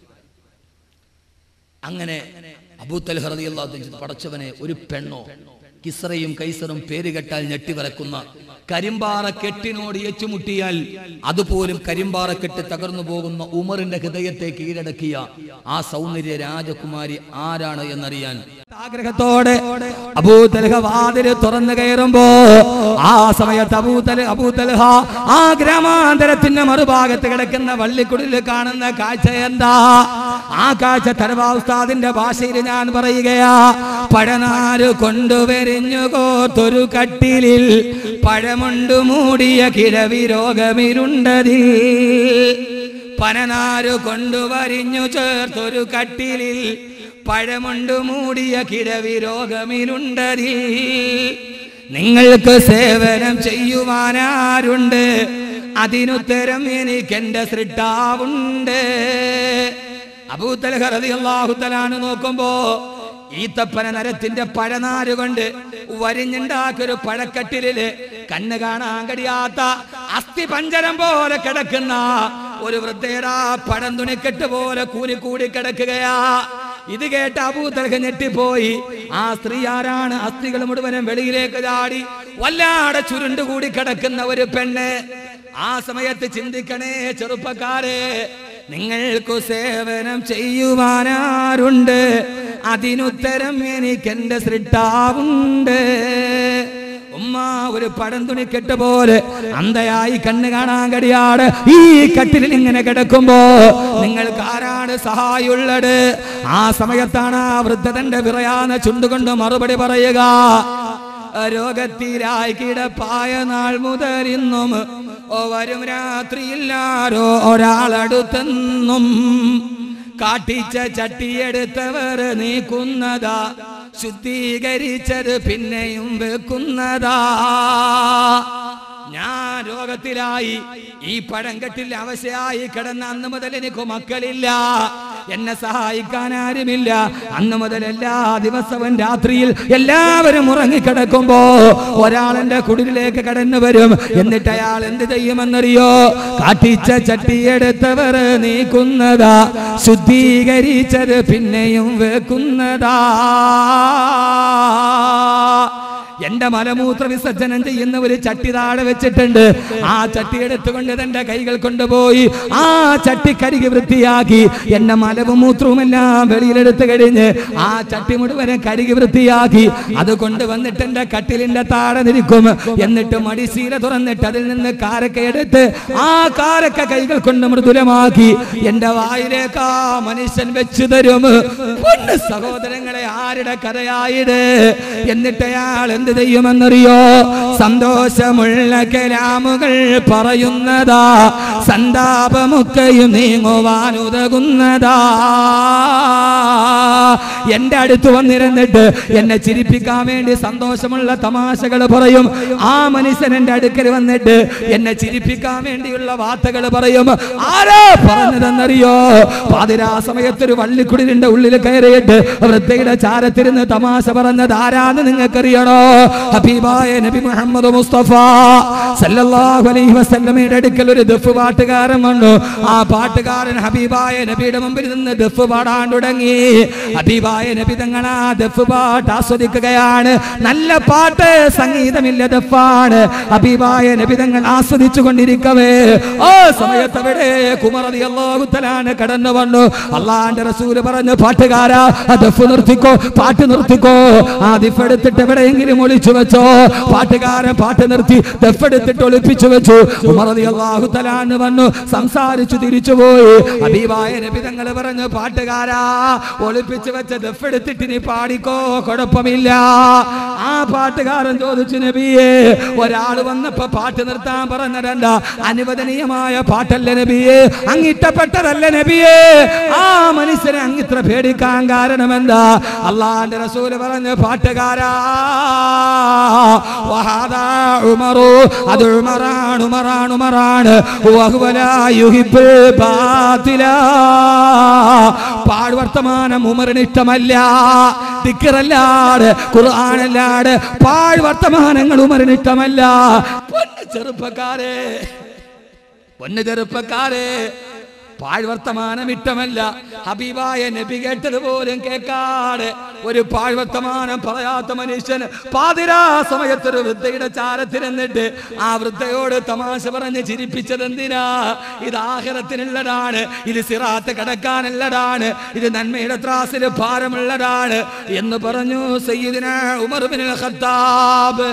അങ്ങനെ അബൂത്തൽ ഹറദിയല്ലാത്ത പടച്ചവനെ ഒരു പെണ്ണോ കിസ്രയും കൈസറും പേര് കേട്ടാൽ ഞെട്ടിവിറക്കുന്ന കരിമ്പാറ കെട്ടിനോട് ഏറ്റുമുട്ടിയാൽ അതുപോലും കരിമ്പാറ കെട്ട് തകർന്നു പോകുന്ന ഉമറിന്റെ ഹൃദയത്തെ കീഴടക്കിയ ആ സൗന്ദര്യ രാജകുമാരി ആരാണ് എന്നറിയാൻ ആഗ്രഹത്തോടെ അബൂതൽഹ വാതില് തുറന്നു കയറുമ്പോ ആ സമയത്ത് അബൂതൽ അബൂതൽഹ ആ ഗ്രാമാന്തരത്തിന്റെ മറുഭാഗത്ത് കിടക്കുന്ന വള്ളിക്കുടിൽ കാണുന്ന കാഴ്ച എന്താ ആ കാഴ്ച തലവാസ്താദിന്റെ ഭാഷയിൽ ഞാൻ പറയുകയാ പഴനാര് കൊണ്ടുവരിഞ്ഞു കോത്തൊരു കട്ടിലിൽ പഴമുണ്ടു മൂടിയ കിഴവി രോഗമിരുണ്ടതിൽ പനനാരു കൊണ്ടുവരിഞ്ഞു ചേർത്തൊരു കട്ടിലിൽ പഴമുണ്ട് മൂടിയ കിഴവി രോഗമിലുണ്ടതിൽ നിങ്ങൾക്ക് സേവനം ചെയ്യുവാനാരുണ്ട് അതിനുത്തരം എനിക്കെന്റെ സൃഷ്ടാവുണ്ട് അബൂത്തലഹറിയാഹുത്തലാണ് നോക്കുമ്പോ ഈത്തപ്പന നരത്തിന്റെ പഴനാര് കൊണ്ട് വരിഞ്ഞുണ്ടാക്കൊരു പഴക്കട്ടിലില് കണ്ണ് കാണാൻ കഴിയാത്ത അസ്ഥി പഞ്ചരം പോലെ കിടക്കുന്ന ഒരു വൃദ്ധയുടെ പഴം തുണിക്കെട്ട് പോലെ കൂരി കൂടി കിടക്കുകയാ ഇത് കേട്ട് അബൂതലഹ ഞെട്ടിപ്പോയി ആ സ്ത്രീ ആരാണ് അസ്ഥികൾ മുഴുവനും വെളിയിലേക്ക് ചാടി വല്ലാടെ ചുരുണ്ടുകൂടി കിടക്കുന്ന ഒരു പെണ്ണ് ആ സമയത്ത് ചിന്തിക്കണേ ചെറുപ്പക്കാരെ നിങ്ങൾക്കു സേവനം ചെയ്യുവാനാരുണ്ട് അതിനുത്തരം എനിക്കെന്റെ സൃഷ്ടാവുണ്ട് ഉമ്മ ഒരു പടം തുണിക്കെട്ട് പോലെ അന്തയായി കണ്ണ് കാണാൻ കഴിയാട് ഈ കട്ടിലിൽ ഇങ്ങനെ കിടക്കുമ്പോ നിങ്ങൾക്ക് ആരാണ് സഹായമുള്ളത് ആ സമയത്താണ് ആ വൃദ്ധതന്റെ വിറയാന്ന ചുണ്ടുകൊണ്ട് മറുപടി പറയുക രോഗത്തിലായി കിടപ്പായ നാൾ മുതൽ ഇന്നും ഓ വരും രാത്രിയില്ലാരോ ഒരാളടുത്തെന്നും കാട്ടിച്ച ചട്ടിയെടുത്തവർ നീക്കുന്നതാ ശുദ്ധീകരിച്ചത് പിന്നെയും വെക്കുന്നതാ ഞാൻ രോഗത്തിലായി ഈ പഴങ്കട്ടിൽ അവശയായി കിടന്ന അന്ന് മുതൽ എനിക്ക് മക്കളില്ല എന്നെ സഹായിക്കാൻ ആരുമില്ല അന്ന് മുതൽ എല്ലാ ദിവസവും രാത്രിയിൽ എല്ലാവരും ഉറങ്ങിക്കിടക്കുമ്പോ ഒരാൾ എന്റെ കുടിലേക്ക് കടന്നു വരും എന്നിട്ട് അയാൾ എന്ത് ചെയ്യുമെന്നറിയോ കാട്ടിച്ച ചട്ടിയെടുത്തവർ നീക്കുന്നതാ ശുദ്ധീകരിച്ചത് പിന്നെയും വെക്കുന്നതാ എന്റെ മലമൂത്ര വിസർജനം ചെയ്യുന്ന ഒരു ചട്ടി താഴെ വെച്ചിട്ടുണ്ട് ആ ചട്ടി എടുത്തുകൊണ്ട് തന്റെ കൈകൾ കൊണ്ടുപോയി ആ ചട്ടി കരുകി വൃത്തിയാക്കി എന്റെ മലവും മൂത്രവും എല്ലാം വെളിയിലെടുത്ത് കഴിഞ്ഞ് ആ ചട്ടി മുഴുവനും കരുകി വൃത്തിയാക്കി അത് കൊണ്ടുവന്നിട്ട് എന്റെ കട്ടിലിന്റെ താഴെ നിൽക്കും എന്നിട്ട് മടിശീല തുറന്നിട്ട് അതിൽ നിന്ന് കാരക്ക എടുത്ത് ആ കാരക്ക കൈകൾ കൊണ്ട് മൃദുലമാക്കി എന്റെ വായിലേക്ക് ആ മനുഷ്യൻ വെച്ചു തരും പൊന്ന് സഹോദരങ്ങളെ ആരുടെ കഥയായിട് എന്നിട്ട് അയാൾ എന്ത് ചെയ്യുമെന്നറിയോ സന്തോഷമുള്ള കലാമുകൾ പറയുന്നതാ സന്താപമൊക്കെയും നീങ്ങുവാനുതകുന്നതാ എന്റെ അടുത്ത് വന്നിരുന്നിട്ട് എന്നെ ചിരിപ്പിക്കാൻ വേണ്ടി സന്തോഷമുള്ള തമാശകൾ പറയും ആ മനുഷ്യൻ എന്റെ അടുക്കൽ വന്നിട്ട് എന്നെ ചിരിപ്പിക്കാൻ വേണ്ടിയുള്ള വാർത്തകൾ പറയും ആരാ പറഞ്ഞതെന്നറിയോ പാതിരാ സമയത്ത് ഒരു വള്ളിക്കുടിലിന്റെ ഉള്ളിൽ കയറിയിട്ട് വൃദ്ധയുടെ ചാരത്തിരുന്ന് തമാശ പറഞ്ഞത് ആരാന്ന് നിങ്ങൾക്കറിയണോ ഹബീബായ നബി മുഹമ്മദ് മുസ്തഫ സല്ലല്ലാഹു അലൈഹി വസല്ലമയുടെ അടുക്കൽ ഒരു ദഫ് പാട്ടുകാരൻ വന്നു ആ പാട്ടുകാരൻ ഹബീബായ നബിയുടെ മുമ്പിൽ നിന്ന് ദഫ് പാടാൻ തുടങ്ങി ഹബീബായ നബി തങ്ങൾ ആ ദഫ് പാട്ട് ആസ്വദിക്കുകയാണ് നല്ല പാട്ട് സംഗീതമില്ല ദഫാണ് ഹബീബായ നബി തങ്ങൾ ആസ്വദിച്ചു കൊണ്ടിരിക്കവേ ആ സമയത്ത് അവിടെ കുമറതി അള്ളാഹുത്തലാണ് കടന്നു വന്നു അള്ളാന്റെ റസൂല് പറഞ്ഞു പാട്ടുകാരാ ആ ദഫ് നിർത്തിക്കോ പാട്ട് നിർത്തിക്കോ ആ ദിഫ് എടുത്തിട്ട് എവിടെയെങ്കിലും ഒളിച്ചു വെച്ചോ പാട്ടുകാരൻ പാട്ട് നിർത്തി ദഫ് എടുത്തിട്ട് ഒളിപ്പിച്ചു വെച്ചു ഉമറതി അള്ളാഹു തലാന്ന് വന്നു സംസാരിച്ചു തിരിച്ചുപോയി അബീബായ നബി തങ്ങൾ പറഞ്ഞു പാട്ടുകാരാ ഒളിപ്പിച്ചു വെച്ച ദഫ് എടുത്തിട്ട് നീ പാടിക്കോ കുഴപ്പമില്ല ആ പാട്ടുകാരൻ ചോദിച്ചു നബിയെ ഒരാൾ വന്നപ്പോ പാട്ട് നിർത്താൻ പറഞ്ഞതല്ല അനുവദനീയമായ പാട്ടല്ല നബിയെ അങ്ങിട്ടപ്പെട്ടതല്ല നബിയെ ആ മനുഷ്യനെ അങ്ങിത്ര പേടിക്കാൻ കാരണമെന്താ അള്ളാന്റെ റസൂല് പറഞ്ഞ പാട്ടുകാരാ വഹാദാ ഉമറു അത് ഉമറാണ് ഉമറാണ് ഉമറാണ് വഹുവലാ യുഹിബ്ബുൽ ബാത്തിലാ പാഴ്വർത്തമാനം ഉമറിന് ഇഷ്ടമല്ല ദിക്കറല്ലാട് ഖുർആനല്ലാട് പാഴ്വർത്തമാനങ്ങൾ ഉമറിന് ഇഷ്ടമല്ല പൊന്ന് ചെറുപ്പക്കാരെ പൊന്ന് ചെറുപ്പക്കാരെ പാഴ്വർത്തമാനം ഇഷ്ടമല്ല ഹബീബായ നബി കേട്ടത് പോലും കേൾക്കാതെ ഒരു പാഴ്വർത്തമാനം പറയാത്ത മനുഷ്യൻ പാതിരാ സമയത്തൊരു വൃദ്ധയുടെ ചാരത്തിരുന്നിട്ട് ആ വൃദ്ധയോട് തമാശ പറഞ്ഞ് ചിരിപ്പിച്ചത് എന്തിനാ ഇത് ആഹ്റത്തിനുള്ളതാണ് ഇത് സിറാത്ത് കടക്കാനുള്ളതാണ് ഇത് നന്മയുടെ ത്രാസിൽ ഭാരമുള്ളതാണ് എന്ന് പറഞ്ഞു സയ്യിദിന ഉമർ ബിൻ ഖത്താബ്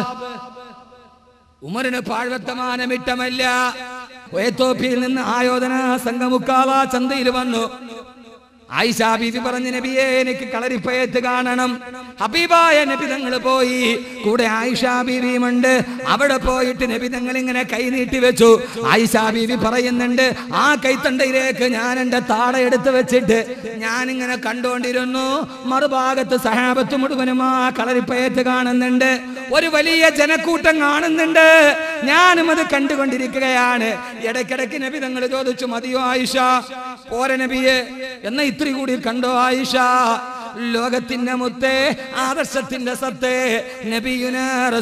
ഉമറിന് പാഴ്വർത്തമാനം ഇഷ്ടമല്ല എത്തോപ്യയിൽ നിന്ന് ആയോധന സംഘമുക്കാള ചന്തയിൽ വന്നു ആയിഷ ബീവി പറഞ്ഞ നബിയെ എനിക്ക് കളരിപ്പയത്ത് കാണണം ഹബീബായ നബി തങ്ങൾ പോയി കൂടെ ആയിഷ ബീവിയുമുണ്ട് അവിടെ പോയിട്ട് നബി തങ്ങൾ ഇങ്ങനെ കൈ നീട്ടി വെച്ചു ആയിഷ ബീവി പറയുന്നുണ്ട് ആ കൈത്തണ്ടയിലേക്ക് ഞാൻ എൻ്റെ താട എടുത്ത് വെച്ചിട്ട് ഞാൻ ഇങ്ങനെ കണ്ടുകൊണ്ടിരുന്നു മറുഭാഗത്ത് സഹാബത്ത് മുഴുവനും ആ കളരിപ്പയത്ത് കാണുന്നുണ്ട് ഒരു വലിയ ജനക്കൂട്ടം കാണുന്നുണ്ട് ഞാനും അത് കണ്ടുകൊണ്ടിരിക്കുകയാണ് ഇടയ്ക്കിടയ്ക്ക് നബി തങ്ങൾ ചോദിച്ചു മതിയോ ആയിഷ പോരെ നബിയെ എന്ന ഇത്തിരി കൂടി കണ്ടോ ആയിഷ ലോകത്തിന്റെ മുത്തേ ആദർശത്തിന്റെ സത്തേ നബിയുന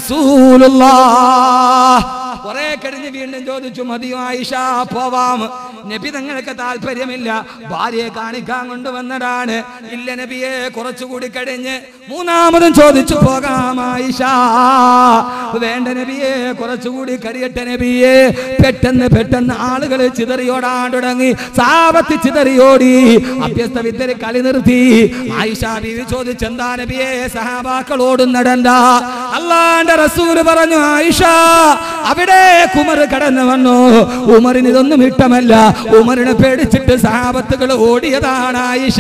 റസൂലുള്ളാഹ് കുറെ കഴിഞ്ഞ് വീണ്ടും ചോദിച്ചു മതിയോ ആയിഷ പോവാം നബി തങ്ങൾക്ക് താല്പര്യമില്ല ഭാര്യയെ കാണിക്കാൻ കൊണ്ടുവന്നതാണ് ഇല്ല നബിയെ കുറച്ചുകൂടി കഴിഞ്ഞ് മൂന്നാമതും ചോദിച്ചു പോകാം ആയിഷ വേണ്ട നബിയെ കുറച്ചുകൂടി കരിയട്ടെ നബിയെ പെട്ടെന്ന് പെട്ടെന്ന് ആളുകൾ ചിതറിയോടാൻ തുടങ്ങി സാപത്തി ചിതറിയോടി അഭ്യസ്ത വിദ്യരെ കളി നിർത്തി ആയിഷ ബീവി ചോദിച്ചു എന്താ നബിയെ സഹാബാക്കളോടും നടണ്ട അള്ളാന്റെ റസൂല് പറഞ്ഞു ആയിഷ അവിടെ കുമർ കടന്നു വന്നു ഉമറിന് ഇതൊന്നും ഇഷ്ടമല്ല ഉമറിനെ പേടിച്ചിട്ട് സഹാബത്തുകൾ ഓടിയതാണ് ആയിഷ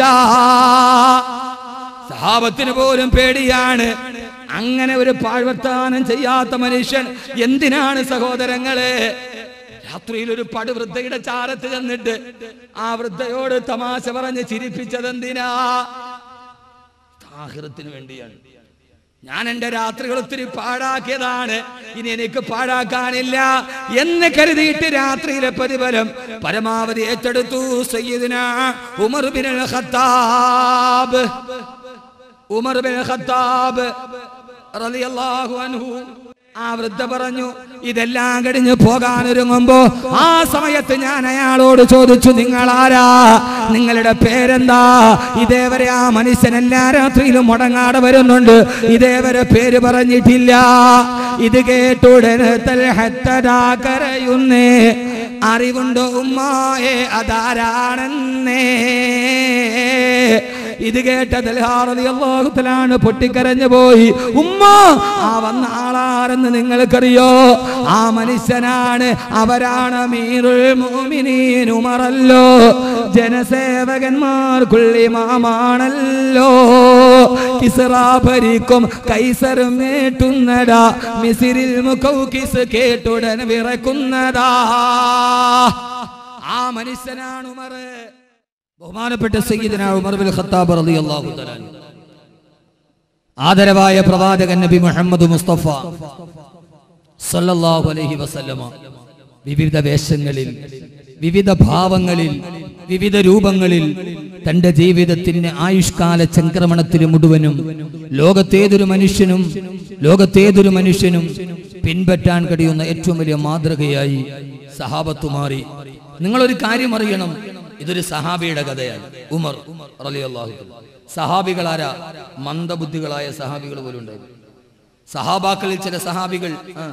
സഹാബത്തിന് പോലും പേടിയാണ് അങ്ങനെ ഒരു പാഴ്വർത്താനം ചെയ്യാത്ത മനുഷ്യൻ എന്തിനാണ് സഹോദരങ്ങളെ രാത്രിയിൽ ഒരു പടുവൃദ്ധയുടെ ചാരത്ത് ചെന്നിട്ട് ആ വൃദ്ധയോട് തമാശ പറഞ്ഞ് ചിരിപ്പിച്ചത് എന്തിനാ ആഹൃത്തിന് വേണ്ടിയാണ് ഞാൻ എന്റെ രാത്രികൾ ഒത്തിരി പാഴാക്കിയതാണ് ഇനി എനിക്ക് പാഴാക്കാനില്ല എന്ന് കരുതിയിട്ട് രാത്രിയിലെ പ്രതിഫലം പരമാവധി ഏറ്റെടുത്തു സയ്യിദിന Umar bin Khattab Umar bin Khattab റളിയല്ലാഹു അൻഹു ആ വൃദ്ധ പറഞ്ഞു ഇതെല്ലാം കഴിഞ്ഞ് പോകാനൊരുങ്ങുമ്പോ ആ സമയത്ത് ഞാൻ അയാളോട് ചോദിച്ചു നിങ്ങൾ ആരാ നിങ്ങളുടെ പേരെന്താ ഇതേവരെ ആ മനുഷ്യൻ എല്ലാ രാത്രിയിലും മുടങ്ങാതെ വരുന്നുണ്ട് ഇതേവരെ പേര് പറഞ്ഞിട്ടില്ല ഇത് കേട്ടുടനെ തൽഹത്തരാ കരയുന്നേ അറിവുണ്ടോ ഉമ്മായെ അതാരാണെന്നേ ഇത് കേട്ട ദൽഹാറിയാണ് പൊട്ടിക്കരഞ്ഞു പോയി ഉമ്മ ആ വന്ന ആളാരെന്ന് നിങ്ങൾക്കറിയോ ആ മനുഷ്യനാണ് അവരാണ് മീറുൽ മോമിനീൻ ഉമറല്ലോ ജനസേവകന്മാർക്കുള്ളി മാമാണല്ലോ കിസ്റ ഭരിക്കും കൈസറും നേട്ടുന്നടാ മിസിരിൽ മുഖൗകിസ് കേട്ടുടൻ വിറക്കുന്നതാ ആ മനുഷ്യനാണ് ഉമർ ബഹുമാനപ്പെട്ട സയ്യിദന ഉമർ ബിൻ ഖത്താബ് റളിയല്ലാഹു തആല അൻഹു. ആദരവായ പ്രവാചകൻ നബി മുഹമ്മദ് മുസ്തഫ സല്ലല്ലാഹു അലൈഹി വസല്ലമ വിവിധ വേഷങ്ങളിൽ വിവിധ ഭാവങ്ങളിൽ വിവിധ രൂപങ്ങളിൽ തന്റെ ജീവിതത്തിന്റെ ആയുഷ്കാല ചംക്രമണത്തിന് മുഴുവനും ലോകത്തേതൊരു മനുഷ്യനും ലോകത്തേതൊരു മനുഷ്യനും പിൻപറ്റാൻ കഴിയുന്ന ഏറ്റവും വലിയ മാതൃകയായി സഹാബത്ത് മാറി നിങ്ങളൊരു കാര്യം അറിയണം ഇതൊരു സഹാബിയുടെ കഥയാണ് ഉമർ റളിയല്ലാഹു അൻഹു. സഹാബികളാരാ മന്ദബുദ്ധികളായ സഹാബികൾ പോലും ഉണ്ടായിരുന്നു സഹാബാക്കളിൽ ചില സഹാബികൾ ആ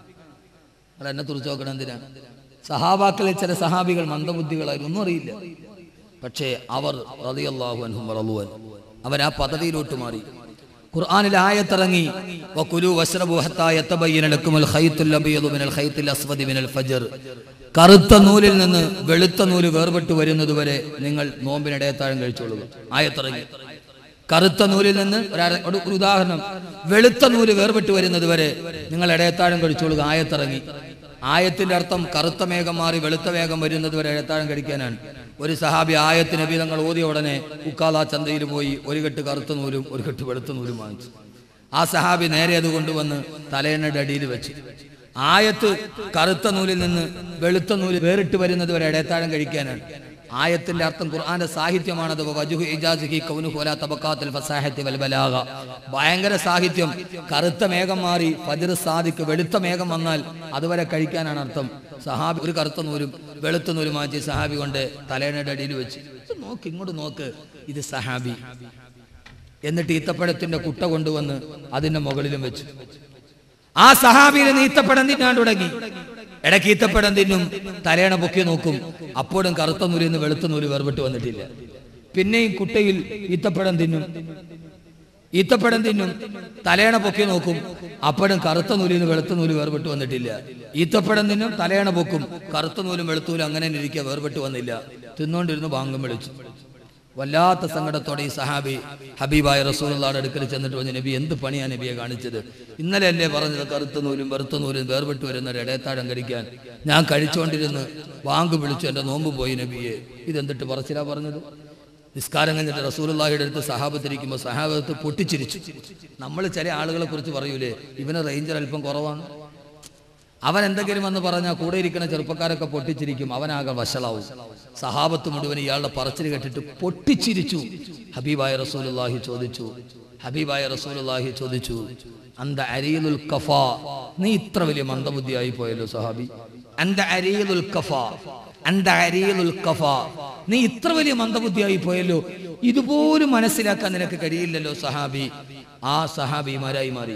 നിങ്ങൾ എന്നെ തുറച്ചു നോക്കണം എന്തിനാ സഹാബാക്കളിൽ ചില സഹാബികൾ മന്ദബുദ്ധികളായിരുന്നു ഒന്നും അറിയില്ല പക്ഷേ അവർ റളിയല്ലാഹു അൻഹും വറളുവൻ അവർ ആ പദവിയിലോട്ട് മാറി ഖുർആനിൽ ആയത്തിറങ്ങി വകുലു വശ്റബു ഹത്താ യതബയ്യന ലക്കുമുൽ ഖൈത്തുൽ അബീദു മിനൽ ഖൈത്തിൽ അസ്വദി മിനൽ ഫജ്ർ കറുത്ത നൂലിൽ നിന്ന് വെളുത്ത നൂല് വേർപെട്ട് വരുന്നത് വരെ നിങ്ങൾ നോമ്പിനിടയത്താഴം കഴിച്ചോളുക ആയത്തിറങ്ങി കറുത്ത നൂലിൽ നിന്ന് ഒരാ- ഒരു ഒരു ഉദാഹരണം വെളുത്ത നൂല് വേർപെട്ട് വരുന്നത് വരെ നിങ്ങൾ ഇടയത്താഴം കഴിച്ചോളുക ആയത്തിറങ്ങി ആയത്തിന്റെ അർത്ഥം കറുത്ത മേഘം മാറി വെളുത്ത മേഘം വരുന്നത് വരെ ഇടയത്താഴം കഴിക്കാനാണ് ഒരു സഹാബി ആയത്തിന് നബി തങ്ങൾ ഓതിയ ഉടനെ ഉക്കാല ചന്തയിൽ പോയി ഒരു കെട്ട് കറുത്ത നൂലും ഒരു കെട്ട് വെളുത്ത നൂലും വാങ്ങിച്ചു ആ സഹാബി നേരെ അത് കൊണ്ടുവന്ന് തലേണയുടെ അടിയിൽ വെച്ചു ആയത്ത് കറുത്ത നൂലിൽ നിന്ന് വെളുത്ത നൂല് വേറിട്ട് വരുന്നത് വരെ ഇടയത്താഴം കഴിക്കാനാണ് ആയത്തിന്റെ അർത്ഥം ഖുർആന്റെ സാഹിത്യമാണത് വജുഹു ഇജാസിഹി കൗനുഹു വലാ തബഖാത്തിൽ ഫസാഹത്തി വൽ ബലാഗ ഭയങ്കര സാഹിത്യം കറുത്ത മേഘം മാറി ഫജ്ർ സാദിക്ക് വെളുത്ത മേഘം വന്നാൽ അതുവരെ കഴിക്കാനാണ് അർത്ഥം സഹാബി ഒരു കറുത്ത നൂലും വെളുത്ത നൂലും മാറ്റി സഹാബി കൊണ്ട് തലേണയുടെ അടിയിൽ വെച്ച് ഇത് നോക്ക് ഇങ്ങോട്ട് നോക്ക് ഇത് സഹാബി എന്നിട്ട് ഈത്തപ്പഴത്തിന്റെ കുട്ട കൊണ്ടുവന്ന് അതിന്റെ മുകളിലും വെച്ചു ആ സഹാബിയിലെ നീത്തപ്പഴം തിന്നാൻ തുടങ്ങി ഇടയ്ക്ക് ഈത്തപ്പഴം തിന്നും തലേണ പൊക്കി നോക്കും അപ്പോഴും കറുത്ത നൂലിൽ നിന്ന് വെളുത്ത നൂല് വേർപെട്ട് വന്നിട്ടില്ല പിന്നെയും കുട്ടയിൽ ഈത്തപ്പഴം തിന്നും ഈത്തപ്പഴം തിന്നും തലേണ പൊക്കി നോക്കും അപ്പോഴും കറുത്ത നൂലിൽ നിന്ന് വെളുത്ത നൂല് വേർപെട്ട് വന്നിട്ടില്ല ഈത്തപ്പഴം തിന്നും തലേണ പൊക്കും കറുത്ത നൂലും വെളുത്തൂലും അങ്ങനെ തന്നെ ഇരിക്കുക വേർപെട്ട് വന്നില്ല തിന്നുകൊണ്ടിരുന്ന് ബാങ്കം വിളിച്ചു വല്ലാത്ത സങ്കടത്തോടെ ഈ സഹാബി ഹബീബായ റസൂലുള്ളാടെ അടുക്കൽ ചെന്നിട്ട് പറഞ്ഞു നബി എന്ത് പണിയാ നബിയെ കാണിച്ചത് ഇന്നലെ അല്ലേ പറഞ്ഞത് കറുത്ത നൂലും വെറുത്ത നൂലും വേർപെട്ട് വരുന്ന ഒരു ഇടയത്താഴം കഴിക്കാൻ ഞാൻ കഴിച്ചുകൊണ്ടിരുന്ന് വാങ്ക് വിളിച്ചു എൻ്റെ നോമ്പ് പോയി നബിയെ ഇതെന്തിട്ട് പറച്ചിലാ പറഞ്ഞത് നിസ്കാരം കഴിഞ്ഞിട്ട് റസൂലുള്ളാഹിയുടെ അടുത്ത് സഹാബത്തിരിക്കുമ്പോൾ സഹാബത്ത് പൊട്ടിച്ചിരിച്ചു നമ്മൾ ചില ആളുകളെ കുറിച്ച് പറയൂലേ ഇവന് റേഞ്ചർ അല്പം കുറവാണ് അവൻ എന്തെങ്കിലും വന്ന് പറഞ്ഞാൽ കൂടെ ഇരിക്കുന്ന ചെറുപ്പക്കാരൊക്കെ പൊട്ടിച്ചിരിക്കും അവനാകെ വഷളാവും സഹാബത്ത് മുഴുവൻ ഇയാളുടെ പറച്ചിൽ കേട്ടിട്ട് പൊട്ടിച്ചിരിച്ചു ഹബീബായ റസൂലുള്ളാഹി ചോദിച്ചു ഹബീബായ റസൂലുള്ളാഹി ചോദിച്ചു അന്ത അരീലുൽ കഫ നീ ഇത്ര വലിയ മന്ദബുദ്ധിയായി പോയല്ലോ സഹാബി അന്ത അരീലുൽ കഫ അന്ത അരീലുൽ കഫ നീ ഇത്ര വലിയ മന്ദബുദ്ധിയായി പോയല്ലോ ഇതുപോലും മനസ്സിലാക്കാൻ നിനക്ക് കഴിയില്ലല്ലോ സഹാബി ആ സഹാബിമാരായി മാറി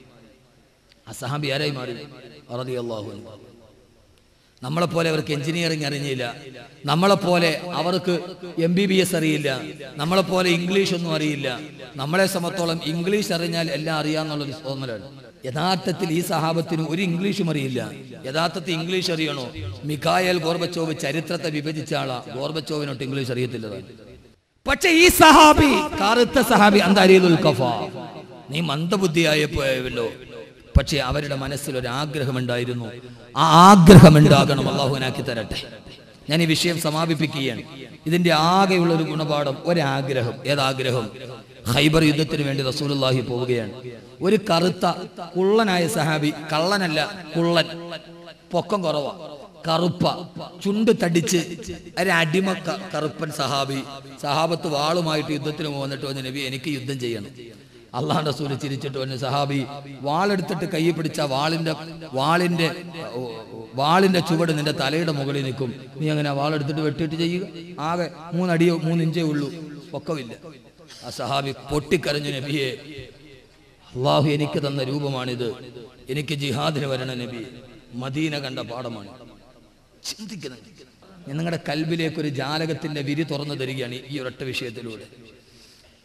ആ സഹാബി ആരായി മാറി റളിയല്ലാഹു അൻഹു നമ്മളെപ്പോലെ അവർക്ക് എഞ്ചിനീയറിംഗ് അറിഞ്ഞില്ല നമ്മളെപ്പോലെ അവർക്ക് എം ബി ബി എസ് അറിയില്ല നമ്മളെപ്പോലെ ഇംഗ്ലീഷ് ഒന്നും അറിയില്ല നമ്മളെ സമത്തോളം ഇംഗ്ലീഷ് അറിഞ്ഞാൽ എല്ലാം അറിയാന്നുള്ളൊരു തോന്നലാണ് യഥാർത്ഥത്തിൽ ഈ സഹാബത്തിന് ഒരു ഇംഗ്ലീഷും അറിയില്ല യഥാർത്ഥത്തിൽ ഇംഗ്ലീഷ് അറിയണോ മിഖായൽ ഗോർബച്ചോവ് ചരിത്രത്തെ വിഭജിച്ച ആളാ ഗോർബച്ചോവിനോട്ട് ഇംഗ്ലീഷ് അറിയത്തില്ലതാണ് പക്ഷെ ഈ സഹാബി കറുത്ത സഹാബി അന്തരീതുൽ കഫ നീ മന്ദബുദ്ധിയായപ്പോയല്ലോ പക്ഷെ അവരുടെ മനസ്സിൽ ഒരു ആഗ്രഹമുണ്ടായിരുന്നു ആ ആഗ്രഹം ഉണ്ടാകണം അള്ളാഹുനാക്കി തരട്ടെ ഞാൻ ഈ വിഷയം സമാപിപ്പിക്കുകയാണ് ഇതിന്റെ ആകെയുള്ള ഒരു ഗുണപാഠം ഒരാഗ്രഹം ഏതാഗ്രഹം ഹൈബർ യുദ്ധത്തിന് വേണ്ടി റസൂലുള്ളാഹി പോവുകയാണ് ഒരു കറുത്ത കുള്ളനായ സഹാബി കള്ളനല്ല കുള്ളൻ പൊക്കം കുറവാ കറുപ്പ ചുണ്ട് തടിച്ച് ഒരു അടിമ ക- കറുപ്പൻ സഹാബി സഹാബത്ത് വാളുമായിട്ട് യുദ്ധത്തിന് വന്നിട്ട് വന്ന് നബി എനിക്ക് യുദ്ധം ചെയ്യണം അള്ളാഹ് റസൂല് ചിരിച്ചിട്ട് വന്ന് സഹാബി വാളെടുത്തിട്ട് കൈ പിടിച്ച വാളിന്റെ വാളിന്റെ ഓ, ഓ, വാളിന്റെ ചുവട് നിന്റെ തലയുടെ മുകളിൽ നിൽക്കും നീ അങ്ങനെ ആ വാളെടുത്തിട്ട് വെട്ടിയിട്ട് ചെയ്യുക ആകെ മൂന്നടിയോ മൂന്നിഞ്ചേ ഉള്ളൂ പൊക്കമില്ല ആ സഹാബി പൊട്ടിക്കരഞ്ഞു നബിയെ അള്ളാഹു എനിക്ക് തന്ന രൂപമാണിത് എനിക്ക് ജിഹാദിന് വരണ നബി മദീന കണ്ട പാഠമാണ് ചിന്തിക്കണം ഞാൻ നിങ്ങളുടെ കൽബിലേക്ക് ഒരു ജാലകത്തിന്റെ വിരി തുറന്നു തരികയാണ് ഈ ഒരൊറ്റ വിഷയത്തിലൂടെ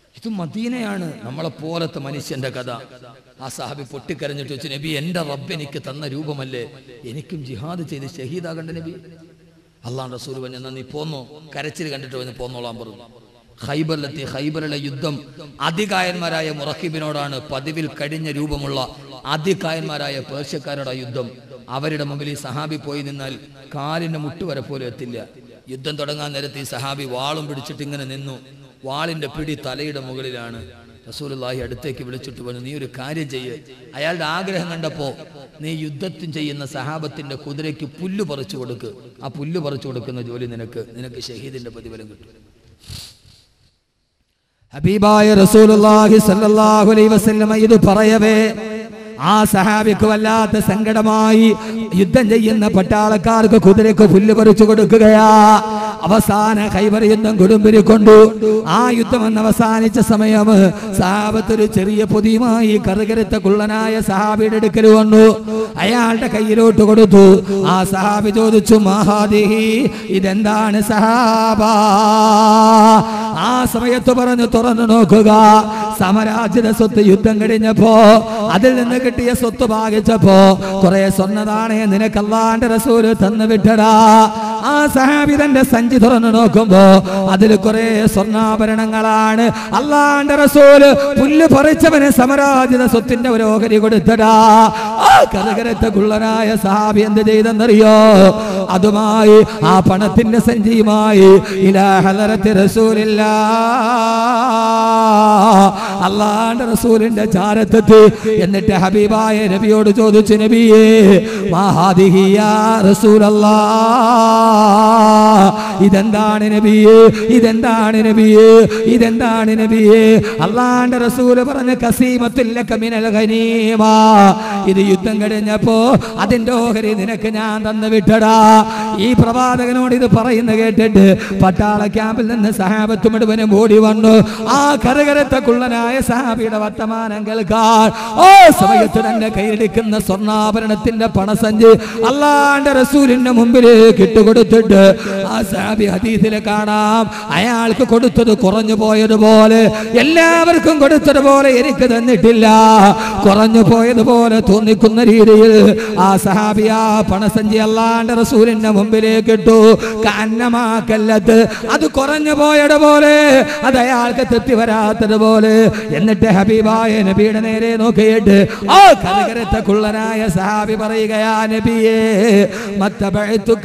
ഇത് മദീനയാണ് നമ്മളെ പോലത്തെ മനുഷ്യന്റെ കഥ ആ സാഹബി പൊട്ടിക്കരഞ്ഞിട്ട് വെച്ച് നബി എന്റെ റബ്ബ് എനിക്ക് തന്ന രൂപമല്ലേ എനിക്കും ജിഹാദ് ചെയ്ത് ഷഹീദാകണ്ട നബി അള്ളാൻ റസൂൽ പറഞ്ഞു എന്നാ നീ പോന്നോ കരച്ചിൽ കണ്ടിട്ട് വന്ന് പോന്നോളാൻ പറഞ്ഞു ഖൈബറിലെത്തി ഖൈബറിലെ യുദ്ധം അതികായന്മാരായ മുറഹിബിനോടാണ് പതിവിൽ കഴിഞ്ഞ രൂപമുള്ള അതികായന്മാരായ പേർഷ്യക്കാരുടെ യുദ്ധം അവരുടെ മുമ്പിൽ ഈ സഹാബി പോയി നിന്നാൽ കാലിന്റെ മുട്ടുവരെ പോലും എത്തില്ല യുദ്ധം തുടങ്ങാൻ നേരത്ത് ഈ സഹാബി വാളും പിടിച്ചിട്ട് ഇങ്ങനെ നിന്നു വാളിന്റെ പിടി തലയുടെ മുകളിലാണ് റസൂലുള്ളാഹി അടുത്തേക്ക് വിളിച്ചിട്ട് പറഞ്ഞു നീ ഒരു കാര്യം ചെയ്യ് അയാളുടെ ആഗ്രഹം കണ്ടപ്പോ നീ യുദ്ധത്തിൽ ചെയ്യുന്ന സഹാബത്തിന്റെ കുതിരയ്ക്ക് പുല്ല് പറിച്ചു കൊടുക്ക് ആ പുല്ല് പറിച്ചു കൊടുക്കുന്ന ജോലി നിനക്ക് നിനക്ക് ഷഹീദിന്റെ പ്രതിഫലം കിട്ടും ഹബീബായ റസൂലുള്ളാഹി സല്ലല്ലാഹു അലൈഹി വസല്ലമ ഇത് പറയവേ ആ സഹാബിക്ക് വല്ലാത്ത സങ്കടമായി യുദ്ധം ചെയ്യുന്ന പട്ടാളക്കാർക്ക് കുതിരക്ക് പുല്ല് പറിച്ചു കൊടുക്കുകയാ അവസാന കൈവർ യുദ്ധം കൊടുമ്പിരി കൊണ്ടു ആ യുദ്ധം എന്ന് അവസാനിച്ച സമയം സഹാബത്ത് ഒരു ചെറിയ പൊതിയുമായി കറുകരുത്ത കുള്ളനായ സഹാബിയുടെ അടുക്കൽ വന്നു അയാളുടെ കയ്യിലോട്ട് കൊടുത്തു ആ സഹാബി ചോദിച്ചു മഹാദിഹി ഇതെന്താണ് സഹാബ ആ സമയത്ത് പറഞ്ഞു തുറന്നു നോക്കുക സമരാജിത സ്വത്ത് യുദ്ധം കഴിഞ്ഞപ്പോ അതിൽ നിന്ന് കിട്ടിയ സ്വത്ത് ഭാഗിച്ചപ്പോ കുറെ സ്വർണ്ണതാണ് നിനക്കല്ലാണ്ട് റസൂല് തന്നു വിട്ടടാ ആ സഹാബി തന്റെ സഞ്ചി തുറന്നു നോക്കുമ്പോ അതിൽ കുറെ സ്വർണ്ണാഭരണങ്ങളാണ് അല്ലാണ്ട് റസൂല് പുല്ല് പറിച്ചവന് സമരാജിത സ്വത്തിന്റെ ഒരു ഓഹരി കൊടുത്തടാ ആ കരകരത്ത കുള്ളനായ സഹാബി എന്ത് ചെയ്തെന്നറിയോ അതുമായി ആ പണത്തിന്റെ സഞ്ചിയുമായി ഇലാ ഹലറത്തി റസൂലില്ല അള്ളാന്റെ റസൂലിന്റെ ചാരത്തെത്തി എന്നിട്ട് ഹബീബായ നബിയോട് ചോദിച്ചു നബിയേ മഹാദിഹിയാ റസൂലല്ലാ ഇതെന്താണ് നബിയേ ഇതെന്താണ് നബിയേ ഇതെന്താണ് നബിയേ അള്ളാന്റെ റസൂല് പറഞ്ഞ കസീമത്തുല്ല കമിനൽ ഖനീമ ഇത് യുദ്ധം കഴിഞ്ഞപ്പോ അതിന്റെ ഓഹരി നിനക്ക് ഞാൻ തന്നു വിട്ടടാ ഈ പ്രവാചകനോട് ഇത് പറയുന്ന കേട്ടിട്ട് പട്ടാള ക്യാമ്പിൽ നിന്ന് സഹാബത്ത് മുഴുവനും ഓടി വന്നു ആ കരകരത്ത കുള്ളനായ സഹാബിയുടെ വർത്തമാനം കേൾക്കാൻ ഓ സമയത്ത് തന്നെ കയ്യിലെടുക്കുന്ന സ്വർണ്ണാഭരണത്തിന്റെ പണസഞ്ചി അള്ളാന്റെ റസൂലിന്റെ മുമ്പിലേക്ക് ഇട്ടുകൊടുത്തിട്ട് ആ സഹാബി ഹദീസിൽ കാണാം അയാൾക്ക് കൊടുത്തത് കുറഞ്ഞു പോയതുപോലെ എല്ലാവർക്കും കൊടുത്തതുപോലെ എനിക്ക് തന്നിട്ടില്ല കുറഞ്ഞു പോയതുപോലെ തോന്നിക്കുന്ന രീതിയിൽ ആ സഹാബി ആ പണസഞ്ചി അള്ളാന്റെ റസൂലിന്റെ മുമ്പിലേക്ക് ഇട്ടു കന്നമാക്കല്ലത്ത് അത് കുറഞ്ഞു പോയതുപോലെ അത് അയാൾക്ക് തെറ്റി വരാത്തതുപോലെ എന്നിട്ട് ഹബീബായ നബിയുടെ നേരെ നോക്കിയിട്ട് ആ കരകരത്ത കുള്ളനായ സഹാബി പറയുകയാ നബിയേ മത്തബഴുത്തുക്ക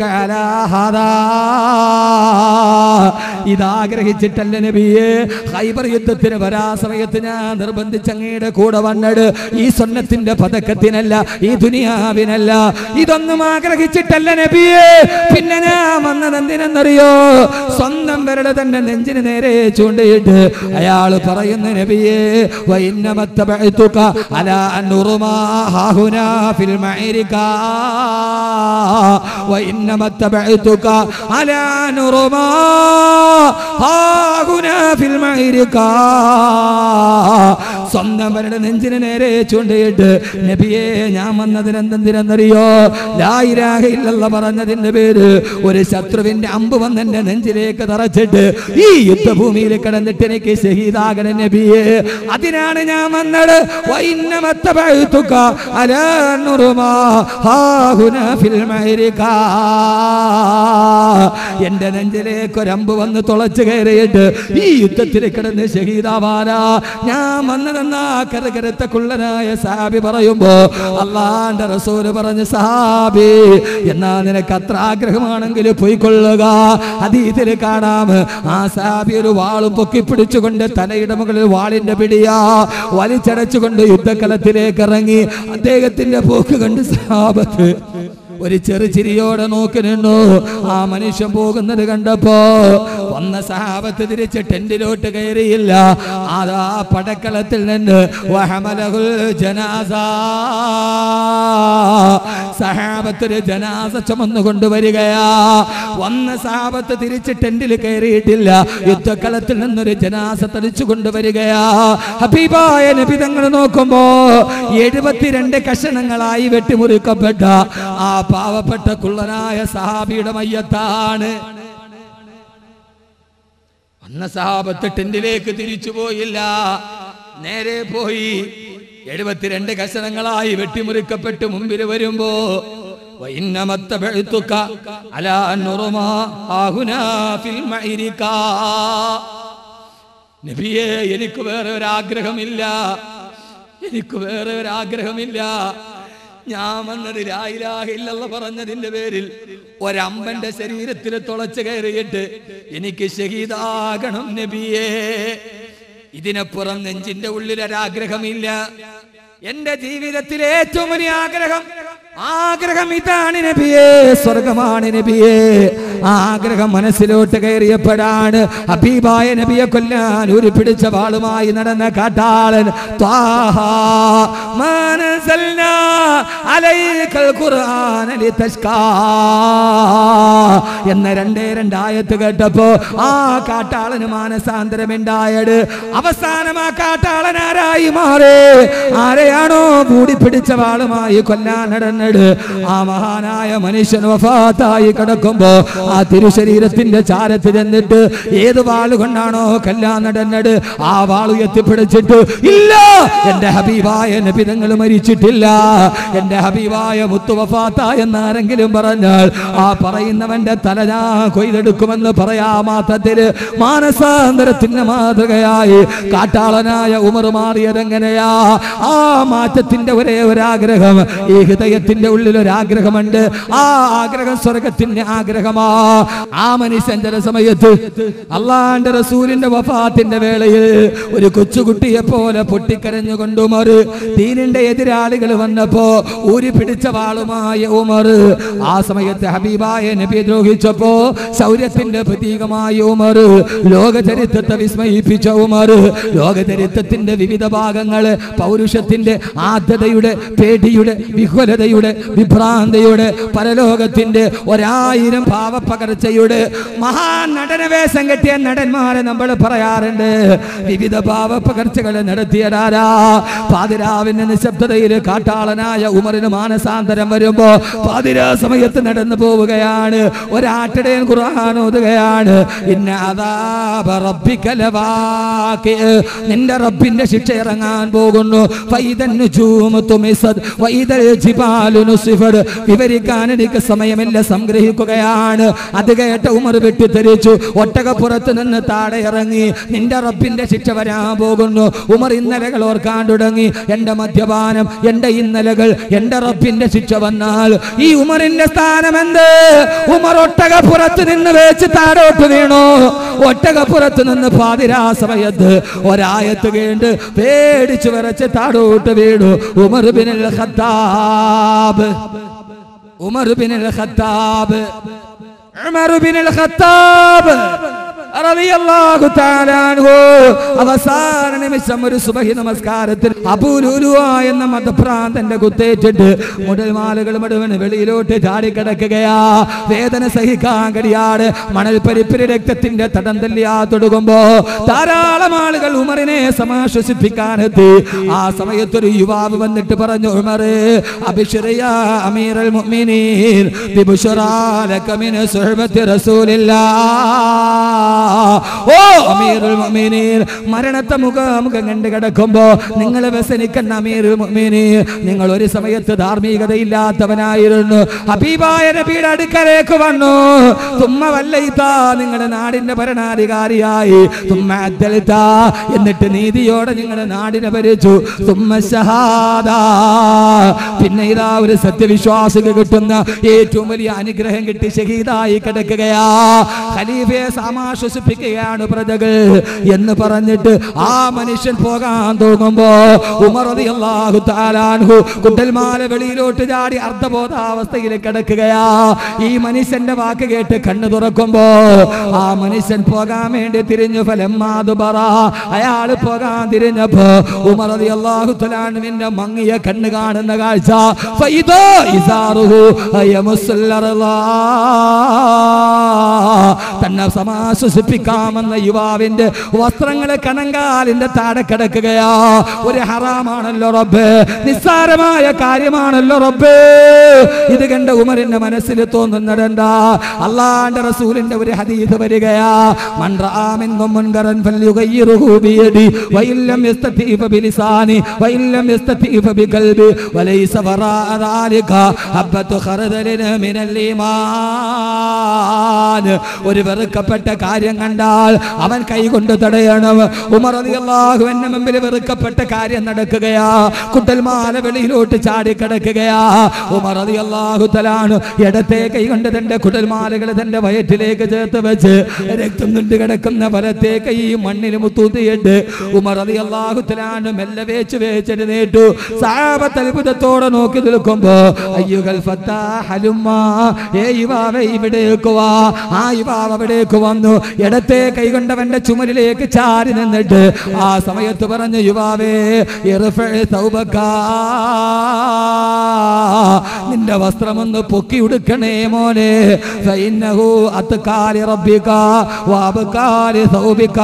ഇതാഗ്രഹിച്ചിട്ടല്ല നബിയെ ഹൈബർ യുദ്ധത്തിന് വരാ സമയത്ത് ഞാൻ നിർബന്ധിച്ച് അങ്ങയുടെ കൂടെ വന്നത് ഈ സ്വർണത്തിന്റെ പതക്കത്തിനല്ല ഈ ദുനിയാവിനല്ല ഇതൊന്നും ആഗ്രഹിച്ചിട്ടല്ല നബിയെ പിന്നെ ഞാൻ വന്നത് എന്തിനെന്നറിയോ സ്വന്തം പേരുടെ തന്നെ നെഞ്ചിന് നേരെ ചൂണ്ടിയിട്ട് അയാൾ പറയുന്ന നബിയെ വൈന്നമത്തബഴുത്തുക അല അന്നുറുമാ ഹാഹുനാ ഫിൽ മഅരികാ وإنما على نرما ها هنا في المعركة സ്വന്തം അവരുടെ നെഞ്ചിന് നേരെ ചൂണ്ടിയിട്ട് നബിയെ ഞാൻ വന്നതിന് എന്തെന്തിനെന്നറിയോ ലായിരാഹയില്ല പറഞ്ഞതിന്റെ പേര് ഒരു ശത്രുവിന്റെ അമ്പ് വന്ന് എന്റെ നെഞ്ചിലേക്ക് തറച്ചിട്ട് ഈ യുദ്ധഭൂമിയിൽ കിടന്നിട്ട് എനിക്ക് ഷഹീദാകണ നബിയെ അതിനാണ് ഞാൻ വന്നത് വൈന്നമത്തബഴുത്തുക അലാ നുറുമാ ഹാ ഹുനാ ഫിൽ മഅരികാ എന്റെ നെഞ്ചിലേക്ക് ഒരമ്പ് വന്ന് തുളച്ചു കയറിയിട്ട് ഈ യുദ്ധത്തിൽ കിടന്ന് ഷഹീദാവാനാ ഞാൻ വന്നതെന്നാ കരകരത്ത കുള്ളനായ സാബി പറയുമ്പോ അള്ളാന്റെ റസൂല് പറഞ്ഞ് സാബി എന്നാ നിനക്ക് അത്ര ആഗ്രഹമാണെങ്കിൽ പോയിക്കൊള്ളുക അതീതിൽ കാണാം ആ സാബി ഒരു വാളും പൊക്കി പിടിച്ചുകൊണ്ട് തലയുടെ മുകളിൽ വാളിന്റെ പിടിയാ വലിച്ചടച്ചുകൊണ്ട് യുദ്ധക്കലത്തിലേക്ക് ഇറങ്ങി അദ്ദേഹത്തിന്റെ പോക്ക് കണ്ട് സാബത്ത് ഒരു ചെറു ചിരിയോടെ നോക്കി നിന്നു ആ മനുഷ്യൻ പോകുന്നത് കണ്ടപ്പോ വന്ന സഹാബത്ത് തിരിച്ച് ടെന്റിലോട്ട് കയറിയില്ല അതാ പടക്കളത്തിൽ നിന്ന് വഹമലഹുൽ ജനാസ സഹാബത്തിന് ജനാസ ചുമന്നു കൊണ്ടുവരികയാ വന്ന സഹാബത്ത് തിരിച്ച് ടെന്റിൽ കയറിയിട്ടില്ല യുദ്ധക്കളത്തിൽ നിന്നൊരു ജനാസ തടിച്ചു കൊണ്ടുവരികയാ ഹബീബായ നബി തങ്ങൾ നോക്കുമ്പോ എഴുപത്തിരണ്ട് കഷണങ്ങളായി വെട്ടിമുറിക്കപ്പെട്ട ആ പാവപ്പെട്ട കുള്ളനായ സഹാബിയുടെ മയ്യത്താണ് അന്ന് സഹാബത്ത് ടെന്റിലേക്ക് തിരിച്ചു പോയില്ല നേരെ പോയി എഴുപത്തിരണ്ട് കഷണങ്ങളായി വെട്ടിമുറിക്കപ്പെട്ട് മുമ്പിൽ വരുമ്പോ വൈന്നമത്ത ബെഴുത്തുക്ക അലാ നുറുമാ ആഹുനാ ഫിൽ മൈരിക്കാ. നബിയെ എനിക്ക് വേറെ ഒരാഗ്രഹമില്ല എനിക്ക് വേറെ ഒരാഗ്രഹമില്ല ഞാൻ വന്നത് ലായിലാഹില്ലെന്ന് പറഞ്ഞതിന്റെ പേരിൽ ഒരമ്പന്റെ ശരീരത്തിൽ തുളച്ചു കയറിയിട്ട് എനിക്ക് ഷഹീദാകണം നബിയേ ഇതിനപ്പുറം നെഞ്ചിന്റെ ഉള്ളിൽ ഒരാഗ്രഹമില്ല എന്റെ ജീവിതത്തിലെ ഏറ്റവും വലിയ ആഗ്രഹം ആഗ്രഹം ഇതാണ് നബിയേ സ്വർഗമാണ് നബിയേ ആ ആഗ്രഹം മനസ്സിലോട്ട് കയറിയപ്പോഴാണ് ഹബീബായ നബിയെ കൊല്ലാൻ ഒരു പിടിച്ച വാളുമായി നടന്ന കാട്ടാളൻ ത്വാഹ മാ നസൽനാ അലൈക്കൽ ഖുർആന ലിതഷ്കാ എന്ന രണ്ടേ രണ്ടായത്ത് കേട്ടപ്പോ ആ കാട്ടാളന് മാനസാന്തരമുണ്ടായത് അവസാനം ആ കാട്ടാളൻ ആരായി മാറി ആരെയാണോ കൂടി പിടിച്ച വാളുമായി കൊല്ലാൻ നടന്നത് ആ മഹാനായ മനുഷ്യൻ വഫാത്തായി കിടക്കുമ്പോ ആ തിരുശരീരത്തിന്റെ ചാരത്ത് ചെന്നിട്ട് ഏത് വാളുകൊണ്ടാണോ കല്ലാൻ നടന്നത് ആ വാള് എത്തിപ്പിടിച്ചിട്ട് ഇല്ല എന്റെ ഹബീബായ നബിതങ്ങൾ മരിച്ചിട്ടില്ല എന്റെ ഹബീബായ മുത്തു വഫാത്ത എന്നാരെങ്കിലും പറഞ്ഞാൽ ആ പറയുന്നവന്റെ തല ഞാൻ കൊയ്തെടുക്കുമെന്ന് പറയാ മാത്തത്തില് മാനസാന്തരത്തിന്റെ മാതൃകയായി കാട്ടാളനായ ഉമർ മാറിയതെങ്ങനെയാ ആ മാറ്റത്തിന്റെ ഒരേ ഒരാഗ്രഹം ഈ ഹൃദയത്തിന്റെ ഉള്ളിൽ ഒരാഗ്രഹമുണ്ട് ആ ആഗ്രഹം സ്വർഗത്തിന്റെ ആഗ്രഹമാ ആ മനുഷ്യന്റെ സമയത്ത് അള്ളാന്റെ റസൂലിന്റെ വഫാത്തിന്റെ വേളയിൽ ഒരു കൊച്ചുകുട്ടിയെ പോലെ പൊട്ടിക്കരഞ്ഞുകൊണ്ട് ഉമർ ദീനിന്റെ എതിരാളികൾ വന്നപ്പോ ഊരി പിടിച്ച വാളുമായ ഉമർ ആ സമയത്ത് ഹബീബായ നബി ദ്രോഹിച്ചപ്പോ ശൗര്യത്തിന്റെ പ്രതീകമായ ഉമർ ലോകചരിത്രത്തെ വിസ്മയിപ്പിച്ച ഉമർ ലോകചരിത്രത്തിന്റെ വിവിധ ഭാഗങ്ങള് പൗരുഷത്തിന്റെ ആദ്യതയുടെ പേടിയുടെ വിഹ്വലതയുടെ വിഭ്രാന്തയുടെ പരലോകത്തിന്റെ ഒരായിരം ഭാവപ്പകർച്ചയുടെ മഹാൻ നടനവേഷം കെട്ടിയ നടന്മാരെ നമ്മൾ പറയാറുണ്ട് വിവിധ ഭാവപ്പകർച്ചകൾ നടത്തിയതാരാ പാതിരാവിന്റെ നിശബ്ദതയിൽ കാട്ടാളനായ ഉമറിന് മാനസാന്തരം വരുമ്പോ പാതിരാ സമയത്ത് നടന്നു പോവുകയാണ് ഒരാട്ടിടയൻ ഖുർആൻ ഓതുകയാണ് ഇന്ന അദാബ റബ്ബിക ലവാഖി. നിന്റെ റബ്ബിന്റെ ശിക്ഷ ഇറങ്ങാൻ പോകുന്നു ഫൈദൻ നുജൂമു തുമിസദ് വൈദൽ ജിബാലു നുസിഫദ് വിവരിക്കാൻ എനിക്ക് സമയമില്ല സംഗ്രഹിക്കുകയാണ് അത് കേട്ട ഉമർ വെട്ടിത്തെറിച്ചു ഒട്ടകപ്പുറത്ത് നിന്ന് താഴെ ഇറങ്ങി നിന്റെ റബ്ബിന്റെ ശിക്ഷ വരാൻ പോകുന്നു ഉമർ ഇന്നലകൾ ഓർക്കാൻ തുടങ്ങി എന്റെ മദ്യപാനം എന്റെ ഇന്നലകൾ എന്റെ റബ്ബിന്റെ ശിക്ഷ വന്നാൽ ഈ ഉമറിന്റെ സ്ഥാനം എന്ത് ഉമർ ഒട്ടകപ്പുറത്ത് നിന്ന് വെച്ച് താഴോട്ട് വീണു ഒട്ടകപ്പുറത്ത് നിന്ന് പാതിരാ സമയത്ത് ഒരായത്ത് കേണ്ട് പേടിച്ചു വിറച്ച് താഴോട്ട് വീണു Umar bin Khattab Umar bin Khattab Umar bin Khattab റളിയല്ലാഹു തആല അൻഹു അവസാന നിമിഷം ഒരു സുബഹി നമസ്കാരത്തിൽ അബൂലുലുവ എന്ന മതഭ്രാന്തന്റെ കുത്തേറ്റിട്ട് മുടൽമാലകൾ മുഴുവൻ വെളിയിലോട്ട് ചാടിക്കിടക്കുകയാ വേദന സഹിക്കാൻ കഴിയാതെ മണൽ പരിപ്പിന് രക്തത്തിന്റെ തടം തല്ലിയാ തൊടുകുമ്പോ ധാരാളം ആളുകൾ ഉമറിനെ സമാശ്വസിപ്പിക്കാനെത്തി ആ സമയത്തൊരു യുവാവ് വന്നിട്ട് പറഞ്ഞു ഉമറേ അബിശ്റിയ അമീറൽ മുഅ്മിനീൻ ബിബുശ്റാ ലക മിൻ സുഹബത്തി റസൂലില്ലാ ഓ അമീറുൽ മുഅ്മിനീൻ മരണത്തെ മുഖാമുഖം കണ്ട് കിടക്കുമ്പോ നിങ്ങൾ വ്യസനിക്കണ്ട അമീറുൽ മുഅ്മിനീൻ നിങ്ങൾ ഒരു സമയത്ത് ധാർമ്മികതയില്ലാത്തവനായിരുന്നു ഹബീബായ നബിയുടെ അടുക്കലേക്ക് വന്നു തുമ്മ വല്ലയിത്ത നിങ്ങളുടെ നാടിന്റെ ഭരണാധികാരിയായി തുമ്മ അദ്ദലിത്ത എന്നിട്ട് നീതിയോടെ നിങ്ങളുടെ നാടിനെ ഭരിച്ചു തുമ്മ ഷഹാദ പിന്നെ ഇതാ ഒരു സത്യവിശ്വാസിക്ക് കിട്ടുന്ന ഏറ്റവും വലിയ അനുഗ്രഹം കിട്ടി ഷഹീദായി കിടക്കുകയാ ഖലീഫയെ സമാശ്വസിപ്പിക്കുകയാണ് പ്രജകൾ എന്ന് പറഞ്ഞിട്ട് ആ മനുഷ്യൻ പോകാൻ തോന്നുമ്പോ ഉമർ റളിയല്ലാഹു തആല അൻഹു കുട്ടൽമാല വെളിയിലോട്ട് ചാടി അർദ്ധബോധാവസ്ഥയിൽ കിടക്കുകയാ ഈ മനുഷ്യന്റെ വാക്ക് കേട്ട് കണ്ണു തുറക്കുമ്പോ ആ മനുഷ്യൻ പോകാൻ വേണ്ടി തിരിഞ്ഞു ഫലമാതുബറ അയാൾ പോകാൻ തിരിഞ്ഞപ്പോ ഉമർ റളിയല്ലാഹു തആല അൻഹുവിന്റെ മങ്ങിയ കണ്ണ് കാണുന്ന കാഴ്ച ഫൈദാ ഇസാറുഹു അയമുസ്സല്ലറല്ലാ തന്നെ സമാശ്വസിപ്പിക്കാമെന്ന യുവാവിന്റെ വസ്ത്രങ്ങള് കണങ്കാലിന്റെ താഴെ കിടക്കുകയാ ഒരു ഹറാമാണല്ലോ റബ്ബ് നിസ്സാരമായ കാര്യമാണല്ലോ റബ്ബ് ഇത് കണ്ട ഉമറിന്റെ മനസ്സിൽ തോന്നുന്നതെന്താ അള്ളാന്റെ റസൂലിന്റെ ഒരു ഹദീസ് വരികയാ മൻറാമെന്നും മുൻകറൻ ഫല്യുഗയ്യിറുഹു ബിയദി വഇല്ലം യസ്തതീഫ ബിലിസാനി വഇല്ലം യസ്തതീഫ ബിഖൽബി വലൈസ വറാ ذلك حبة خردل من الإيمان ഒരു വെറുക്കപ്പെട്ട കാര്യം കണ്ടാൽ അവൻ കൈകൊണ്ട് തടയണം ഉമർ റളിയല്ലാഹു അൻഹു മുമ്പിൽ വെറുക്കപ്പെട്ട കാര്യം നടക്കുകയാ കുട്ടൽമാല വെളിയിലോട്ട് ചാടി കിടക്കുകയാ ഉമർ റളിയല്ലാഹു തആലാണ് ഇടത്തെ കൈ കൊണ്ട് തന്റെ കുടൽമാലകൾ തന്റെ വയറ്റിലേക്ക് ചേർത്ത് വെച്ച് രക്തം നിണ്ട് കിടക്കുന്ന വലത്തെ കൈ മണ്ണിൽ മുത്തൂത്തിയിട്ട് ഉമർ റളിയല്ലാഹു തആലാണ് മെല്ലെ വേച്ച് വേച്ചെഴുന്നേറ്റു സഹാബത്ത് അത്ഭുതത്തോടെ നോക്കി നിൽക്കുമ്പോ അയ്യുകൾ ഫത്താഹലുമ്മ ഏ യുവാവ ഇവിടേക്ക് വാ ആ യുവാവ് അവിടേക്ക് വന്നു ഇടത്തെ കൈകൊണ്ടവന്റെ ചുമലിലേക്ക് ചാരി നിന്നിട്ട് ആ സമയത്ത് പറഞ്ഞു യുവാവേ ഇർഫഇ തൗബക്കാ. നിന്റെ വസ്ത്രമൊന്ന് പൊക്കി ഉടുക്കണേ മോനെ ഫഇന്നഹു അത്കാലി റബ്ബിക വഅബ്കാലി സൗബിക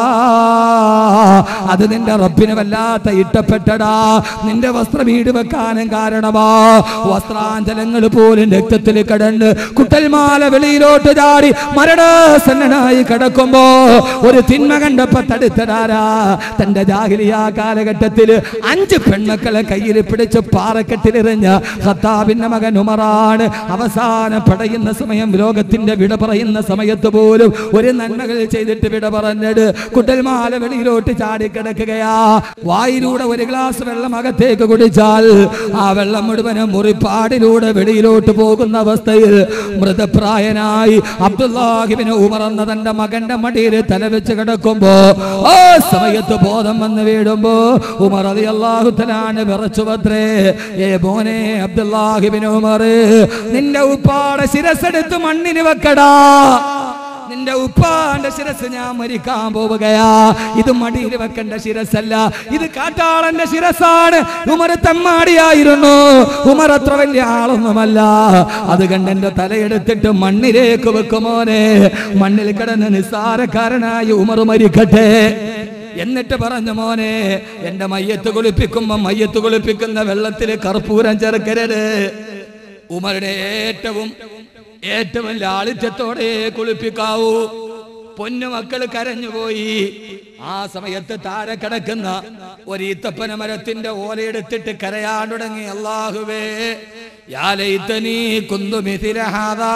അത് നിന്റെ റബ്ബിന് വല്ലാത്ത ഇഷ്ടപ്പെട്ടടാ നിന്റെ വസ്ത്രം ഈട് വെക്കാനും കാരണമാ വസ്ത്രാഞ്ചലങ്ങൾ പോലും രക്തത്തിൽ കടണ്ട് കുട്ടൽമാല വെളിയിലോട്ട് ചാടി മരണസന്നനായി കിടക്കുമ്പോ ഒരു തിന്മ കണ്ടപ്പോ തടുത്തടാരാ തന്റെ ജാഹിലിയ കാലഘട്ടത്തിൽ അഞ്ച് പെൺമക്കളെ കയ്യിൽ പിടിച്ച് പാറക്കെട്ടിലെറിഞ്ഞ ഖത്താബിന്റെ മകൻ ഉമറാണ് അവസാനം പടയുന്ന സമയം ലോകത്തിന്റെ വിട പറയുന്ന സമയത്ത് പോലും ഒരു നന്മകൾ ചെയ്തിട്ട് വിട പറഞ്ഞത് കുട്ടൽമാല വെളിയിലോട്ട് ചാടി കിടക്കുകയാ വായിലൂടെ ഒരു ഗ്ലാസ് വെള്ളം അകത്തേക്ക് കുടിച്ചാൽ ആ വെള്ളം മുഴുവനും മുറിപ്പാടിലൂടെ വെളിയിലോട്ട് പോകുന്ന അവസ്ഥയിൽ മൃതപ്രായനായി അബ്ദുല്ലാഹിബിന് ഉമർ എന്ന തന്റെ മകന്റെ മടിയിൽ തലവെച്ച് കിടക്കുമ്പോ ആ സമയത്ത് ബോധം വന്ന് വീടുമ്പോ ഉമർ അതി അള്ളാഹുത്തലാണ് വിറച്ചു പത്രേ ഏ മോനെ അബ്ദുല്ലാഹിബിന് ഉമർ നിന്റെ ഉപ്പാടെ ശിരസെടുത്ത് മണ്ണിന് വെക്കടാ നിന്റെ ഉപ്പാന്റെ ശിരസ് ഞാൻ മരിക്കാൻ പോവുകയാ ഇത് മടിയിൽ വെക്കേണ്ട ശിരസല്ല ഇത് കാട്ടാളന്റെ ശിരസാണ് ഉമർ തമ്മാടിയായിരുന്നു ഉമർ അത്ര വലിയ ആളൊന്നുമല്ല അത് കണ്ട് എന്റെ തലയെടുത്തിട്ട് മണ്ണിലേക്ക് വെക്കുമോനെ മണ്ണിൽ കിടന്ന് നിസ്സാരക്കാരനായി ഉമർ മരിക്കട്ടെ എന്നിട്ട് പറഞ്ഞു മോനെ എന്റെ മയ്യത്ത് കുളിപ്പിക്കുമ്പോ മയ്യത്ത് കുളിപ്പിക്കുന്ന വെള്ളത്തിൽ കർപ്പൂരം ചേർക്കരുത് ഉമരുടെ ഏറ്റവും ഏറ്റവും ലാളിത്യത്തോടെ കുളിപ്പിക്കാവൂ പൊന്നു മക്കൾ കരഞ്ഞുപോയി ആ സമയത്ത് താഴെ കിടക്കുന്ന ഒരു ഈത്തപ്പന മരത്തിന്റെ ഓലയെടുത്തിട്ട് കരയാൻ തുടങ്ങി അള്ളാഹുവേ യാലൈത്തനീ കുന്തുമിതിരഹാദാ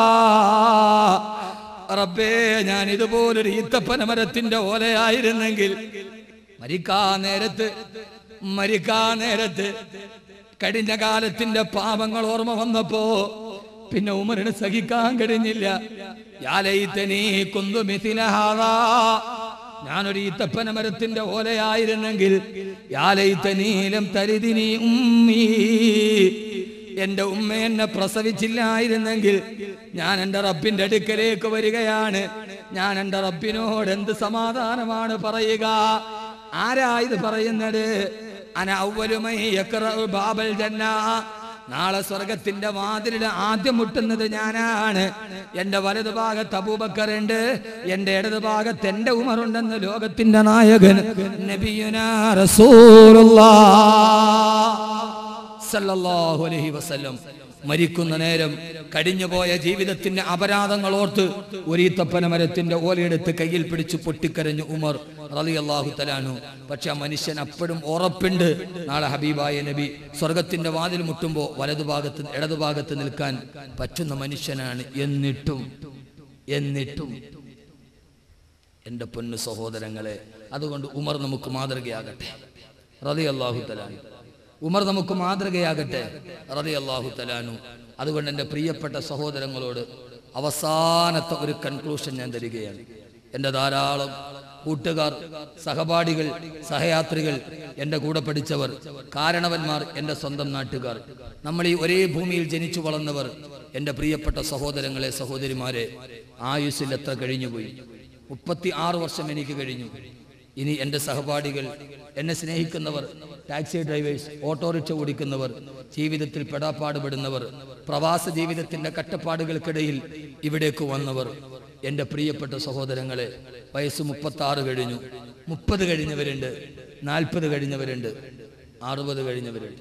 റബ്ബേ ഞാൻ ഇതുപോലൊരു ഈത്തപ്പന മരത്തിന്റെ ഓലയായിരുന്നെങ്കിൽ മരിക്കാ നേരത്ത് മരിക്കാ നേരത്ത് കഴിഞ്ഞ കാലത്തിന്റെ പാപങ്ങൾ ഓർമ്മ വന്നപ്പോ പിന്നെ ഉമറിന് സഹിക്കാൻ കഴിഞ്ഞില്ല യാലൈത്തനീ കുന്തു മിഥിലഹാദാ. ഞാനൊരു ഈത്തപ്പന മരത്തിന്റെ ഓലയായിരുന്നെങ്കിൽ യാലൈത്തനീലം തരിതിനി ഉമ്മീ എന്റെ ഉമ്മ എന്നെ പ്രസവിച്ചില്ലായിരുന്നെങ്കിൽ ഞാൻ എൻ്റെ റബ്ബിന്റെ അടുക്കലേക്ക് വരികയാണ് ഞാൻ എൻ്റെ റബ്ബിനോട് എന്ത് സമാധാനമാണ് പറയുക ആരാ ഇത് പറയുന്നത് അന അവലുമൈ യഖ്റഉ ബാബൽ ജന്ന നാളെ സ്വർഗത്തിന്റെ വാതിലിൽ ആദ്യം മുട്ടുന്നത് ഞാനാണ് എന്റെ വലതു ഭാഗത്ത് അബൂബക്കറുണ്ട് എന്റെ ഇടതു ഭാഗത്ത് എന്റെ ഉമറുണ്ടെന്ന് ലോകത്തിന്റെ നായകൻ നബിയുന റസൂലുള്ളാഹ് സല്ലല്ലാഹു അലൈഹി വസല്ലം മരിക്കുന്ന നേരം കഴിഞ്ഞുപോയ ജീവിതത്തിന്റെ അപരാധങ്ങൾ ഓർത്ത് ഒരീത്തപ്പന മരത്തിന്റെ ഓലയെടുത്ത് കയ്യിൽ പിടിച്ച് പൊട്ടിക്കരഞ്ഞു ഉമർ റളിയല്ലാഹു തലാനു പക്ഷെ ആ മനുഷ്യൻ അപ്പോഴും ഉറപ്പുണ്ട് നാളെ ഹബീബായ നബി സ്വർഗത്തിന്റെ വാതിൽ മുട്ടുമ്പോൾ വലതുഭാഗത്ത് ഇടതുഭാഗത്ത് നിൽക്കാൻ പറ്റുന്ന മനുഷ്യനാണ് എന്നിട്ടും എന്നിട്ടും എൻ്റെ പൊന്നു സഹോദരങ്ങളെ അതുകൊണ്ട് ഉമർ നമുക്ക് മാതൃകയാകട്ടെ റതി അള്ളാഹു തലാനു ഉമർ നമുക്ക് മാതൃകയാകട്ടെ റതി അള്ളാഹു തലാനു അതുകൊണ്ട് എൻ്റെ പ്രിയപ്പെട്ട സഹോദരങ്ങളോട് അവസാനത്തെ ഒരു കൺക്ലൂഷൻ ഞാൻ തരികയാണ് എൻ്റെ ധാരാളം കൂട്ടുകാർ സഹപാഠികൾ സഹയാത്രികൾ എൻ്റെ കൂടെ പഠിച്ചവർ കാരണവന്മാർ എൻ്റെ സ്വന്തം നാട്ടുകാർ നമ്മൾ ഈ ഒരേ ഭൂമിയിൽ ജനിച്ചു വളർന്നവർ എൻ്റെ പ്രിയപ്പെട്ട സഹോദരങ്ങളെ സഹോദരിമാരെ ആയുസ്സിൽ എത്ര കഴിഞ്ഞുപോയി മുപ്പത്തി ആറ് വർഷം എനിക്ക് കഴിഞ്ഞു ഇനി എൻ്റെ സഹപാഠികൾ എന്നെ സ്നേഹിക്കുന്നവർ ടാക്സി ഡ്രൈവേഴ്സ് ഓട്ടോറിക്ഷ ഓടിക്കുന്നവർ ജീവിതത്തിൽ പെടാപ്പാടുപെടുന്നവർ പ്രവാസ ജീവിതത്തിന്റെ കട്ടപ്പാടുകൾക്കിടയിൽ ഇവിടേക്ക് വന്നവർ എൻ്റെ പ്രിയപ്പെട്ട സഹോദരങ്ങളെ വയസ്സ് മുപ്പത്തി ആറ് കഴിഞ്ഞു മുപ്പത് കഴിഞ്ഞവരുണ്ട് നാൽപ്പത് കഴിഞ്ഞവരുണ്ട് അറുപത് കഴിഞ്ഞവരുണ്ട്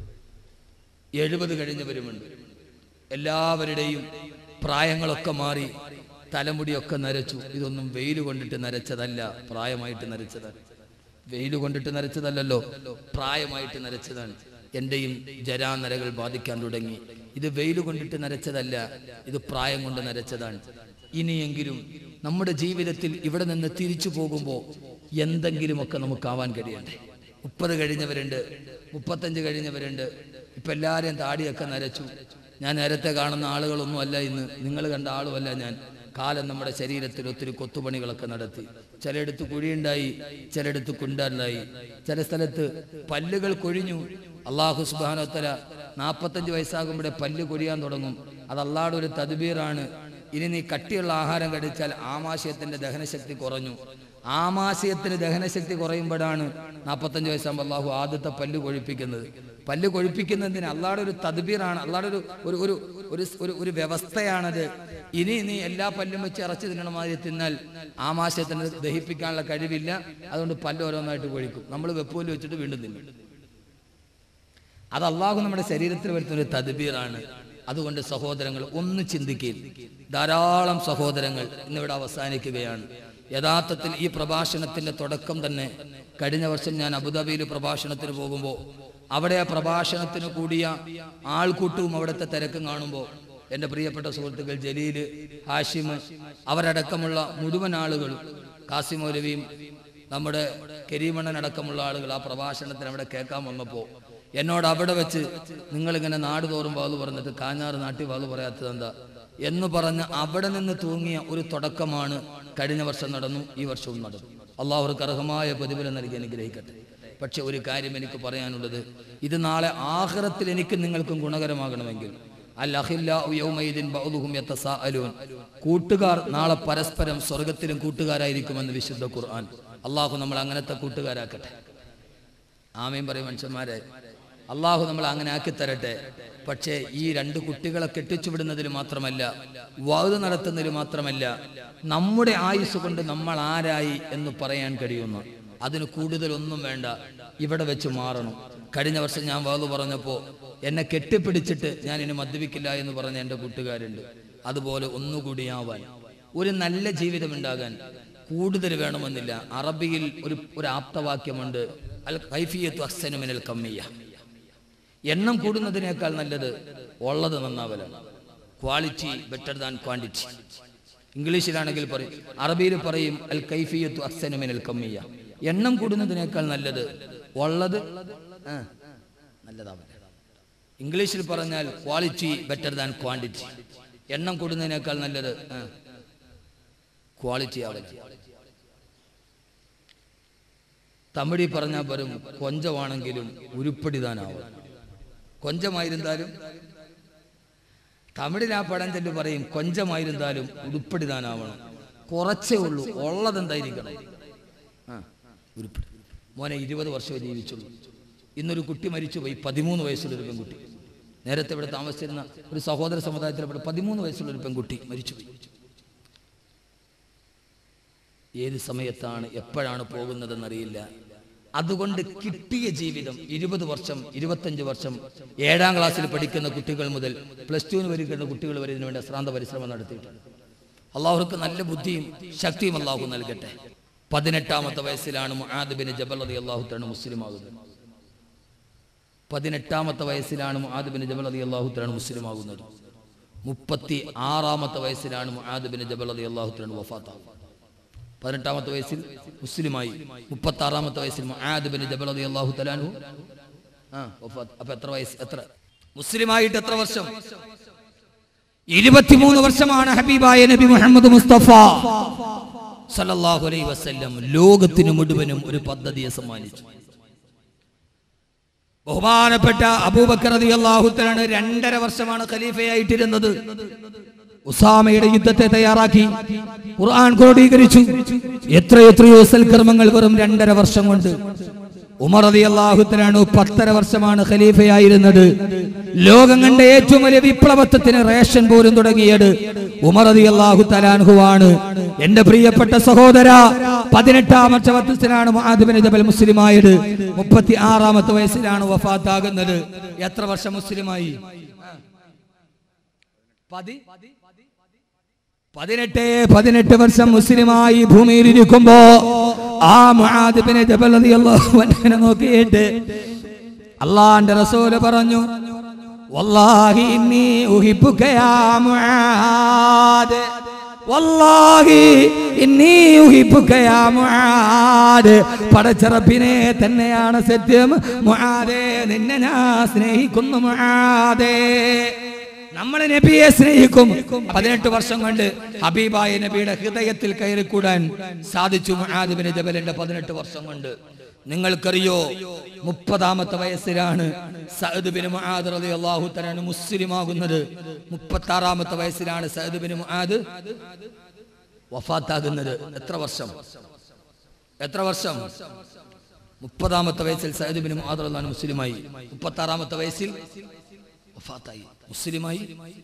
എഴുപത് കഴിഞ്ഞവരുമുണ്ട് എല്ലാവരുടെയും പ്രായങ്ങളൊക്കെ മാറി തലമുടിയൊക്കെ നരച്ചു ഇതൊന്നും വെയിൽ കൊണ്ടിട്ട് നരച്ചതല്ല പ്രായമായിട്ട് നരച്ചതാണ് വെയിൽ കൊണ്ടിട്ട് നരച്ചതല്ലല്ലോ പ്രായമായിട്ട് നരച്ചതാണ് എൻ്റെയും ജരാനരകൾ ബാധിക്കാൻ തുടങ്ങി ഇത് വെയിൽ കൊണ്ടിട്ട് നരച്ചതല്ല ഇത് പ്രായം കൊണ്ട് നരച്ചതാണ് ഇനിയെങ്കിലും നമ്മുടെ ജീവിതത്തിൽ ഇവിടെ നിന്ന് തിരിച്ചു പോകുമ്പോൾ എന്തെങ്കിലുമൊക്കെ നമുക്കാവാൻ കഴിയണ്ടേ മുപ്പത് കഴിഞ്ഞവരുണ്ട് മുപ്പത്തഞ്ച് കഴിഞ്ഞവരുണ്ട് ഇപ്പൊ എല്ലാവരെയും താടിയൊക്കെ നരച്ചു ഞാൻ നേരത്തെ കാണുന്ന ആളുകളൊന്നും അല്ല ഇന്ന് നിങ്ങൾ കണ്ട ആളുമല്ല ഞാൻ കാലം നമ്മുടെ ശരീരത്തിൽ ഒത്തിരി കൊത്തുപണികളൊക്കെ നടത്തി ചിലയിടത്ത് കുഴിയുണ്ടായി ചിലയിടത്ത് കുണ്ടുണ്ടായി ചില സ്ഥലത്ത് പല്ലുകൾ കൊഴിഞ്ഞു അള്ളാഹു സുബാനോത്തല നാൽപ്പത്തഞ്ച് വയസ്സാകുമ്പോഴേ പല്ല് കൊഴിയാൻ തുടങ്ങും അത് അള്ളാഹുടെ ഒരു തദ്ബീറാണ് ഇനി നീ കട്ടിയുള്ള ആഹാരം കഴിച്ചാൽ ആമാശയത്തിന്റെ ദഹനശക്തി കുറഞ്ഞു ആമാശയത്തിന് ദഹനശക്തി കുറയുമ്പോഴാണ് നാൽപ്പത്തഞ്ച് വയസ്സാകുമ്പോൾ അള്ളാഹു ആദ്യത്തെ പല്ല് കൊഴിപ്പിക്കുന്നത് പല്ല് കൊഴിപ്പിക്കുന്നതിന് അള്ളാഹുടെ ഒരു തദ്ബീറാണ് അള്ളാഹുടെ ഒരു ഒരു ഒരു ഒരു ഒരു ഒരു വ്യവസ്ഥയാണത് ഇനി നീ എല്ലാ പല്ലും വെച്ച് ഇറച്ചി തിന്നണമാതിരി തിന്നാൽ ആമാശയത്തിന് ദഹിപ്പിക്കാനുള്ള കഴിവില്ല അതുകൊണ്ട് പല്ല് ഓരോന്നായിട്ട് കൊഴിക്കും നമ്മൾ വെപ്പൂല് വെച്ചിട്ട് വീണ്ടും തിന്നും അത് അള്ളാഹു നമ്മുടെ ശരീരത്തിൽ വരുത്തുന്ന ഒരു തദ്ബീറാണ് അതുകൊണ്ട് സഹോദരങ്ങൾ ഒന്ന് ചിന്തിക്കുകയും ധാരാളം സഹോദരങ്ങൾ ഇന്നിവിടെ അവസാനിക്കുകയാണ് യഥാർത്ഥത്തിൽ ഈ പ്രഭാഷണത്തിന്റെ തുടക്കം തന്നെ കഴിഞ്ഞ വർഷം ഞാൻ അബുദാബിയിൽ പ്രഭാഷണത്തിന് പോകുമ്പോൾ അവിടെ ആ പ്രഭാഷണത്തിന് കൂടിയ ആൾക്കൂട്ടവും അവിടുത്തെ തിരക്കും കാണുമ്പോൾ എൻ്റെ പ്രിയപ്പെട്ട സുഹൃത്തുക്കൾ ജലീല് ഹാഷിമ് അവരടക്കമുള്ള മുഴുവൻ ആളുകളും കാസിം മൗലവിയും നമ്മുടെ കരീമണ്ണൻ അടക്കമുള്ള ആളുകൾ ആ പ്രഭാഷണത്തിന് അവിടെ കേൾക്കാൻ വന്നപ്പോൾ എന്നോട് അവിടെ വെച്ച് നിങ്ങളിങ്ങനെ നാട് തോറും വാതു പറഞ്ഞിട്ട് കാഞ്ഞാറ് നാട്ടിൽ വാതു പറയാത്തത് എന്താ എന്ന് പറഞ്ഞ് അവിടെ നിന്ന് തൂങ്ങിയ ഒരു തുടക്കമാണ് കഴിഞ്ഞ വർഷം നടന്നു ഈ വർഷവും നടന്നു അള്ളാഹുർക്ക് അർഹമായ പ്രതിഫലം നൽകി അനുഗ്രഹിക്കട്ടെ പക്ഷെ ഒരു കാര്യം എനിക്ക് പറയാനുള്ളത് ഇത് നാളെ ആഹ്റത്തിൽ എനിക്ക് നിങ്ങൾക്കും ഗുണകരമാകണമെങ്കിൽ അൽ അഖില്ലാഉ യൗമൈദിൻ ബഅ്ദുഹും യതസാഅലൂൻ കൂട്ടുകാർ നാളെ പരസ്പരം സ്വർഗത്തിലും കൂട്ടുകാരായിരിക്കുമെന്ന് വിശുദ്ധ ഖുർആൻ അള്ളാഹു നമ്മൾ അങ്ങനത്തെ കൂട്ടുകാരാക്കട്ടെ ആമയും പറയും മനുഷ്യന്മാരെ അള്ളാഹു നമ്മൾ അങ്ങനെ ആക്കി തരട്ടെ പക്ഷേ ഈ രണ്ട് കുട്ടികളെ കെട്ടിച്ചു വിടുന്നതിൽ മാത്രമല്ല വാത് നടത്തുന്നതിൽ മാത്രമല്ല നമ്മുടെ ആയുസ് കൊണ്ട് നമ്മൾ ആരായി എന്ന് പറയാൻ കഴിയുന്നു അതിന് കൂടുതലൊന്നും വേണ്ട ഇവിടെ വെച്ച് മാറണം കഴിഞ്ഞ വർഷം ഞാൻ വാതു പറഞ്ഞപ്പോൾ എന്നെ കെട്ടിപ്പിടിച്ചിട്ട് ഞാൻ ഇനി മദ്യപിക്കില്ല എന്ന് പറഞ്ഞ എൻ്റെ കൂട്ടുകാരുണ്ട് അതുപോലെ ഒന്നുകൂടിയാവാൻ ഒരു നല്ല ജീവിതം ഉണ്ടാകാൻ കൂടുതൽ വേണമെന്നില്ല അറബിയിൽ ഒരു ഒരു ആപ്തവാക്യമുണ്ട് അൽ കൈഫിയത്തു അഹ്സനുമിനൽ കമ്മിയ എണ്ണം കൂടുന്നതിനേക്കാൾ നല്ലത് ഉള്ളത് നന്നാവലാണ് ക്വാളിറ്റി ബെറ്റർ ദാൻ ക്വാണ്ടിറ്റി ഇംഗ്ലീഷിലാണെങ്കിൽ പറയും അറബിയിൽ പറയും അൽ കൈഫിയത്തു അഹ്സനുമിനൽ കമ്മിയ എണ്ണം കൂടുന്നതിനേക്കാൾ നല്ലത് ഉള്ളത് ആ, നല്ലതാവല ഇംഗ്ലീഷിൽ പറഞ്ഞാൽ ക്വാളിറ്റി ബെറ്റർ ദാൻ ക്വാണ്ടിറ്റി എണ്ണം കൂടുന്നതിനേക്കാൾ നല്ലത് ആ, ക്വാളിറ്റി ആവല തമിഴിൽ പറഞ്ഞാൽ വരും കൊഞ്ചമാണെങ്കിലും ഉരുപ്പടിതാനാവും കൊഞ്ചമായിരുന്നാലും തമിഴിൽ ആ പടം ചെല്ലു പറയും കൊഞ്ചമായിരുന്നാലും ഉരുപ്പടിതാനാവണം കുറച്ചേ ഉള്ളൂ ഉള്ളത് എന്തായിരിക്കണം ആ ഉരുപ്പടി മോനെ ഇരുപത് വർഷമേ ജീവിച്ചുള്ളൂ ഇന്നൊരു കുട്ടി മരിച്ചുപോയി പതിമൂന്ന് വയസ്സുള്ള ഒരു പെൺകുട്ടി നേരത്തെ ഇവിടെ താമസിച്ചിരുന്ന ഒരു സഹോദര സമുദായത്തിൽ ഇവിടെ പതിമൂന്ന് വയസ്സുള്ള ഒരു പെൺകുട്ടി മരിച്ചുപോയി ഏത് സമയത്താണ് എപ്പോഴാണ് പോകുന്നതെന്നറിയില്ല അതുകൊണ്ട് കിട്ടിയ ജീവിതം ഇരുപത് വർഷം ഇരുപത്തഞ്ച് വർഷം ഏഴാം ക്ലാസ്സിൽ പഠിക്കുന്ന കുട്ടികൾ മുതൽ പ്ലസ് ടുവിന് പഠിക്കുന്ന കുട്ടികൾ വരെ ഇതിനു വേണ്ടി അശ്രാന്ത പരിശ്രമം നടത്തിയിട്ടുണ്ട് അള്ളാഹുർക്ക് നല്ല ബുദ്ധിയും ശക്തിയും അള്ളാഹു നൽകട്ടെ പതിനെട്ടാമത്തെ വയസ്സിലാണ് മുആദ് ബിൻ ജബൽ റതി അള്ളാഹു തണ് മുസ്ലിം ആകുന്നത് പതിനെട്ടാമത്തെ വയസ്സിലാണ് മുആദ് ബിൻ ജബൽ റതി അള്ളാഹു തണ് മുസ്ലിം ആകുന്നത് മുപ്പത്തി ആറാമത്തെ വയസ്സിലാണ് മുആദ് ബിൻ ജബൽ റതി അള്ളാഹു തണ് വഫാത്താകുന്നത് പതിനെട്ടാമത്തെ വയസ്സിൽ മുസ്ലിമായി മുപ്പത്തി ആറാമത്തെ വയസ്സിൽ മുആദ് ബിൻ ജബൽ റളിയല്ലാഹു തആലാഹു ആ വഫാത്ത് അപ്പൊ എത്ര വയസ്സ് എത്ര മുസ്ലിമായിട്ട് എത്ര വർഷം ഇരുപത്തിമൂന്ന് വർഷമാണ് ഹബീബായ നബി മുഹമ്മദ് മുസ്തഫ സല്ലല്ലാഹു അലൈഹി വസല്ലം ലോകത്തിന് മുഴുവനും ഒരു പദ്ധതിയെ സമ്മാനിച്ചു ബഹുമാനപ്പെട്ട അബൂബക്കർ റളിയല്ലാഹു തആല രണ്ടര വർഷമാണ് ഖലീഫയായിട്ടിരുന്നത് ഉസാമയുടെ യുദ്ധത്തെ തയ്യാറാക്കി ഖുർആൻ ക്രോഡീകരിച്ചു എത്ര എത്രയോ സൽക്കർമ്മങ്ങൾ വെറും രണ്ടര വർഷം കൊണ്ട് ഉമർ അലി അള്ളാഹുത്തലാണ് പത്തര വർഷമാണ് ഖലീഫയായിരുന്നത് ലോകം കണ്ട ഏറ്റവും വലിയ വിപ്ലവത്വത്തിന് റേഷൻ പോലും തുടങ്ങിയത് ഉമർ അലി അള്ളാഹു തലാൻഹുവാണ് എന്റെ പ്രിയപ്പെട്ട സഹോദര പതിനെട്ടാമത്തെ വയസ്സിലാണ് മുആദ് ജബൽ മുസ്ലിമായത് മുപ്പത്തി ആറാമത്തെ വയസ്സിലാണ് വഫാത്താകുന്നത് എത്ര വർഷം മുസ്ലിമായി പതി പതിനെട്ട് പതിനെട്ട് വർഷം മുസ്ലിമായി ഭൂമിയിൽ ഇരിക്കുമ്പോ ആ മുആദിബിനെ ജബൽ റളിയല്ലാഹു അൻഹുവിനെ നോക്കിയിട്ട് അള്ളാന്റെ റസൂല് പറഞ്ഞു വല്ലാഹി ഇന്നി ഉഹിബ്ബുക യാ മുആദ് വല്ലാഹി ഇന്നി ഉഹിബ്ബുക യാ മുആദ് പടച്ചറപ്പിനെ തന്നെയാണ് സത്യം മുആദേ നിന്നെ ഞാൻ സ്നേഹിക്കുന്നു മുആദേ നമ്മൾ നബിയെ സ്നേഹിക്കും പതിനെട്ട് വർഷം കൊണ്ട് ഹബീബായ നബിയുടെ ഹൃദയത്തിൽ കയറിക്കൂടാൻ സാധിച്ചു മുആദിബിന് ജബലിന്റെ പതിനെട്ട് വർഷം കൊണ്ട് നിങ്ങൾക്കറിയോ മുപ്പതാമത്തെ വയസ്സിലാണ് സഅദ് ബിൻ മുആദ് റളിയല്ലാഹു തആല മുസ്ലിം ആകുന്നത് മുപ്പത്തി ആറാമത്തെ വയസ്സിലാണ് സഅദ് ബിൻ മുആദ് വഫാത്താകുന്നത് എത്ര വർഷം എത്ര വർഷം മുപ്പതാമത്തെ വയസ്സിൽ സഅദ് ബിൻ മുആദ് റളിയല്ലാഹു അൻഹു മുസ്ലിമായി മുപ്പത്തി ആറാമത്തെ വയസ്സിൽ വഫാത്തായി മുസ്ലിമായി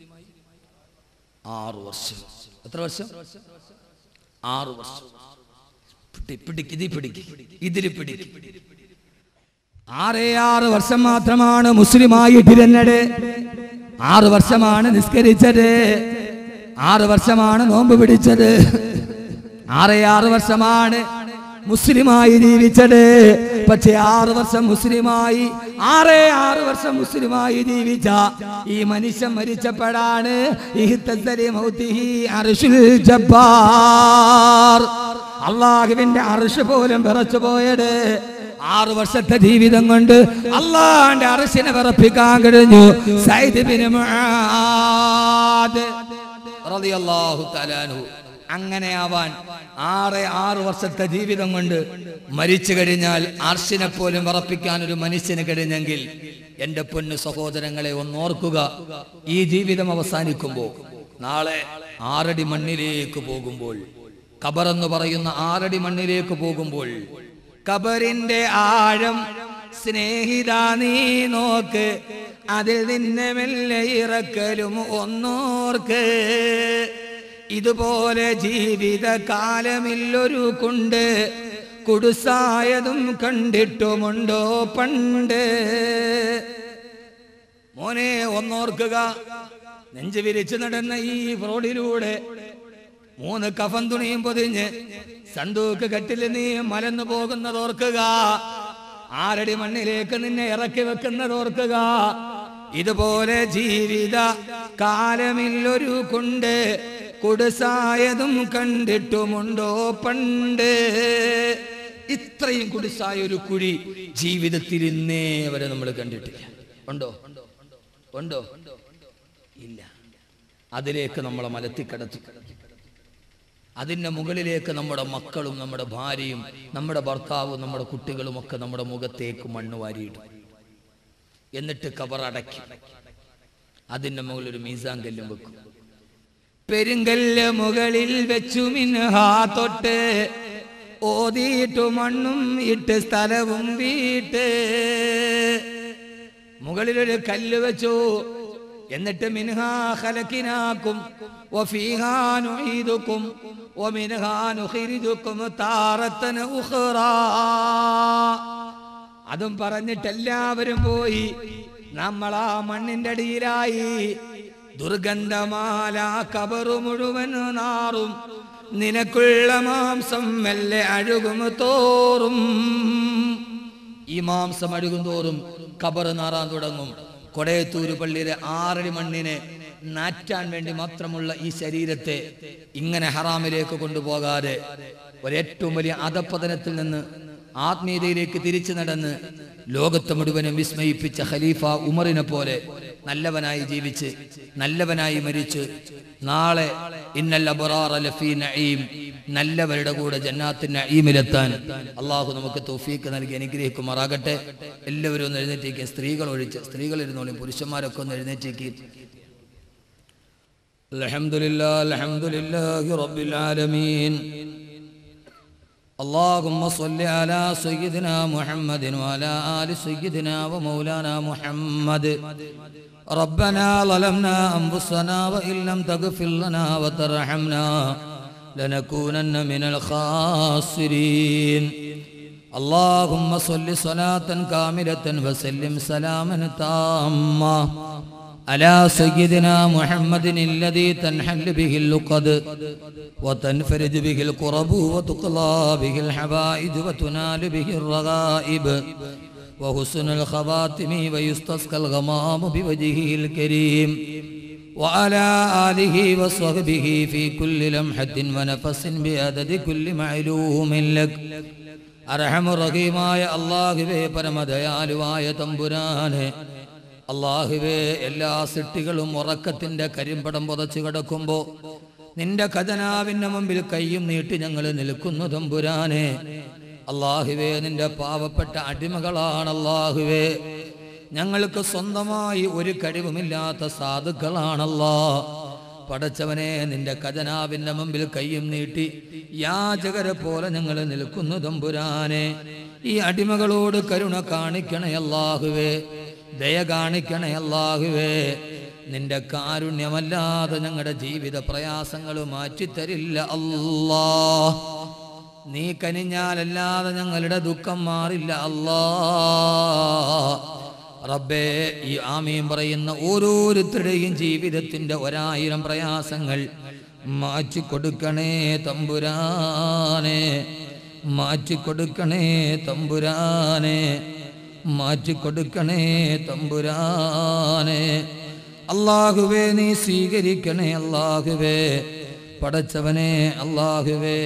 ആറു വർഷം എത്ര വർഷം ആറു വർഷം പിടി- പിടിക്ക് ഇതി പിടിക്ക് ഇതില് പിടിക്ക് ആറേ ആറ് വർഷം മാത്രമാണ് മുസ്ലിമായിട്ടിരുന്നത് ആറ് വർഷമാണ് നിസ്കരിച്ചത് ആറ് വർഷമാണ് നോമ്പ് പിടിച്ചത് ആറേ ആറ് വർഷമാണ് മുസ്ലിമായി ജീവിച്ചത് പക്ഷെ ആറ് വർഷം മുസ്ലിമായി ആറേ ആറ് വർഷം മുസ്ലിമായി ജീവിച്ച ഈ മനുഷ്യൻ മരിച്ചപ്പോഴാണ് ഇഹ്തസ്സലി മൗതിഹി അർശുൽ ജബ്ബാർ അള്ളാഹുവിന്റെ അർഷ് പോലും വിറച്ചു പോയത് ആറു വർഷത്തെ ജീവിതം കൊണ്ട് അള്ളാന്റെ അറസിനെ വിറപ്പിക്കാൻ കഴിഞ്ഞു സൈദ് ബിൻ മുആദ് റളിയല്ലാഹു തആല അൻഹു അങ്ങനെ ആവാൻ ആറ് ആറ് വർഷത്തെ ജീവിതം കൊണ്ട് മരിച്ചു കഴിഞ്ഞാൽ അർഷിനെ പോലും വിറപ്പിക്കാൻ ഒരു മനുഷ്യന് കഴിഞ്ഞെങ്കിൽ എന്റെ പൊന്നു സഹോദരങ്ങളെ ഒന്നോർക്കുക ഈ ജീവിതം അവസാനിക്കുമ്പോൾ നാളെ ആറടി മണ്ണിലേക്ക് പോകുമ്പോൾ ഖബർ എന്ന് പറയുന്ന ആറടി മണ്ണിലേക്ക് പോകുമ്പോൾ ഖബറിന്റെ ആഴം സ്നേഹിത നീ നോക്ക് അതിൽ നിന്നെ മെല്ലെ ഇറക്കലും ഒന്നോർക്ക് ഇതുപോലെ ജീവിത കാലമില്ലൊരു കുണ്ട് കുടുസായതും കണ്ടിട്ടുമുണ്ടോ പണ്ട് മോനെ ഒന്നോർക്കുക നെഞ്ചു വിരിച്ചു നടന്ന ഈ റോഡിലൂടെ മൂന്ന് കഫൻ തുണിയും പൊതിഞ്ഞ് സന്തൂക്ക് കെട്ടിൽ നീ മലന്നു പോകുന്നത് ഓർക്കുക ആരടി മണ്ണിലേക്ക് നിന്നെ ഇറക്കി വെക്കുന്നത് ഓർക്കുക ഇതുപോലെ ജീവിത കാലമില്ലൊരു കൊണ്ട് കുടുസായതും കണ്ടിട്ടുമുണ്ടോ പണ്ട് ഇത്രയും കുടിസായ ഒരു കുഴി ജീവിതത്തിൽ ഇന്നേ വരെ നമ്മൾ കണ്ടിട്ടില്ല ഉണ്ടോ ഉണ്ടോ ഇല്ല അതിലേക്ക് നമ്മളെ മലത്തിക്കടത്തി അതിൻ്റെ മുകളിലേക്ക് നമ്മുടെ മക്കളും നമ്മുടെ ഭാര്യയും നമ്മുടെ ഭർത്താവും നമ്മുടെ കുട്ടികളും ഒക്കെ നമ്മുടെ മുഖത്തേക്ക് മണ്ണ് വാരിയിടും എന്നിട്ട് കവറടക്കി അതിൻ്റെ മുകളിൽ ഒരു മീസാൻ കല്ലും വെക്കും പെരുങ്കല്ല് മുകളിൽ വെച്ചു മിൻഹാ തൊട്ട് ഓതിയിട്ടു മണ്ണും ഇട്ട് സ്ഥലവും വീട്ട് മുകളിലൊരു കല്ല് വെച്ചു എന്നിട്ട് മിൻഹാ ഖലക്കിനാക്കും വഫീഹാ നുഈദുക്കും വമിൻഹാ നുഖ്രിജുക്കും താറത്തൻ ഉഖ്റാ അതും പറഞ്ഞിട്ട് എല്ലാവരും പോയി നമ്മൾ ആ മണ്ണിന്റെ അടിയിലായി ദുർഗന്ധമാല കബറു മുഴുവൻ നാറും നിനക്കുള്ള മാംസം മെല്ലെ അഴുകും തോറും ഈ മാംസം അഴുകും തോറും കബർ നാറാൻ തുടങ്ങും കൊടയത്തൂര് പള്ളിയിലെ ആറടി മണ്ണിനെ നാറ്റാൻ വേണ്ടി മാത്രമുള്ള ഈ ശരീരത്തെ ഇങ്ങനെ ഹറാമിലേക്ക് കൊണ്ടുപോകാതെ ഒരേറ്റവും വലിയ അധപ്പതനത്തിൽ നിന്ന് ആത്മീയതയിലേക്ക് തിരിച്ചു നടന്ന് ലോകത്തെ മുഴുവനും വിസ്മയിപ്പിച്ച ഖലീഫ ഉമറിനെ പോലെ നല്ലവനായി ജീവിച്ച് നല്ലവനായി മരിച്ച് നാളെ ഇന്നൽ അബ്റാറ ലഫീ നഈം നല്ലവരുടെ കൂടെ ജന്നാത്തിൻ നഈമിലെത്താൻ അള്ളാഹു നമുക്ക് തൗഫീക്ക് നൽകി അനുഗ്രഹിക്കുമാറാകട്ടെ എല്ലാവരും ഒന്ന് എഴുന്നേറ്റേക്ക് സ്ത്രീകൾ ഒഴിച്ച് സ്ത്രീകൾ ഇരുന്നോളും പുരുഷന്മാരൊക്കെ ഒന്ന് എഴുന്നേറ്റേക്ക് الحمد لله الحمد لله رب العالمين اللهم صل على سيدنا محمد وعلى آل سيدنا ومولانا محمد ربنا ظلمنا أنفسنا وإن لم تغفر لنا وترحمنا لنكونن من الخاسرين اللهم صل صلاة كاملة وسلم سلاما تاما على سيدنا محمد الذي تنحل به اللقد وتنفرج به القرب وتقضى به الحبائج وتنال به الرغائب وحسن الخواتم ويستسقى الغمام بوجهه الكريم وعلى آله وصحبه في كل لمحة ونفس بعدد كل معلوم لك അർഹമുറഹീമായ അള്ളാഹുവേ പരമദയാലുവായ തമ്പുരാനെ അള്ളാഹുവേ എല്ലാ സിട്ടികളും ഉറക്കത്തിന്റെ കരിമ്പടം പുതച്ചു കിടക്കുമ്പോ നിന്റെ ഖജനാവിന്റെ മുമ്പിൽ കൈയും നീട്ടി ഞങ്ങൾ നിൽക്കുന്നു തമ്പുരാനെ അള്ളാഹുവേ നിന്റെ പാവപ്പെട്ട അടിമകളാണ് അള്ളാഹുവേ ഞങ്ങൾക്ക് സ്വന്തമായി ഒരു കഴിവുമില്ലാത്ത സാധുക്കളാണല്ലോ പടച്ചവനെ നിന്റെ ഖജനാവിന്റെ മുമ്പിൽ കൈയും നീട്ടി യാചകരെ പോലെ ഞങ്ങൾ നിൽക്കുന്നു തമ്പുരാനെ ഈ അടിമകളോട് കരുണ കാണിക്കണേ അല്ലാഹുവേ ദയ കാണിക്കണേ അല്ലാഹുവേ നിന്റെ കാരുണ്യമല്ലാതെ ഞങ്ങളുടെ ജീവിത പ്രയാസങ്ങൾ മാറ്റിത്തരില്ല അല്ലാ നീ കനിഞ്ഞാലല്ലാതെ ഞങ്ങളുടെ ദുഃഖം മാറില്ല അല്ലാ റബ്ബേ ഈ ആമീൻ പറയുന്ന ഓരോരുത്തരുടെയും ജീവിതത്തിന്റെ ഒരായിരം പ്രയാസങ്ങൾ മാറ്റിക്കൊടുക്കണേ തമ്പുരാനെ മാറ്റിക്കൊടുക്കണേ തമ്പുരാനെ മാറ്റിക്കൊടുക്കണേ തമ്പുരാനെ അള്ളാഹുവേ നീ സ്വീകരിക്കണേ അള്ളാഹുവേ പടച്ചവനെ അള്ളാഹുവേ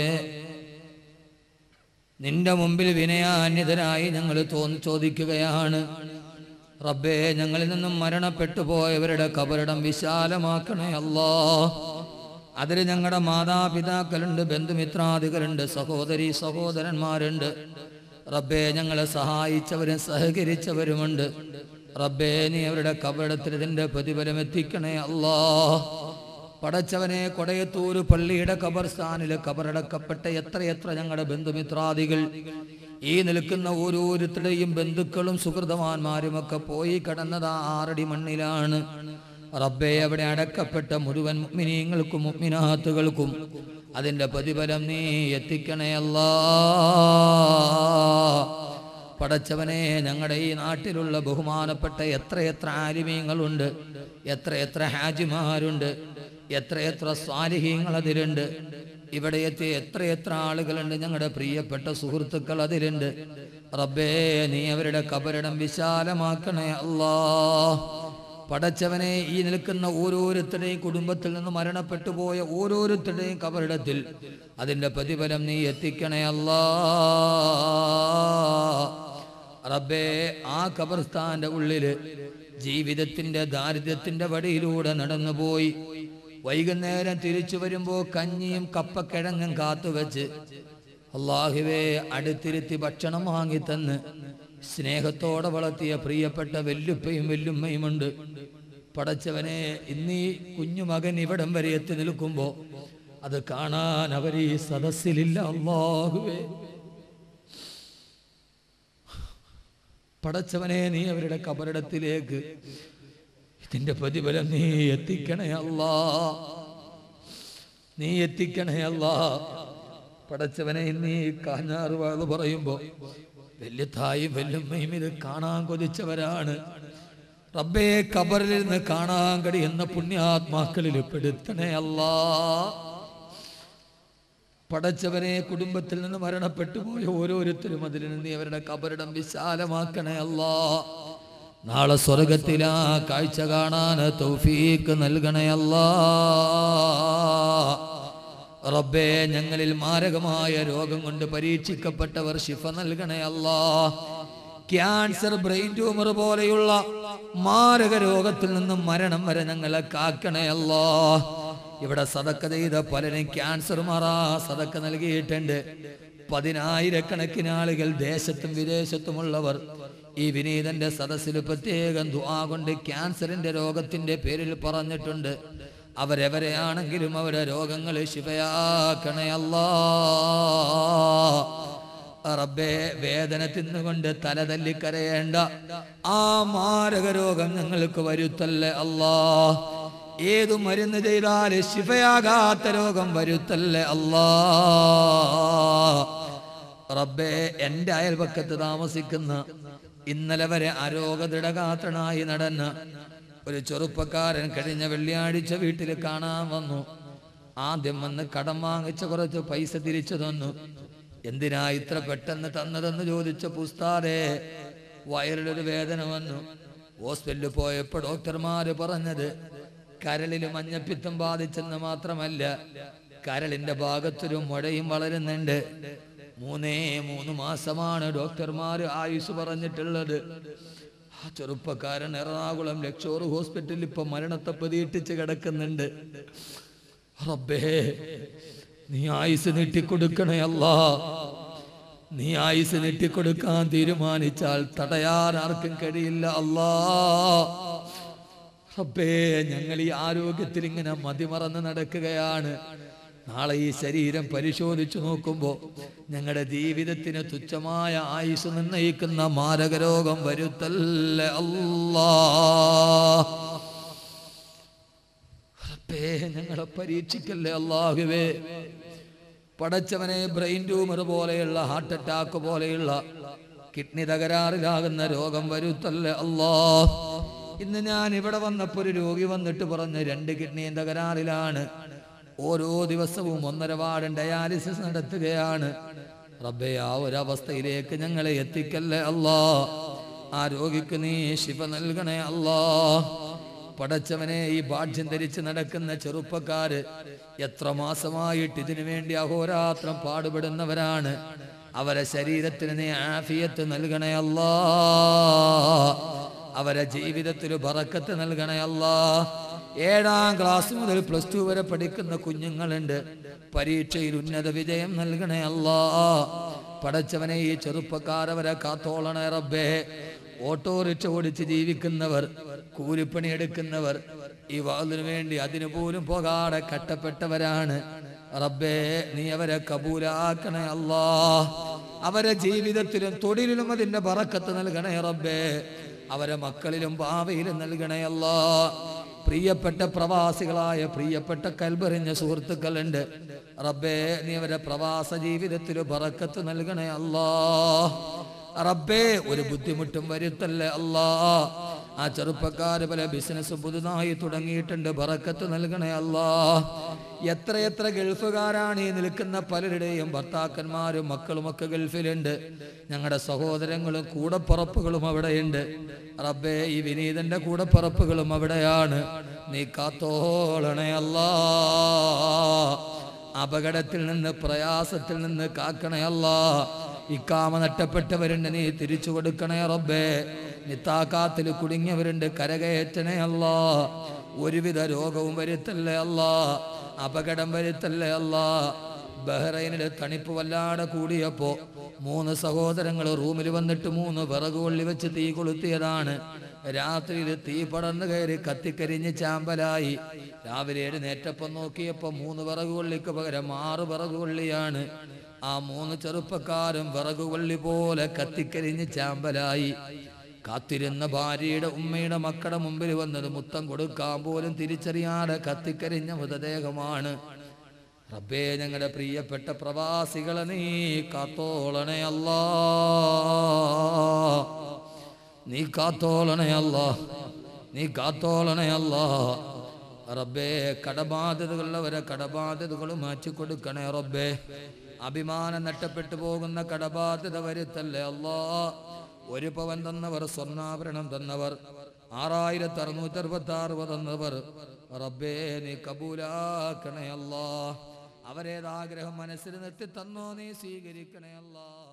നിന്റെ മുമ്പിൽ വിനയാന്യതരായി ഞങ്ങൾ തോന്നി ചോദിക്കുകയാണ് റബ്ബേ ഞങ്ങളിൽ നിന്നും മരണപ്പെട്ടു പോയവരുടെ കബറിടം വിശാലമാക്കണേ അല്ലാ അതിൽ ഞങ്ങളുടെ മാതാപിതാക്കളുണ്ട് ബന്ധുമിത്രാദികളുണ്ട് സഹോദരി സഹോദരന്മാരുണ്ട് റബ്ബേ ഞങ്ങളെ സഹായിച്ചവരും സഹകരിച്ചവരുമുണ്ട് റബ്ബേ നീ അവരുടെ കബറിടത്തിൽ ഇതിന്റെ പ്രതിഫലം എത്തിക്കണേ അല്ലാ പടച്ചവനെ കൊടയത്തൂര് പള്ളിയുടെ ഖബർസ്ഥാനിൽ കബറടക്കപ്പെട്ട എത്രയെത്ര ഞങ്ങളുടെ ബന്ധുമിത്രാദികൾ ഈ നിൽക്കുന്ന ഓരോരുത്തരുടെയും ബന്ധുക്കളും സുഹൃതവാന്മാരും ഒക്കെ പോയി കടന്നത് ആ ആറടി മണ്ണിലാണ് റബ്ബെ അവിടെ അടക്കപ്പെട്ട മുഴുവൻ മുഗ്മിനീങ്ങൾക്കും മുഗ്മിനാത്തുകൾക്കും അതിന്റെ പ്രതിഫലം നീ എത്തിക്കണേ അല്ലാ പടച്ചവനെ ഞങ്ങളുടെ ഈ നാട്ടിലുള്ള ബഹുമാനപ്പെട്ട എത്രയെത്ര ആലിമീങ്ങളുണ്ട് എത്രയെത്ര ഹാജിമാരുണ്ട് എത്രയെത്ര സ്വാലിഹീങ്ങൾ അതിലുണ്ട് ഇവിടെ എത്തിയ എത്രയെത്ര ആളുകളുണ്ട് ഞങ്ങളുടെ പ്രിയപ്പെട്ട സുഹൃത്തുക്കൾ അതിലുണ്ട് റബ്ബേ നീ അവരുടെ കബരിടം വിശാലമാക്കണേ അല്ലാ പടച്ചവനെ ഈ നിൽക്കുന്ന ഓരോരുത്തരുടെയും കുടുംബത്തിൽ നിന്ന് മരണപ്പെട്ടു പോയ ഓരോരുത്തരുടെയും കബറിടത്തിൽ അതിന്റെ പ്രതിഫലം നീ എത്തിക്കണേ അല്ലാ റബ്ബേ ആ ഖബർസ്ഥാന്റെ ഉള്ളില് ജീവിതത്തിന്റെ ദാരിദ്ര്യത്തിന്റെ വടിയിലൂടെ നടന്നുപോയി വൈകുന്നേരം തിരിച്ചു വരുമ്പോ കഞ്ഞിയും കപ്പക്കിഴങ്ങും കാത്തുവെച്ച് അള്ളാഹുവേ അടുത്തിരുത്തി ഭക്ഷണം വാങ്ങിത്തന്ന് സ്നേഹത്തോടെ വളർത്തിയ പ്രിയപ്പെട്ട വെല്ലുപ്പയും വെല്ലുമ്മയുമുണ്ട് പടച്ചവനെ ഇന്നീ കുഞ്ഞുമകൻ ഇവിടം വരെ എത്തി നിൽക്കുമ്പോ അത് കാണാൻ അവർ ഈ സദസ്സിലില്ല അള്ളാഹുവേ പടച്ചവനെ നീ അവരുടെ കബറിടത്തിലേക്ക് ഇതിന്റെ പ്രതിഫലം നീ എത്തിക്കണേ അല്ലാ നീ എത്തിക്കണേ അല്ലാ പടച്ചവനെ നീ കാഞ്ഞാറ് വാത് പറയുമ്പോ വലിയ തായും വല്യമ്മയും ഇത് കാണാൻ കൊതിച്ചവരാണ് റബ്ബേ കബറിൽ നിന്ന് കാണാൻ കഴിയുന്ന പുണ്യാത്മാക്കളിൽ പെടുത്തണേ അല്ലാ പടച്ചവനെ കുടുംബത്തിൽ നിന്ന് മരണപ്പെട്ടു പോയ ഓരോരുത്തരും അതിൽ നിന്ന് നീ അവരുടെ കബറിടം വിശാലമാക്കണേ അല്ലാ നാളെ സ്വർഗത്തിലാ കാഴ്ച കാണാൻ തൗഫീക്ക് നൽകണേ അല്ലാ റബ്ബേ ഞങ്ങളിൽ മാരകമായ രോഗം കൊണ്ട് പരീക്ഷിക്കപ്പെട്ടവർ ശിഫ നൽകണേ അല്ലാ ക്യാൻസർ ബ്രെയിൻ ട്യൂമർ പോലെയുള്ള മാരക രോഗത്തിൽ നിന്നും മരണം വരെ ഞങ്ങളെ കാക്കണേ അല്ലാ ഇവിടെ സതക്ക ചെയ്ത പലരും ക്യാൻസർ മാറാ സതക്ക നൽകിയിട്ടുണ്ട് പതിനായിരക്കണക്കിന് ആളുകൾ ദേശത്തും വിദേശത്തുമുള്ളവർ ഈ വിനീതന്റെ സദസ്സിൽ പ്രത്യേകം ദുആ കൊണ്ട് ക്യാൻസറിന്റെ രോഗത്തിന്റെ പേരിൽ പറഞ്ഞിട്ടുണ്ട് അവരെവരെയാണെങ്കിലും അവരെ രോഗങ്ങൾ ശിവയാക്കണേ അല്ലാ റബ്ബേ വേദന തിന്നുകൊണ്ട് തല തല്ലിക്കരയേണ്ട ആ മാരക രോഗം ഞങ്ങൾക്ക് വരുത്തല്ലേ അല്ലാ ഏതു മരുന്ന് ചെയ്താൽ ശിഫയാകാത്ത രോഗം വരുത്തല്ലേ അല്ലാ റബ്ബേ എൻ്റെ അയൽപക്കത്ത് താമസിക്കുന്ന ഇന്നലെ വരെ അരോഗദൃഢഗാത്രനായി നടന്ന ഒരു ചെറുപ്പക്കാരൻ കഴിഞ്ഞ വെള്ളിയാഴ്ച വീട്ടിൽ കാണാൻ വന്നു ആദ്യം വന്ന് കടം വാങ്ങിച്ച കുറച്ച് പൈസ തിരിച്ചു തന്നു എന്തിനാ ഇത്ര പെട്ടെന്ന് തന്നതെന്ന് ചോദിച്ച പുസ്താദേ വയറിലൊരു വേദന വന്നു ഹോസ്പിറ്റലിൽ പോയപ്പോൾ ഡോക്ടർമാര് പറഞ്ഞത് കരളിൽ മഞ്ഞപ്പിത്തം ബാധിച്ചെന്ന് മാത്രമല്ല കരളിന്റെ ഭാഗത്തൊരു മുഴയും വളരുന്നുണ്ട് മൂന്നേ മൂന്ന് മാസമാണ് ഡോക്ടർമാര് ആയുസ് പറഞ്ഞിട്ടുള്ളത് ആ ചെറുപ്പക്കാരൻ എറണാകുളം ലക്ഷോർ ഹോസ്പിറ്റലിൽ ഇപ്പൊ മരണത്തെ പ്രതീക്ഷിച്ച് കിടക്കുന്നുണ്ട് റബ്ബേ നീ ആയുസ് നീട്ടിക്കൊടുക്കണേ അല്ലാ നീ ആയുസ് നീട്ടിക്കൊടുക്കാൻ തീരുമാനിച്ചാൽ തടയാൻ ആർക്കും കഴിയില്ല അല്ലാ റബ്ബേ ഞങ്ങൾ ഈ ആരോഗ്യത്തിൽ ഇങ്ങനെ മതിമറന്ന് നടക്കുകയാണ് നാളെ ഈ ശരീരം പരിശോധിച്ചു നോക്കുമ്പോൾ ഞങ്ങളുടെ ജീവിതത്തിന് തുച്ഛമായ ആയുസ് നിർണയിക്കുന്ന മാരകരോഗം വരുത്തല്ലേ അല്ലാ റബ്ബേ ഞങ്ങളെ പരീക്ഷിക്കല്ലേ അള്ളാഹുവേ പടച്ചവനെ ബ്രെയിൻ ട്യൂമർ പോലെയുള്ള ഹാർട്ട് അറ്റാക്ക് പോലെയുള്ള കിഡ്നി തകരാറിലാകുന്ന രോഗം വരുത്തല്ലേ അല്ലാ ഇന്ന് ഞാൻ ഇവിടെ വന്നപ്പോൾ ഒരു രോഗി വന്നിട്ട് പറഞ്ഞ് രണ്ട് കിഡ്നിയും തകരാറിലാണ് ഓരോ ദിവസവും ഒന്നര വാർഡ് ഡയാലിസിസ് നടത്തുകയാണ് റബ്ബേ ആ ഒരവസ്ഥയിലേക്ക് ഞങ്ങളെ എത്തിക്കല്ലേ അല്ലാ ആ രോഗിക്ക് നീ ശിവ നൽകണേ അല്ലാ പടച്ചവനെ ഈ ഭാഗ്യം ധരിച്ച് നടക്കുന്ന ചെറുപ്പക്കാര് എത്ര മാസമായിട്ട് ഇതിനു വേണ്ടി അഹോരാത്രം പാടുപെടുന്നവരാണ് അവരെ ശരീരത്തിന് നീ ആഫിയത്ത് നൽകണേ അല്ലാ അവരെ ജീവിതത്തിൽ ബറക്കത്ത് നൽകണേ അല്ലാ ഏഴാം ക്ലാസ് മുതൽ പ്ലസ് ടു വരെ പഠിക്കുന്ന കുഞ്ഞുങ്ങളുണ്ട് പരീക്ഷയിൽ ഉന്നത വിജയം നൽകണേ അല്ലാ പടച്ചവനെ ഈ ചെറുപ്പക്കാരവരെ കാത്തോളണേ റബ്ബേ ഓട്ടോറിക്ഷ ഓടിച്ച് ജീവിക്കുന്നവർ കൂലിപ്പണി എടുക്കുന്നവർ ഈ വാതിനു വേണ്ടി അതിനു പോലും പോകാതെ കട്ടപ്പെട്ടവരാണ് റബ്ബേ നീ അവരെ കബൂലാക്കണേ അല്ലാ അവരെ ജീവിതത്തിലും തൊഴിലിലും അതിന്റെ ബറക്കത്ത് നൽകണേ റബ്ബേ അവരെ മക്കളിലും ഭാവിയിലും നൽകണേ അല്ലാ പ്രിയപ്പെട്ട പ്രവാസികളായ പ്രിയപ്പെട്ട കൽബറിഞ്ഞ സുഹൃത്തുക്കളുണ്ട് റബ്ബേ നീ അവരെ പ്രവാസ ജീവിതത്തിൽ ബറക്കത്ത് നൽകണേ അല്ലാ റബ്ബേ ഒരു ബുദ്ധിമുട്ടും വരുത്തല്ലേ അല്ലാ ആ ചെറുപ്പക്കാര് പല ബിസിനസ് പുതുതായി തുടങ്ങിയിട്ടുണ്ട് ബറക്കത്ത് നൽകണേ അല്ലാ എത്രയെത്ര ഗൾഫുകാരാണ് ഈ നിൽക്കുന്ന പലരുടെയും ഭർത്താക്കന്മാരും മക്കളും ഒക്കെ ഗൾഫിലുണ്ട് ഞങ്ങളുടെ സഹോദരങ്ങളും കൂടപ്പുറപ്പുകളും അവിടെയുണ്ട് റബ്ബേ ഈ വിനീതന്റെ കൂടപ്പുറപ്പുകളും അവിടെയാണ് നീ കാത്തോളണേ അല്ലാ അപകടത്തിൽ നിന്ന് പ്രയാസത്തിൽ നിന്ന് കാക്കണേ അല്ലാ ഇക്കാമ നഷ്ടപ്പെട്ടവരുണ്ട് നീ തിരിച്ചു കൊടുക്കണേ റബ്ബേ നിത്താക്കാത്തിൽ കുടുങ്ങിയവരുണ്ട് കരകയറ്റണേ അല്ലാ ഒരുവിധ രോഗവും വരുത്തല്ലേ അല്ലാ അപകടം വരുത്തല്ലേ അല്ലാ ബഹ്റൈനിലെ തണിപ്പ് വല്ലാതെ കൂടിയപ്പോ മൂന്ന് സഹോദരങ്ങൾ റൂമിൽ വന്നിട്ട് മൂന്ന് വിറക് കൊള്ളി വെച്ച് തീ കൊളുത്തിയതാണ് രാത്രിയിൽ തീ പടർന്നു കയറി കത്തിക്കരിഞ്ഞ് ചാമ്പലായി രാവിലെ എഴുന്നേറ്റപ്പം നോക്കിയപ്പോ മൂന്ന് വിറക് കൊള്ളിക്ക് പകരം ആറ് വിറക് കൊള്ളിയാണ് ആ മൂന്ന് ചെറുപ്പക്കാരും വിറക് കൊള്ളി പോലെ കത്തിക്കരിഞ്ഞ് ചാമ്പലായി കാത്തിരുന്ന ഭാര്യയുടെ ഉമ്മയുടെ മക്കളുടെ മുമ്പിൽ വന്നത് മുത്തം കൊടുക്കാൻ പോലും തിരിച്ചറിയാതെ കത്തിക്കരിഞ്ഞ മൃതദേഹമാണ് റബ്ബേ ഞങ്ങളുടെ പ്രിയപ്പെട്ട പ്രവാസികളെ നീ കാത്തോളണേ അല്ലാ നീ കാത്തോളണേ അല്ലാ നീ കാത്തോളണേ അല്ലാ റബ്ബേ കടബാധ്യതകളുള്ളവരെ കടബാധ്യതകൾ മാറ്റിക്കൊടുക്കണേ റബ്ബേ അഭിമാനം നഷ്ടപ്പെട്ടു പോകുന്ന കടബാധ്യത വരുത്തല്ലേ അല്ലാ ഒരു പവൻ തന്നവർ സ്വർണ്ണാഭരണം തന്നവർ ആറായിരത്തി അറുന്നൂറ്റി അറുപത്തി ആറ് തന്നവർ റബ്ബേ നീ കബൂലാക്കണേ അല്ലാ അവരേതാഗ്രഹം മനസ്സിൽ നിർത്തി തന്നോ നീ സ്വീകരിക്കണേ അല്ലാ